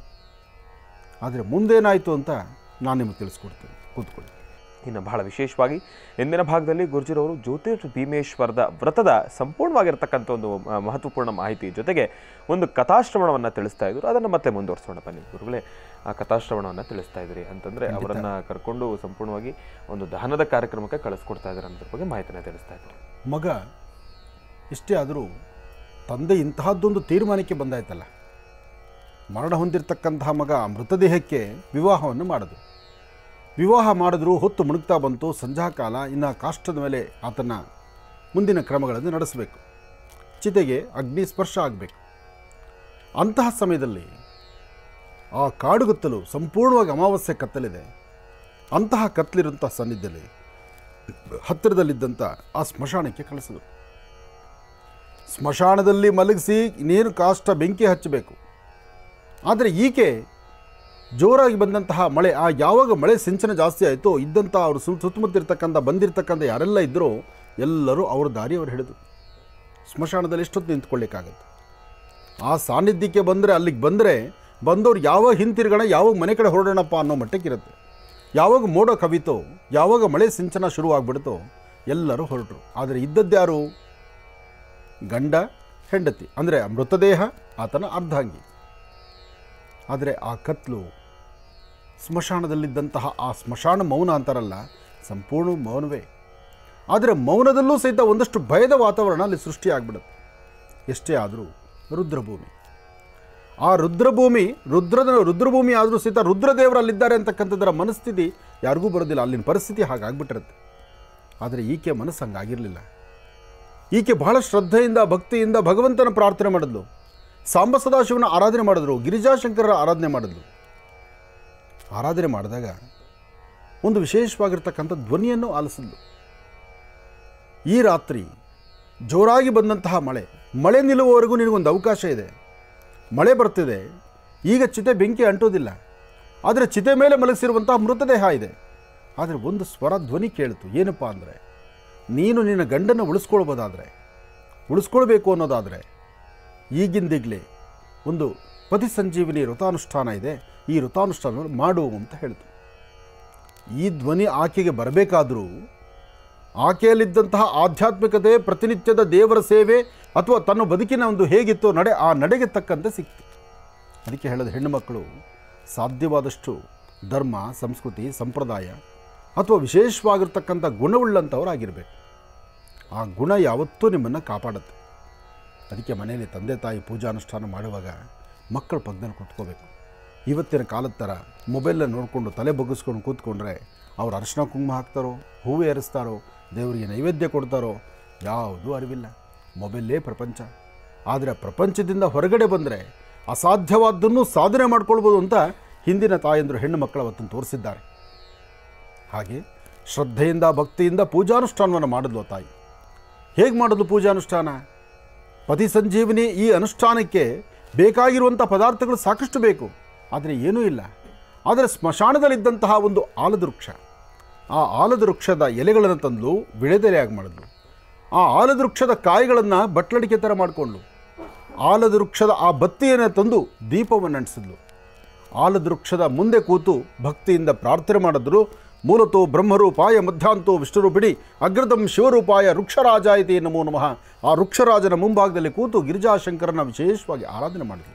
ಆದರೆ ಮುಂದೇನಾಯಿತು ಅಂತ ನಾನು ನಿಮಗೆ ತಿಳಿಸ್ಕೊಡ್ತೇನೆ ಕೂತ್ಕೊಳ್ಳಿ ಇನ್ನು ಬಹಳ ವಿಶೇಷವಾಗಿ ಇಂದಿನ ಭಾಗದಲ್ಲಿ ಗುರುಜಿರವರು ಜ್ಯೋತಿಷ್ ಭೀಮೇಶ್ವರದ ವ್ರತದ ಸಂಪೂರ್ಣವಾಗಿರ್ತಕ್ಕಂಥ ಒಂದು ಆ, ಮಹತ್ವಪೂರ್ಣ ಮಾಹಿತಿ ಜೊತೆಗೆ ಒಂದು ಕಥಾಶ್ರವಣವನ್ನು ತಿಳಿಸ್ತಾ ಇದ್ರು ಅದನ್ನು ಮತ್ತೆ ಮುಂದುವರಿಸೋಣ ಬನ್ನಿ ಗುರುಗಳೇ ಆ ಕಥಾಶ್ರವಣವನ್ನು ತಿಳಿಸ್ತಾ ಇದ್ರಿ ಅಂತಂದ್ರೆ ಅವರನ್ನ ಕರ್ಕೊಂಡು ಸಂಪೂರ್ಣವಾಗಿ ಒಂದು ದಹನದ ಕಾರ್ಯಕ್ರಮಕ್ಕೆ ಕಳಿಸ್ಕೊಡ್ತಾ ಇದ್ದಾರೆ ಅನ್ನೋದ್ರ ಬಗ್ಗೆ ಮಾಹಿತಿನ ತಿಳಿಸ್ತಾ ಇದ್ರು ಮಗ ಎಷ್ಟೇ ಆದರೂ ತಂದೆ ಇಂತಹದ್ದೊಂದು ತೀರ್ಮಾನಕ್ಕೆ ಬಂದಾಯ್ತಲ್ಲ ಮರಣ ಹೊಂದಿರತಕ್ಕಂತಹ ಮಗ ಮೃತದೇಹಕ್ಕೆ ವಿವಾಹವನ್ನು ಮಾಡೋದು ವಿವಾಹ ಮಾಡಿದ್ರು ಹೊತ್ತು ಮುಣುಗ್ತಾ ಬಂತು ಸಂಧ್ಯಾಕಾಲ ಇನ್ನು ಕಾಷ್ಟದ ಮೇಲೆ ಆತನ ಮುಂದಿನ ಕ್ರಮಗಳನ್ನು ನಡೆಸಬೇಕು ಚಿತೆಗೆ ಅಗ್ನಿ ಸ್ಪರ್ಶ ಆಗಬೇಕು ಅಂತಹ ಸಮಯದಲ್ಲಿ ಆ ಕಾಡುಗುತ್ತಲು ಸಂಪೂರ್ಣವಾಗಿ ಅಮಾವಾಸ್ಯೆ ಕತ್ತಲಿದೆ ಅಂತಹ ಕತ್ತಲಿರುವಂಥ ಸನ್ನಿಧಿಯಲ್ಲಿ ಹತ್ತಿರದಲ್ಲಿದ್ದಂಥ ಆ ಸ್ಮಶಾನಕ್ಕೆ ಕಳಿಸಿದರು ಸ್ಮಶಾನದಲ್ಲಿ ಮಲಗಿಸಿ ಇನ್ನೇನು ಕಾಷ್ಟ ಬೆಂಕಿ ಹಚ್ಚಬೇಕು ಆದರೆ ಈಕೆ ಜೋರಾಗಿ ಬಂದಂತಹ ಮಳೆ ಆ ಯಾವಾಗ ಮಳೆ ಸಿಂಚನ ಜಾಸ್ತಿ ಆಯಿತೋ ಇದ್ದಂಥ ಅವರು ಸುತ್ತ ಸುತ್ತಮುತ್ತ ಇರ್ತಕ್ಕಂಥ ಬಂದಿರತಕ್ಕಂಥ ಯಾರೆಲ್ಲ ಇದ್ದರೋ ಎಲ್ಲರೂ ಅವ್ರ ದಾರಿ ಅವರು ಹಿಡಿದ್ರು ಸ್ಮಶಾನದಲ್ಲಿ ಎಷ್ಟೊತ್ತು ನಿಂತ್ಕೊಳ್ಳಿಕ್ಕಾಗತ್ತೆ ಆ ಸಾನ್ನಿಧ್ಯಕ್ಕೆ ಬಂದರೆ ಅಲ್ಲಿಗೆ ಬಂದರೆ ಬಂದವ್ರು ಯಾವಾಗ ಹಿಂತಿರುಗೋಣ ಯಾವಾಗ ಮನೆ ಕಡೆ ಹೊರಡೋಣಪ್ಪ ಅನ್ನೋ ಮಟ್ಟಕ್ಕಿರುತ್ತೆ ಯಾವಾಗ ಮೋಡ ಕವಿತೋ ಯಾವಾಗ ಮಳೆ ಸಿಂಚನ ಶುರುವಾಗ್ಬಿಡ್ತೋ ಎಲ್ಲರೂ ಹೊರಟರು ಆದರೆ ಇದ್ದದ್ಯಾರು ಗಂಡ ಹೆಂಡತಿ ಅಂದರೆ ಮೃತದೇಹ ಆತನ ಅರ್ಧಾಂಗಿ ಆದರೆ ಆ ಕತ್ಲು ಸ್ಮಶಾನದಲ್ಲಿದ್ದಂತಹ ಆ ಸ್ಮಶಾನ ಮೌನ ಅಂತಾರಲ್ಲ ಸಂಪೂರ್ಣ ಮೌನವೇ ಆದರೆ ಮೌನದಲ್ಲೂ ಸಹಿತ ಒಂದಷ್ಟು ಭಯದ ವಾತಾವರಣ ಅಲ್ಲಿ ಸೃಷ್ಟಿಯಾಗ್ಬಿಡುತ್ತೆ ಎಷ್ಟೇ ಆದರೂ ರುದ್ರಭೂಮಿ ಆ ರುದ್ರಭೂಮಿ ರುದ್ರದ ರುದ್ರಭೂಮಿ ಆದರೂ ಸಹಿತ ರುದ್ರದೇವರಲ್ಲಿದ್ದಾರೆ ಅಂತಕ್ಕಂಥದ್ದರ ಮನಸ್ಥಿತಿ ಯಾರಿಗೂ ಬರೋದಿಲ್ಲ ಅಲ್ಲಿನ ಪರಿಸ್ಥಿತಿ ಹಾಗಾಗ್ಬಿಟ್ಟಿರುತ್ತೆ ಆದರೆ ಈಕೆ ಮನಸ್ಸು ಹಂಗಾಗಿರಲಿಲ್ಲ ಈಕೆ ಬಹಳ ಶ್ರದ್ಧೆಯಿಂದ ಭಕ್ತಿಯಿಂದ ಭಗವಂತನ ಪ್ರಾರ್ಥನೆ ಮಾಡಿದ್ಲು ಸಾಂಬ ಸದಾಶಿವನ ಆರಾಧನೆ ಮಾಡಿದ್ರು ಗಿರಿಜಾಶಂಕರರ ಆರಾಧನೆ ಮಾಡಿದ್ಲು ಆರಾಧನೆ ಮಾಡಿದಾಗ ಒಂದು ವಿಶೇಷವಾಗಿರ್ತಕ್ಕಂಥ ಧ್ವನಿಯನ್ನು ಆಲಿಸಿದ್ಲು ಈ ರಾತ್ರಿ ಜೋರಾಗಿ ಬಂದಂತಹ ಮಳೆ ಮಳೆ ನಿಲ್ಲುವವರೆಗೂ ನಿನಗೊಂದು ಅವಕಾಶ ಇದೆ ಮಳೆ ಬರ್ತಿದೆ ಈಗ ಚಿತೆ ಬೆಂಕಿ ಅಂಟೋದಿಲ್ಲ ಆದರೆ ಚಿತೆ ಮೇಲೆ ಮಲಗಿಸಿರುವಂತಹ ಮೃತದೇಹ ಇದೆ ಆದರೆ ಒಂದು ಸ್ವರ ಧ್ವನಿ ಕೇಳಿತು ಏನಪ್ಪ ಅಂದರೆ ನೀನು ನಿನ್ನ ಗಂಡನ್ನು ಉಳಿಸ್ಕೊಳ್ಬೋದಾದರೆ ಉಳಿಸ್ಕೊಳ್ಬೇಕು ಅನ್ನೋದಾದರೆ ಈಗಿಂದೀಗಲೇ ಒಂದು ಪತಿ ಸಂಜೀವಿನಿ ವ್ರತಾನುಷ್ಠಾನ ಇದೆ ಈ ವ್ರತಾನುಷ್ಠಾನವನ್ನು ಮಾಡು ಅಂತ ಹೇಳಿತು ಈ ಧ್ವನಿ ಆಕೆಗೆ ಬರಬೇಕಾದರೂ ಆಕೆಯಲ್ಲಿದ್ದಂತಹ ಆಧ್ಯಾತ್ಮಿಕತೆ ಪ್ರತಿನಿತ್ಯದ ದೇವರ ಸೇವೆ ಅಥವಾ ತನ್ನ ಬದುಕಿನ ಒಂದು ಹೇಗಿತ್ತು ನಡೆ ಆ ನಡೆಗೆ ತಕ್ಕಂತೆ ಸಿಕ್ತು ಅದಕ್ಕೆ ಹೇಳೋದು ಹೆಣ್ಣುಮಕ್ಕಳು ಸಾಧ್ಯವಾದಷ್ಟು ಧರ್ಮ ಸಂಸ್ಕೃತಿ ಸಂಪ್ರದಾಯ ಅಥವಾ ವಿಶೇಷವಾಗಿರ್ತಕ್ಕಂಥ ಗುಣವುಳ್ಳಂಥವರಾಗಿರಬೇಕು ಆ ಗುಣ ಯಾವತ್ತೂ ನಿಮ್ಮನ್ನು ಕಾಪಾಡುತ್ತೆ ಅದಕ್ಕೆ ಮನೆಯಲ್ಲಿ ತಂದೆ ತಾಯಿ ಪೂಜಾನುಷ್ಠಾನ ಮಾಡುವಾಗ ಮಕ್ಕಳು ಪಕ್ಕದಲ್ಲಿ ಕೂತ್ಕೋಬೇಕು ಇವತ್ತಿನ ಕಾಲದ ಥರ ಮೊಬೈಲನ್ನು ನೋಡಿಕೊಂಡು ತಲೆ ಬಗ್ಗಿಸ್ಕೊಂಡು ಕೂತ್ಕೊಂಡ್ರೆ ಅವ್ರು ಅರಿಶಿನ ಕುಂಕುಮ ಹಾಕ್ತಾರೋ ಹೂವು ಏರಿಸ್ತಾರೋ ದೇವರಿಗೆ ನೈವೇದ್ಯ ಕೊಡ್ತಾರೋ ಯಾವುದೂ ಅರಿವಿಲ್ಲ ಮೊಬೈಲೇ ಪ್ರಪಂಚ ಆದರೆ ಪ್ರಪಂಚದಿಂದ ಹೊರಗಡೆ ಬಂದರೆ ಅಸಾಧ್ಯವಾದ್ದನ್ನು ಸಾಧನೆ ಮಾಡ್ಕೊಳ್ಬೋದು ಅಂತ ಹಿಂದಿನ ತಾಯಂದರು ಹೆಣ್ಣು ಮಕ್ಕಳು ಅವತ್ತನ್ನು ತೋರಿಸಿದ್ದಾರೆ ಹಾಗೆ ಶ್ರದ್ಧೆಯಿಂದ ಭಕ್ತಿಯಿಂದ ಪೂಜಾನುಷ್ಠಾನವನ್ನು ಮಾಡಿದ್ಲು ಆ ತಾಯಿ ಹೇಗೆ ಮಾಡೋದು ಪೂಜಾನುಷ್ಠಾನ ಪತಿ ಸಂಜೀವಿನಿ ಈ ಅನುಷ್ಠಾನಕ್ಕೆ ಬೇಕಾಗಿರುವಂಥ ಪದಾರ್ಥಗಳು ಸಾಕಷ್ಟು ಬೇಕು ಆದರೆ ಏನೂ ಇಲ್ಲ ಆದರೆ ಸ್ಮಶಾನದಲ್ಲಿದ್ದಂತಹ ಒಂದು ಆಲದ ವೃಕ್ಷ ಆ ಆಲದ ವೃಕ್ಷದ ಎಲೆಗಳನ್ನು ತಂದು ವಿಳೆದೆಲೆಯಾಗಿ ಮಾಡಿದ್ಲು ಆ ಆಲದ ವೃಕ್ಷದ ಕಾಯಿಗಳನ್ನು ಬಟ್ಲಡಿಕೆ ಥರ ಮಾಡಿಕೊಂಡ್ಲು ಆಲದ ವೃಕ್ಷದ ಆ ಬತ್ತಿಯನ್ನು ತಂದು ದೀಪವನ್ನು ಅಂಟಿಸಿದ್ಲು ಆಲದ ವೃಕ್ಷದ ಮುಂದೆ ಕೂತು ಭಕ್ತಿಯಿಂದ ಪ್ರಾರ್ಥನೆ ಮಾಡಿದ್ರು ಮೂಲತೋ ಬ್ರಹ್ಮರೂಪಾಯ ಮಧ್ಯಾಂತೋ ವಿಷ್ಣುರೂಪಿಣಿ ಅಗ್ರದಂ ಶಿವರೂಪಾಯ ವೃಕ್ಷರಾಜಾಯಿತಿ ನಮೋ ನಮಃ ಆ ವೃಕ್ಷರಾಜನ ಮುಂಭಾಗದಲ್ಲಿ ಕೂತು ಗಿರಿಜಾಶಂಕರನ ವಿಶೇಷವಾಗಿ ಆರಾಧನೆ ಮಾಡಿದ್ಲು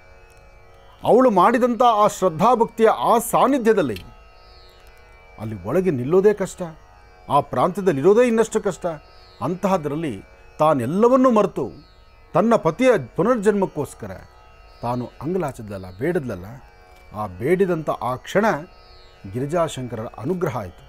ಅವಳು ಮಾಡಿದಂಥ ಆ ಶ್ರದ್ಧಾಭಕ್ತಿಯ ಆ ಸಾನ್ನಿಧ್ಯದಲ್ಲಿ ಅಲ್ಲಿ ಒಳಗೆ ನಿಲ್ಲೋದೇ ಕಷ್ಟ ಆ ಪ್ರಾಂತ್ಯದಲ್ಲಿರೋದೇ ಇನ್ನಷ್ಟು ಕಷ್ಟ ಅಂತಹದರಲ್ಲಿ ತಾನೆಲ್ಲವನ್ನೂ ಮರೆತು ತನ್ನ ಪತಿಯ ಪುನರ್ಜನ್ಮಕ್ಕೋಸ್ಕರ ತಾನು ಅಂಗಲಾಚದ್ಲಲ್ಲ ಬೇಡದ್ಲಲ್ಲ ಆ ಬೇಡಿದಂಥ ಆ ಕ್ಷಣ ಗಿರಿಜಾಶಂಕರರ ಅನುಗ್ರಹ ಆಯಿತು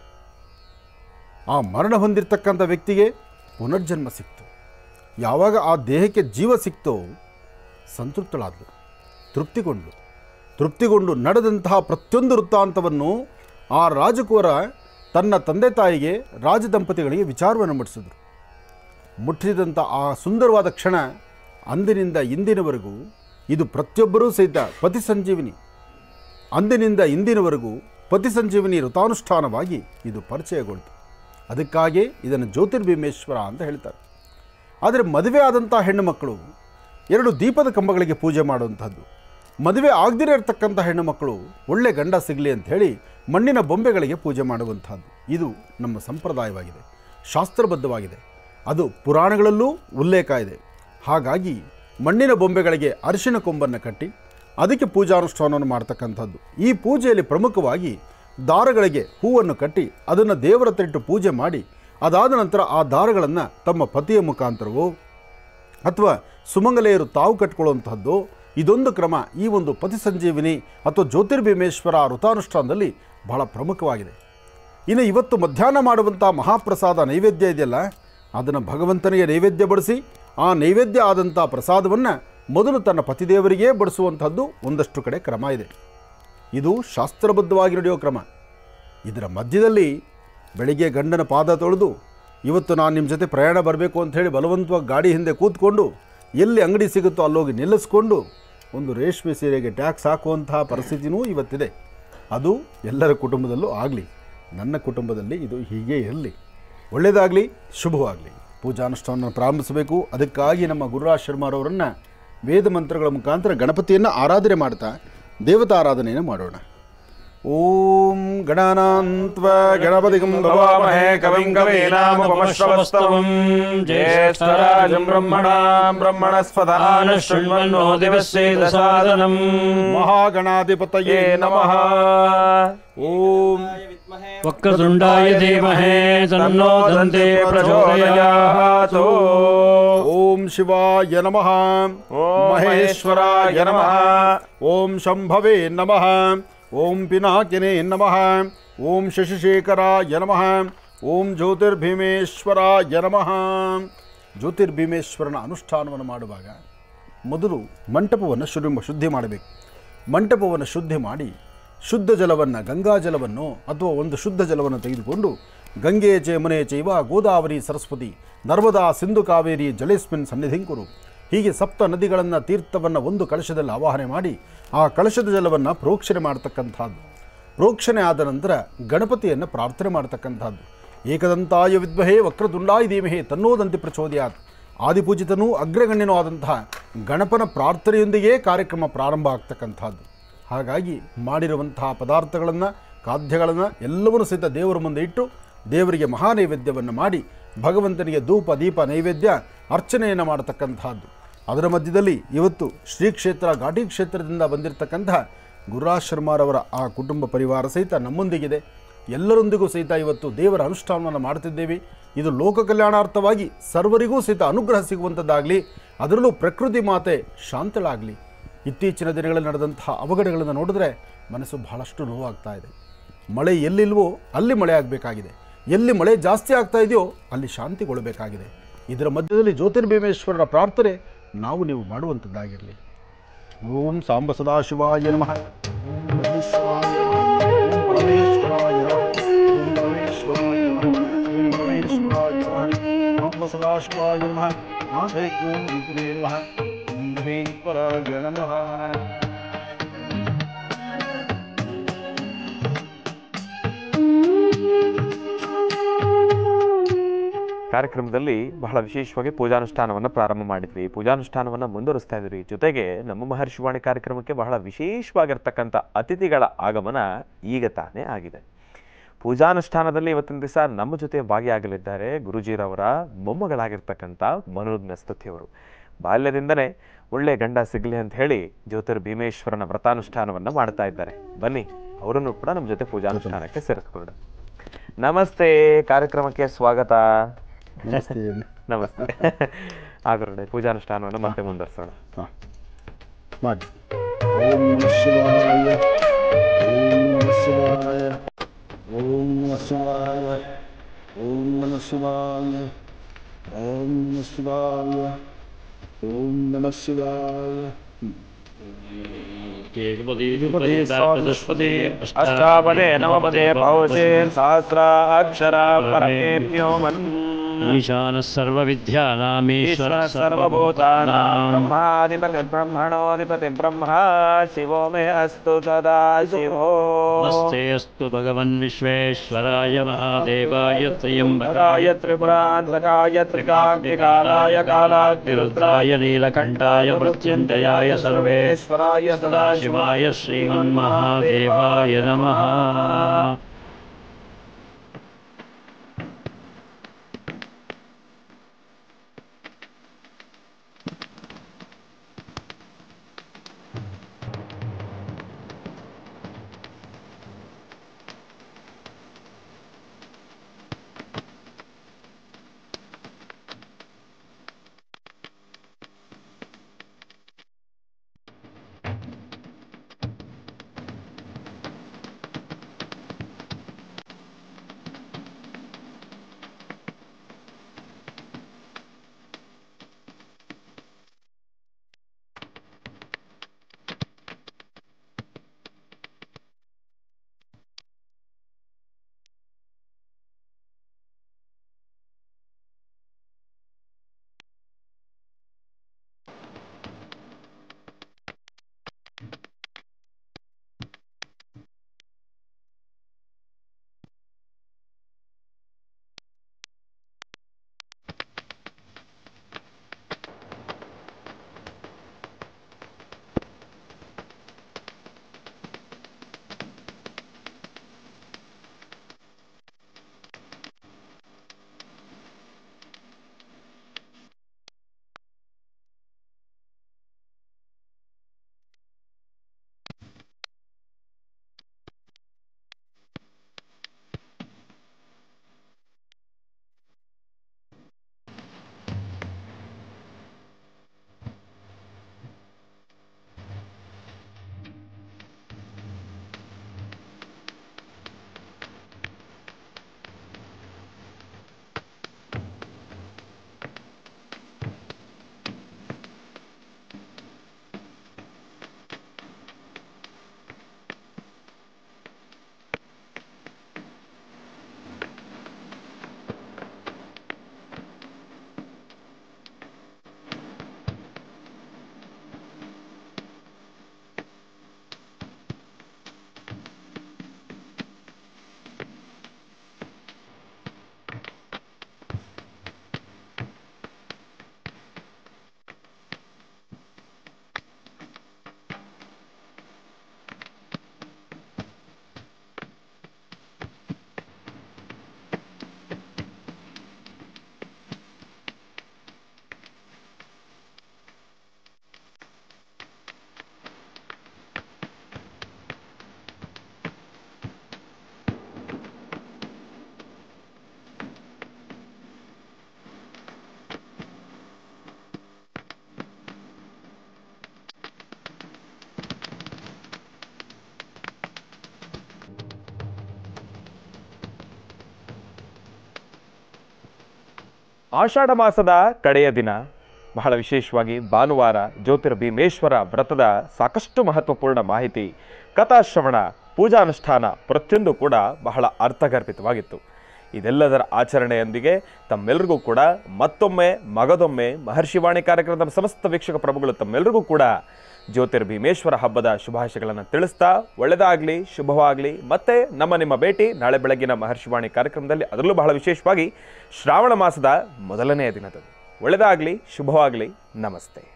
ಆ ಮರಣ ಹೊಂದಿರತಕ್ಕಂಥ ವ್ಯಕ್ತಿಗೆ ಪುನರ್ಜನ್ಮ ಸಿಕ್ತು ಯಾವಾಗ ಆ ದೇಹಕ್ಕೆ ಜೀವ ಸಿಕ್ತೋ ಸಂತೃಪ್ತಳಾದಳು ತೃಪ್ತಿಗೊಂಡಳು ತೃಪ್ತಿಗೊಂಡು ನಡೆದಂತಹ ಪ್ರತಿಯೊಂದು ವೃತ್ತಾಂತವನ್ನು ಆ ರಾಜಕುವರ ತನ್ನ ತಂದೆ ತಾಯಿಗೆ ರಾಜದಂಪತಿಗಳಿಗೆ ವಿಚಾರವನ್ನು ಮುಟ್ಟಿಸಿದ್ರು ಮುಟ್ಟಿಸಿದಂಥ ಆ ಸುಂದರವಾದ ಕ್ಷಣ ಅಂದಿನಿಂದ ಇಂದಿನವರೆಗೂ ಇದು ಪ್ರತಿಯೊಬ್ಬರೂ ಸಹಿತ ಪತಿ ಸಂಜೀವಿನಿ ಅಂದಿನಿಂದ ಇಂದಿನವರೆಗೂ ಪತಿ ಸಂಜೀವಿನಿ ಋತಾನುಷ್ಠಾನವಾಗಿ ಇದು ಪರಿಚಯಗೊಳ್ತು ಅದಕ್ಕಾಗಿ ಇದನ್ನು ಜ್ಯೋತಿರ್ಭೀಮೇಶ್ವರ ಅಂತ ಹೇಳ್ತಾರೆ ಆದರೆ ಮದುವೆ ಆದಂಥ ಹೆಣ್ಣು ಮಕ್ಕಳು ಎರಡು ದೀಪದ ಕಂಬಗಳಿಗೆ ಪೂಜೆ ಮಾಡುವಂಥದ್ದು ಮದುವೆ ಆಗದಿರೇ ಇರತಕ್ಕಂಥ ಹೆಣ್ಣು ಮಕ್ಕಳು ಒಳ್ಳೆ ಗಂಡ ಸಿಗಲಿ ಅಂತ ಹೇಳಿ ಮಣ್ಣಿನ ಬೊಂಬೆಗಳಿಗೆ ಪೂಜೆ ಮಾಡುವಂಥದ್ದು ಇದು ನಮ್ಮ ಸಂಪ್ರದಾಯವಾಗಿದೆ ಶಾಸ್ತ್ರಬದ್ಧವಾಗಿದೆ ಅದು ಪುರಾಣಗಳಲ್ಲೂ ಉಲ್ಲೇಖ ಇದೆ ಹಾಗಾಗಿ ಮಣ್ಣಿನ ಬೊಂಬೆಗಳಿಗೆ ಅರಿಶಿನ ಕೊಂಬನ್ನು ಕಟ್ಟಿ ಅದಕ್ಕೆ ಪೂಜಾನುಷ್ಠಾನವನ್ನು ಮಾಡ್ತಕ್ಕಂಥದ್ದು ಈ ಪೂಜೆಯಲ್ಲಿ ಪ್ರಮುಖವಾಗಿ ದಾರಗಳಿಗೆ ಹೂವನ್ನು ಕಟ್ಟಿ ಅದನ್ನು ದೇವರ ಹತ್ರ ಪೂಜೆ ಮಾಡಿ ಅದಾದ ನಂತರ ಆ ದಾರಗಳನ್ನು ತಮ್ಮ ಪತಿಯ ಮುಖಾಂತರವೋ ಅಥವಾ ಸುಮಂಗಲೆಯರು ತಾವು ಕಟ್ಕೊಳ್ಳುವಂತಹದ್ದು ಇದೊಂದು ಕ್ರಮ ಈ ಒಂದು ಪತಿ ಸಂಜೀವಿನಿ ಅಥವಾ ಜ್ಯೋತಿರ್ಭೀಮೇಶ್ವರ ವೃತಾನುಷ್ಠಾನದಲ್ಲಿ ಬಹಳ ಪ್ರಮುಖವಾಗಿದೆ ಇನ್ನು ಇವತ್ತು ಮಧ್ಯಾಹ್ನ ಮಾಡುವಂಥ ಮಹಾಪ್ರಸಾದ ನೈವೇದ್ಯ ಇದೆಯಲ್ಲ ಅದನ್ನು ಭಗವಂತನಿಗೆ ನೈವೇದ್ಯ ಬಡಿಸಿ ಆ ನೈವೇದ್ಯ ಆದಂಥ ಪ್ರಸಾದವನ್ನು ಮೊದಲು ತನ್ನ ಪತಿದೇವರಿಗೇ ಬಡಿಸುವಂಥದ್ದು ಒಂದಷ್ಟು ಕಡೆ ಕ್ರಮ ಇದೆ ಇದು ಶಾಸ್ತ್ರಬದ್ಧವಾಗಿ ನಡೆಯೋ ಕ್ರಮ ಇದರ ಮಧ್ಯದಲ್ಲಿ ಬೆಳಿಗ್ಗೆ ಗಂಡನ ಪಾದ ತೊಳೆದು ಇವತ್ತು ನಾನು ನಿಮ್ಮ ಜೊತೆ ಪ್ರಯಾಣ ಬರಬೇಕು ಅಂತ ಹೇಳಿ ಬಲವಂತವಾಗಿ ಗಾಡಿ ಹಿಂದೆ ಕೂತ್ಕೊಂಡು ಎಲ್ಲಿ ಅಂಗಡಿ ಸಿಗುತ್ತೋ ಅಲ್ಲೋಗಿ ನಿಲ್ಲಿಸ್ಕೊಂಡು ಒಂದು ರೇಷ್ಮೆ ಸೀರೆಗೆ ಟ್ಯಾಕ್ಸ್ ಹಾಕುವಂತಹ ಪರಿಸ್ಥಿತಿನೂ ಇವತ್ತಿದೆ ಅದು ಎಲ್ಲರ ಕುಟುಂಬದಲ್ಲೂ ಆಗಲಿ ನನ್ನ ಕುಟುಂಬದಲ್ಲಿ ಇದು ಹೀಗೆ ಇರಲಿ ಒಳ್ಳೆಯದಾಗಲಿ ಶುಭವಾಗಲಿ ಪೂಜಾನುಷ್ಠಾನ ಪ್ರಾರಂಭಿಸಬೇಕು ಅದಕ್ಕಾಗಿ ನಮ್ಮ ಗುರುರಾಜ್ ಶರ್ಮಾರವರನ್ನು ವೇದ ಮಂತ್ರಗಳ ಮುಖಾಂತರ ಗಣಪತಿಯನ್ನು ಆರಾಧನೆ ಮಾಡ್ತಾ ದೇವತಾರಾಧನೆಯನ್ನು ಮಾಡೋಣ ಓಂ ಗಣಾನಾಂತ್ವ ಗಣಪತಿಗಂ ಭವಾಮಹೇ ಕವಿಂ ಕವೀನಾಮುಪಮಶ್ರವಸ್ತವಂ ಜ್ಯೇಷ್ಠರಾಜಂ ಬ್ರಹ್ಮಣಾಂ ಬ್ರಹ್ಮಣಸ್ಪದಾನ ಶೃಣ್ವನ್ನೋ ದಿವಸ್ಸೇದಸಾದನಂ ಮಹಾಗಣಾಧಿಪತಯೇ ಯೇ ನಮಃ ಓಂ ವಕ್ರತುಂಡಾಯ ಧೀಮಹೇ ತನ್ನೋ ದಂತೆ ಪ್ರಚೋದಯಾತ್ ಓಂ ಶಿವಾಯ ನಮಃ ಓಂ ಮಹೇಶ್ವರಾಯ ನಮಃ ಓಂ ಶಂಭವೇ ನಮಃ ಓಂ ಪಿನಾಕಿನೇ ನಮಃ ಓಂ ಶಶಿಶೇಖರಾಯ ನಮಃ ಓಂ ಜ್ಯೋತಿರ್ಭೀಮೇಶ್ವರಾಯ ನಮಃ ಜ್ಯೋತಿರ್ಭೀಮೇಶ್ವರನ ಅನುಷ್ಠಾನವನ್ನು ಮಾಡುವಾಗ ಮೊದಲು ಮಂಟಪವನ್ನು ಶುದ್ಧಿ ಶುದ್ಧಿ ಮಾಡಬೇಕು ಮಂಟಪವನ್ನು ಶುದ್ಧಿ ಮಾಡಿ ಶುದ್ಧ ಜಲವನ್ನು ಗಂಗಾ ಜಲವನ್ನು ಅಥವಾ ಒಂದು ಶುದ್ಧ ಜಲವನ್ನು ತೆಗೆದುಕೊಂಡು ಗಂಗೆ ಚೇಮನೆ ಚೈವ ಗೋದಾವರಿ ಸರಸ್ವತಿ ನರ್ಮದಾ ಸಿಂಧು ಕಾವೇರಿ ಜಲೇಸ್ಮಿನ್ ಸನ್ನಿಧಿಂಕುರು ಹೀಗೆ ಸಪ್ತ ನದಿಗಳನ್ನು ತೀರ್ಥವನ್ನು ಒಂದು ಕಳಶದಲ್ಲಿ ಆವಾಹನೆ ಮಾಡಿ ಆ ಕಳಶದ ಜಲವನ್ನು ಪ್ರೋಕ್ಷಣೆ ಮಾಡ್ತಕ್ಕಂಥದ್ದು ಪ್ರೋಕ್ಷಣೆ ಆದ ನಂತರ ಗಣಪತಿಯನ್ನು ಪ್ರಾರ್ಥನೆ ಮಾಡ್ತಕ್ಕಂಥದ್ದು ಏಕದಂತಾಯ ವಿದ್ಮಹೇ ವಕ್ರತುಂಡಾಯ ಧೀಮಹೇ ತನ್ನೋದಂತಿ ಪ್ರಚೋದಯಾತ್ ಆದಿಪೂಜಿತನೂ ಅಗ್ರಗಣ್ಯನೂ ಆದಂತಹ ಗಣಪನ ಪ್ರಾರ್ಥನೆಯೊಂದಿಗೆ ಕಾರ್ಯಕ್ರಮ ಪ್ರಾರಂಭ ಆಗ್ತಕ್ಕಂಥದ್ದು ಹಾಗಾಗಿ ಮಾಡಿರುವಂತಹ ಪದಾರ್ಥಗಳನ್ನು ಖಾದ್ಯಗಳನ್ನು ಎಲ್ಲವನ್ನೂ ಸಹಿತ ದೇವರ ಮುಂದೆ ಇಟ್ಟು ದೇವರಿಗೆ ಮಹಾ ನೈವೇದ್ಯವನ್ನು ಮಾಡಿ ಭಗವಂತನಿಗೆ ಧೂಪ ದೀಪ ನೈವೇದ್ಯ ಅರ್ಚನೆಯನ್ನು ಮಾಡತಕ್ಕಂಥದ್ದು ಅದರ ಮಧ್ಯದಲ್ಲಿ ಇವತ್ತು ಶ್ರೀ ಕ್ಷೇತ್ರ ಘಾಟಿ ಕ್ಷೇತ್ರದಿಂದ ಬಂದಿರತಕ್ಕಂತಹ ಗುರುರಾಜ್ ಶರ್ಮಾರವರ ಆ ಕುಟುಂಬ ಪರಿವಾರ ಸಹಿತ ನಮ್ಮೊಂದಿಗಿದೆ ಎಲ್ಲರೊಂದಿಗೂ ಸಹಿತ ಇವತ್ತು ದೇವರ ಅನುಷ್ಠಾನವನ್ನು ಮಾಡ್ತಿದ್ದೇವೆ ಇದು ಲೋಕ ಕಲ್ಯಾಣಾರ್ಥವಾಗಿ ಸರ್ವರಿಗೂ ಸಹಿತ ಅನುಗ್ರಹ ಸಿಗುವಂಥದ್ದಾಗಲಿ ಅದರಲ್ಲೂ ಪ್ರಕೃತಿ ಮಾತೆ ಶಾಂತಳಾಗಲಿ ಇತ್ತೀಚಿನ ದಿನಗಳಲ್ಲಿ ನಡೆದಂತಹ ಅವಘಡಗಳನ್ನು ನೋಡಿದ್ರೆ ಮನಸ್ಸು ಬಹಳಷ್ಟು ನೋವಾಗ್ತಾ ಇದೆ ಮಳೆ ಎಲ್ಲಿಲ್ವೋ ಅಲ್ಲಿ ಮಳೆ ಆಗಬೇಕಾಗಿದೆ ಎಲ್ಲಿ ಮಳೆ ಜಾಸ್ತಿ ಆಗ್ತಾ ಇದೆಯೋ ಅಲ್ಲಿ ಶಾಂತಿಗೊಳ್ಳಬೇಕಾಗಿದೆ ಇದರ ಮಧ್ಯದಲ್ಲಿ ಜ್ಯೋತಿರ್ಭೀಮೇಶ್ವರರ ಪ್ರಾರ್ಥನೆ ನಾವು ನೀವು ಮಾಡುವಂಥದ್ದಾಗಿರಲಿ ಓಂ ಸಾಂಬ ಸದಾಶಿವಾಯ ನಮಃ ಓಂ ಮಹೇಶ್ವರಾಯ ನಮಃ. ಓಂ ಪರಮೇಶ್ವರಾಯ ನಮಃ. ಓಂ ಪರಮೇಶ್ವರಾಯ ನಮಃ. ಓಂ ಪರಮೇಶ್ವರಾಯ ನಮಃ. ಸಾಂಬ ಸದಾಶಿವಾಯ ನಮಃ. ನಾಥೇ ಓಂ ವಿಷ್ಣುವೇ ನಮಃ. ಓಂ ಮಹೇಶ್ವರಾಯ ನಮಃ ಕಾರ್ಯಕ್ರಮದಲ್ಲಿ ಬಹಳ ವಿಶೇಷವಾಗಿ ಪೂಜಾನುಷ್ಠಾನವನ್ನು ಪ್ರಾರಂಭ ಮಾಡಿದ್ವಿ ಪೂಜಾನುಷ್ಠಾನವನ್ನು ಮುಂದುವರಿಸ್ತಾ ಇದ್ವಿ ಜೊತೆಗೆ ನಮ್ಮ ಮಹರ್ಷಿವಾಣಿ ಕಾರ್ಯಕ್ರಮಕ್ಕೆ ಬಹಳ ವಿಶೇಷವಾಗಿರ್ತಕ್ಕಂಥ ಅತಿಥಿಗಳ ಆಗಮನ ಈಗ ತಾನೇ ಆಗಿದೆ ಪೂಜಾನುಷ್ಠಾನದಲ್ಲಿ ಇವತ್ತಿನ ದಿವಸ ನಮ್ಮ ಜೊತೆ ಭಾಗಿಯಾಗಲಿದ್ದಾರೆ ಗುರುಜಿರವರ ಮೊಮ್ಮಗಳಾಗಿರ್ತಕ್ಕಂಥ ಮನೋಜ್ಞ ಸ್ತುತಿಯವರು ಬಾಲ್ಯದಿಂದನೇ ಒಳ್ಳೆ ಗಂಡ ಸಿಗಲಿ ಅಂತ ಹೇಳಿ ಜ್ಯೋತಿರ್ ಭೀಮೇಶ್ವರನ ವ್ರತಾನುಷ್ಠಾನವನ್ನು ಮಾಡ್ತಾ ಇದ್ದಾರೆ ಬನ್ನಿ ಅವರನ್ನು ಕೂಡ ನಮ್ಮ ಜೊತೆ ಪೂಜಾನುಷ್ಠಾನಕ್ಕೆ ಸೇರಿಸ್ಕೊಳ್ಳೋಣ ನಮಸ್ತೆ ಕಾರ್ಯಕ್ರಮಕ್ಕೆ ಸ್ವಾಗತ ನಮಸ್ತೆ ನಮಸ್ತೆ ಆಗೋಣ ಪೂಜಾನುಷ್ಠಾನವನ್ನು ಮತ್ತೆ ಮುಂದುವರಿಸೋಣ ಹಾಂ ಮಾಡಿ ಓಂ ನಮಃ ಶಿವಾಯ ಓಂ ನಮಃ ಶಿವಾಯ ಓಂ ನಮಃ ಶಿವಾಯ ಓಂ ನಮಃ ಶಿವಾಯ ಓಂ ನಮಃ ಶಿವಾಯ ಅಷ್ಟಾಪದೇ ನವಪದೇ ಭವತೆ ಸಹಸ್ರ ಅಕ್ಷರ ಪರಮೇಭ್ಯೋ ಮನ್ ಈಶಾನ ಸರ್ವವಿದ್ಯಾನಾಮೀಶ್ವರ ಸರ್ವಭೂತಾನಾಂ ಬ್ರಹ್ಮಾಧಿಪತಿ ಬ್ರಹ್ಮಣೋಧಿಪತಿ ಬ್ರಹ್ಮ ಶಿವೋ ಮೇ ಅಸ್ತು ಸದಾ ಶಿವೋ ನಮಸ್ತೆ ಅಸ್ತು ಭಗವನ್ ವಿಶ್ವೇಶ್ವರಾಯ ಮಹಾದೇವಾಯ ತ್ರಯಂಬಕಾಯ ತ್ರಿಪುರಾಯ ತ್ರಿಪುರಾಂತಕಾಯ ತ್ರಿಕಾಂತಿಕಾಲಾಯ ಕಾಲಾಗ್ನಿರುದ್ರಾಯ ರುದ್ರಾಯ ನೀಲಕಂಠಾಯ ಮೃತ್ಯುಂಜಯಾಯ ಸರ್ವೇಶ್ವರಾಯ ಸದಾಶಿವಾಯ ಶ್ರೀಮನ್ಮಹಾದೇವಾಯ ನಮಃ ಆಷಾಢ ಮಾಸದ ಕಡೆಯ ದಿನ ಬಹಳ ವಿಶೇಷವಾಗಿ ಭಾನುವಾರ ಜ್ಯೋತಿರ್ಭೀಮೇಶ್ವರ ವ್ರತದ ಸಾಕಷ್ಟು ಮಹತ್ವಪೂರ್ಣ ಮಾಹಿತಿ ಕಥಾಶ್ರವಣ ಪೂಜಾನುಷ್ಠಾನ ಪ್ರತಿಯೊಂದು ಕೂಡ ಬಹಳ ಅರ್ಥಗರ್ಭಿತವಾಗಿತ್ತು ಇದೆಲ್ಲದರ ಆಚರಣೆಯೊಂದಿಗೆ ತಮ್ಮೆಲ್ಲರಿಗೂ ಕೂಡ ಮತ್ತೊಮ್ಮೆ ಮಗದೊಮ್ಮೆ ಮಹರ್ಷಿವಾಣಿ ಕಾರ್ಯಕ್ರಮದ ಸಮಸ್ತ ವೀಕ್ಷಕ ಪ್ರಭುಗಳು ತಮ್ಮೆಲ್ಲರಿಗೂ ಕೂಡ ಜ್ಯೋತಿರ್ಭೀಮೇಶ್ವರ ಹಬ್ಬದ ಶುಭಾಶಯಗಳನ್ನು ತಿಳಿಸ್ತಾ ಒಳ್ಳೆಯದಾಗಲಿ ಶುಭವಾಗಲಿ ಮತ್ತೆ ನಮ್ಮ ನಿಮ್ಮ ಭೇಟಿ ನಾಳೆ ಬೆಳಗಿನ ಮಹರ್ಷಿವಾಣಿ ಕಾರ್ಯಕ್ರಮದಲ್ಲಿ ಅದರಲ್ಲೂ ಬಹಳ ವಿಶೇಷವಾಗಿ ಶ್ರಾವಣ ಮಾಸದ ಮೊದಲನೆಯ ದಿನದಂದು ಒಳ್ಳೆಯದಾಗಲಿ ಶುಭವಾಗಲಿ ನಮಸ್ತೆ